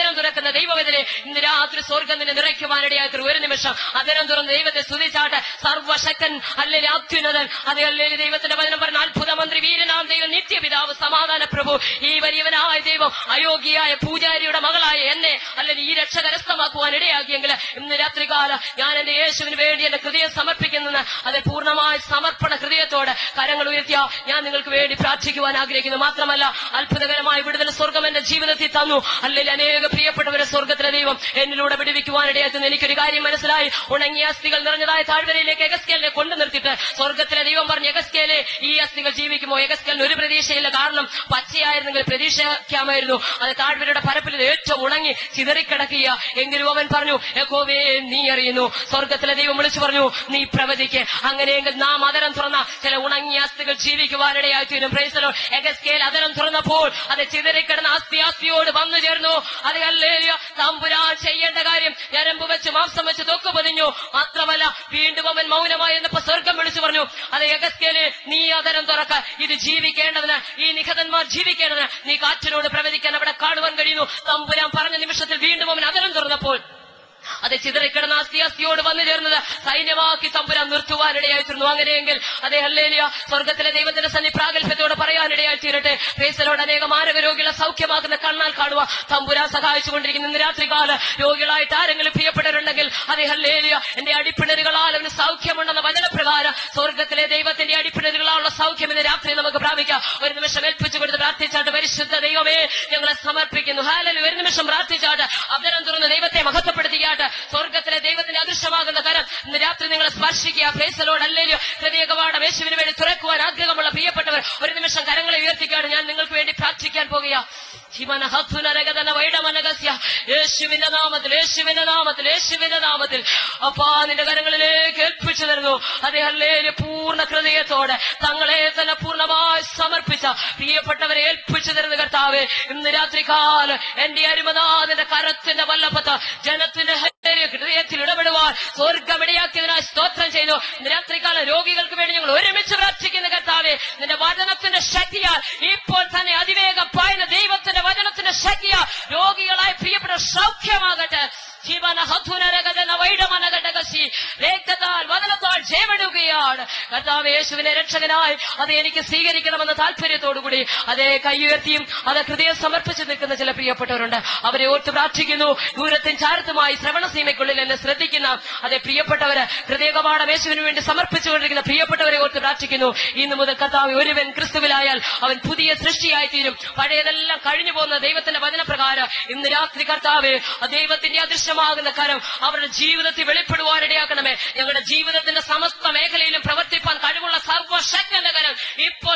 പ്രിയപ്പെട്ട ദൈവവേദനെ ഇന്ന് രാത്രി സ്വർഗം നിന്നെ നിറയ്ക്കുവാനിടയാക്കി ഒരു നിമിഷം അതിനം തുറന്ന് ദൈവത്തെ സ്തുതിച്ചാട്ട് സർവശക്തൻ അല്ലെങ്കിൽ അത്യുന്നതൻ അതേ അല്ലെങ്കിൽ ദൈവത്തിന്റെ വചനം പറഞ്ഞ അത്ഭുത മന്ത്രി വീരനാം ദൈവം നിത്യപിതാവ് സമാധാന പ്രഭു ഈ വലിയവനായ ദൈവം അയോഗ്യയായ പൂജാരിയുടെ മകളായ എന്നെ അല്ലെങ്കിൽ ഈ രക്ഷ കരസ്ഥമാക്കുവാൻ ഇടയാക്കിയെങ്കിൽ ഇന്ന് രാത്രികാല ഞാൻ എന്റെ യേശുവിന് വേണ്ടി എന്റെ ഹൃദയം സമർപ്പിക്കുന്നത് അത് പൂർണ്ണമായ സമർപ്പണ ഹൃദയത്തോടെ കരങ്ങൾ ഉയർത്തിയ ഞാൻ നിങ്ങൾക്ക് വേണ്ടി പ്രാർത്ഥിക്കുവാൻ ആഗ്രഹിക്കുന്നു മാത്രമല്ല അത്ഭുതകരമായ വിടുതൽ സ്വർഗം എന്റെ ജീവിതത്തിൽ തന്നു അല്ലെങ്കിൽ അനേക പ്രിയപ്പെട്ടവരെ സ്വർഗത്തിലെ ദൈവം എന്നിലൂടെ വിടുവിക്കുവാൻ ഇടയാത്തുന്നു എനിക്കൊരു കാര്യം മനസ്സിലായി ഉണങ്ങിയ അസ്ഥികൾ നിറഞ്ഞതായ താഴ്വരയിലേക്ക് എഗസ്കേലിനെ കൊണ്ടു നിർത്തിയിട്ട് സ്വർഗത്തിലെ ദൈവം പറഞ്ഞു എഗസ്കേലെ ഈ അസ്ഥികൾ ജീവിക്കുമോ എഗസ്കേലിന് ഒരു പ്രതീക്ഷയില്ല കാരണം പച്ചയായിരുന്നെങ്കിൽ പ്രതീക്ഷിക്കാമായിരുന്നു അത് താഴ്വരയുടെ പരപ്പിൽ ഇത് ഏറ്റവും ഉണങ്ങി ചിതറിക്കിടക്കുക എങ്കിലും അവൻ പറഞ്ഞു യഹോവേ നീ അറിയുന്നു സ്വർഗത്തിലെ ദൈവം വിളിച്ചു പറഞ്ഞു നീ പ്രവചിക്ക് അങ്ങനെയെങ്കിൽ നാം അതരം തുറന്ന ചില ഉണങ്ങിയ അസ്ഥികൾ ജീവിക്കുവാനിടയായി തീരും പ്രൈസലോ എഗസ്കേൽ അതരം തുറന്നപ്പോൾ അത് ചിതറിക്കിടന്ന അസ്ഥി അസ്ഥിയോട് വന്നു ചേർന്നു അത് അല്ലേലിയ തമ്പുരാൻ ചെയ്യേണ്ട കാര്യം ഞരമ്പ് വെച്ച് മാംസം വെച്ച് തൊക്ക് പൊതിഞ്ഞു മാത്രമല്ല വീണ്ടും അവൻ മൗനമായി എന്നപ്പോ സ്വർഗം വിളിച്ചു പറഞ്ഞു അത് എഗസ്കേല് നീ അതരം തുറക്ക ഇത് ജീവിക്കേണ്ടതിന് ഈ നിഖതന്മാർ ജീവിക്കേണ്ടതിന് നീ കാറ്റിനോട് പ്രവചിക്കാൻ അവിടെ കാണുവാൻ കഴിയുന്നു തമ്പുരാൻ പറഞ്ഞ നിമിഷത്തിൽ വീണ്ടും അവൻ അതരം തുറന്നപ്പോൾ അത് ചിതറിക്കിടന്ന അസ്ഥി അസ്ഥിയോട് വന്നു ചേർന്നത് സൈന്യമാക്കി തമ്പുരാൻ നിർത്തുവാനിടയായിത്തീർന്നു അങ്ങനെയെങ്കിൽ അതേ ഹല്ലേലിയ സ്വർഗത്തിലെ ദൈവത്തിന്റെ സന്നി പ്രാഗൽഭ്യത്തോടെ പറയാനിടയായി തീരട്ടെ ഫേസലോട് അനേക മാരക രോഗികളെ സൗഖ്യമാക്കുന്ന കണ്ണാൽ കാണുക തമ്പുരാൻ സഹായിച്ചുകൊണ്ടിരിക്കുന്ന ഇന്ന് രാത്രികാല രോഗികളായിട്ട് ആരെങ്കിലും പ്രിയപ്പെട്ടവരുണ്ടെങ്കിൽ അതേ ഹല്ലേലിയ എന്റെ അടിപ്പിണരുകളാൽ അവന് സൗഖ്യമുണ്ടെന്ന വചനപ്രകാരം സ്വർഗത്തിലെ ദൈവത്തിന്റെ അടിപ്പിണരുകളാലുള്ള സൗഖ്യം ഇന്ന് രാത്രി നമുക്ക് പ്രാപിക്കാം ഒരു നിമിഷം ഏൽപ്പിച്ചു കൊടുത്ത് പ്രാർത്ഥിച്ചാട്ട് പരിശുദ്ധ ദൈവമേ ഞങ്ങളെ സമർപ്പിക്കുന്നു ഹാലലു ഒരു നിമിഷം പ്രാർത്ഥിച്ചാട്ട് അബ്ദരം തുറന്ന് ദൈവത്തെ മഹത്വപ്പെടുത്തിയാട്ട് സ്വർഗത്തിലെ ദൈവത്തിന്റെ അദൃശ്യമാകുന്ന കരം ഇന്ന് രാത്രി നിങ്ങളെ സ്പർശിക്കുക ഫേസലോട് അല്ലേലോ ഹൃദയ കവാടം യേശുവിന് വേണ്ടി തുറക്കുവാൻ ആഗ്രഹമുള്ള പ്രിയപ്പെട്ടവർ ഒരു നിമിഷം കരങ്ങളെ ഉയർത്തിക്കാണ് ഞാൻ നിങ്ങൾക്ക് വേണ്ടി പ്രാർത്ഥിക്കാൻ പോകുക ശിവന ഹത്തുനരകതന വൈഡമനകസ്യ യേശുവിന്റെ നാമത്തിൽ യേശുവിന്റെ നാമത്തിൽ യേശുവിന്റെ നാമത്തിൽ അപ്പാ നിന്റെ കരങ്ങളിലേക്ക് ഏൽപ്പിച്ചു തരുന്നു അതേ അല്ലേല് പൂർണ്ണ ഹൃദയത്തോടെ തങ്ങളെ തന്നെ പൂർണ്ണമായി സമർപ്പിച്ച പ്രിയപ്പെട്ടവരെ ഏൽപ്പിച്ചു തരുന്ന കർത്താവേ ഇന്ന് രാത്രി കാലം എന്റെ അരുമനാഥന്റെ കരത്തിന്റെ വല്ലപ്പത്ത് ജനത്തിന്റെ ഹൃദയ- ഹൃദയത്തിൽ ഇടപെടുവാൻ സ്വർഗമിടയാക്കിയതിനായി സ്തോത്രം ചെയ്തു ഇന്ന് രാത്രികാലം രോഗികൾക്ക് വേണ്ടി ഞങ്ങൾ ഒരുമിച്ച് പ്രാർത്ഥിക്കുന്ന കർത്താവേ നിന്റെ വചനത്തിന്റെ ശക്തിയാൽ ഇപ്പോൾ തന്നെ അതിവേഗം പായുന്ന ദൈവത്തിന്റെ വചനത്തിന്റെ ശക്തിയാൽ രോഗികളായ പ്രിയപ്പെട്ട സൗഖ്യമാകട്ടെ ജീവന ഹധുനരകഥന വൈഡമനഘടകസി രക്തത്താൽ വചനത്താൽ ജയമെടുകയാണ് കർത്താവ് യേശുവിനെ രക്ഷകനായി അത് എനിക്ക് സ്വീകരിക്കണമെന്ന താല്പര്യത്തോടുകൂടി അതേ കൈയുയർത്തിയും അത് ഹൃദയം സമർപ്പിച്ചു നിൽക്കുന്ന ചില പ്രിയപ്പെട്ടവരുണ്ട് അവരെ ഓർത്ത് പ്രാർത്ഥിക്കുന്നു ദൂരത്തിൻ ചാരത്തുമായി ശ്രവണസീമയ്ക്കുള്ളിൽ എന്നെ ശ്രദ്ധിക്കുന്ന അതേ പ്രിയപ്പെട്ടവര് ഹൃദയകവാടം യേശുവിന് വേണ്ടി സമർപ്പിച്ചുകൊണ്ടിരിക്കുന്ന പ്രിയപ്പെട്ടവരെ ഓർത്ത് പ്രാർത്ഥിക്കുന്നു ഇന്ന് മുതൽ കർത്താവ് ഒരുവൻ ക്രിസ്തുവിലായാൽ അവൻ പുതിയ സൃഷ്ടിയായി തീരും പഴയതെല്ലാം കഴിഞ്ഞു പോകുന്ന ദൈവത്തിന്റെ വചനപ്രകാരം ഇന്ന് രാത്രി കർത്താവ് ആ ദൈവത്തിന്റെ അദൃശ്യമാകുന്ന കരം അവരുടെ ജീവിതത്തിൽ വെളിപ്പെടുവാനിടയാക്കണമേ ഞങ്ങളുടെ ജീവിതത്തിന്റെ സമസ്ത മേഖലയിലും പ്രവർത്തിപ്പാൻ കഴിവുള്ള സർവശക്തന്റെ കരം ഇപ്പോൾ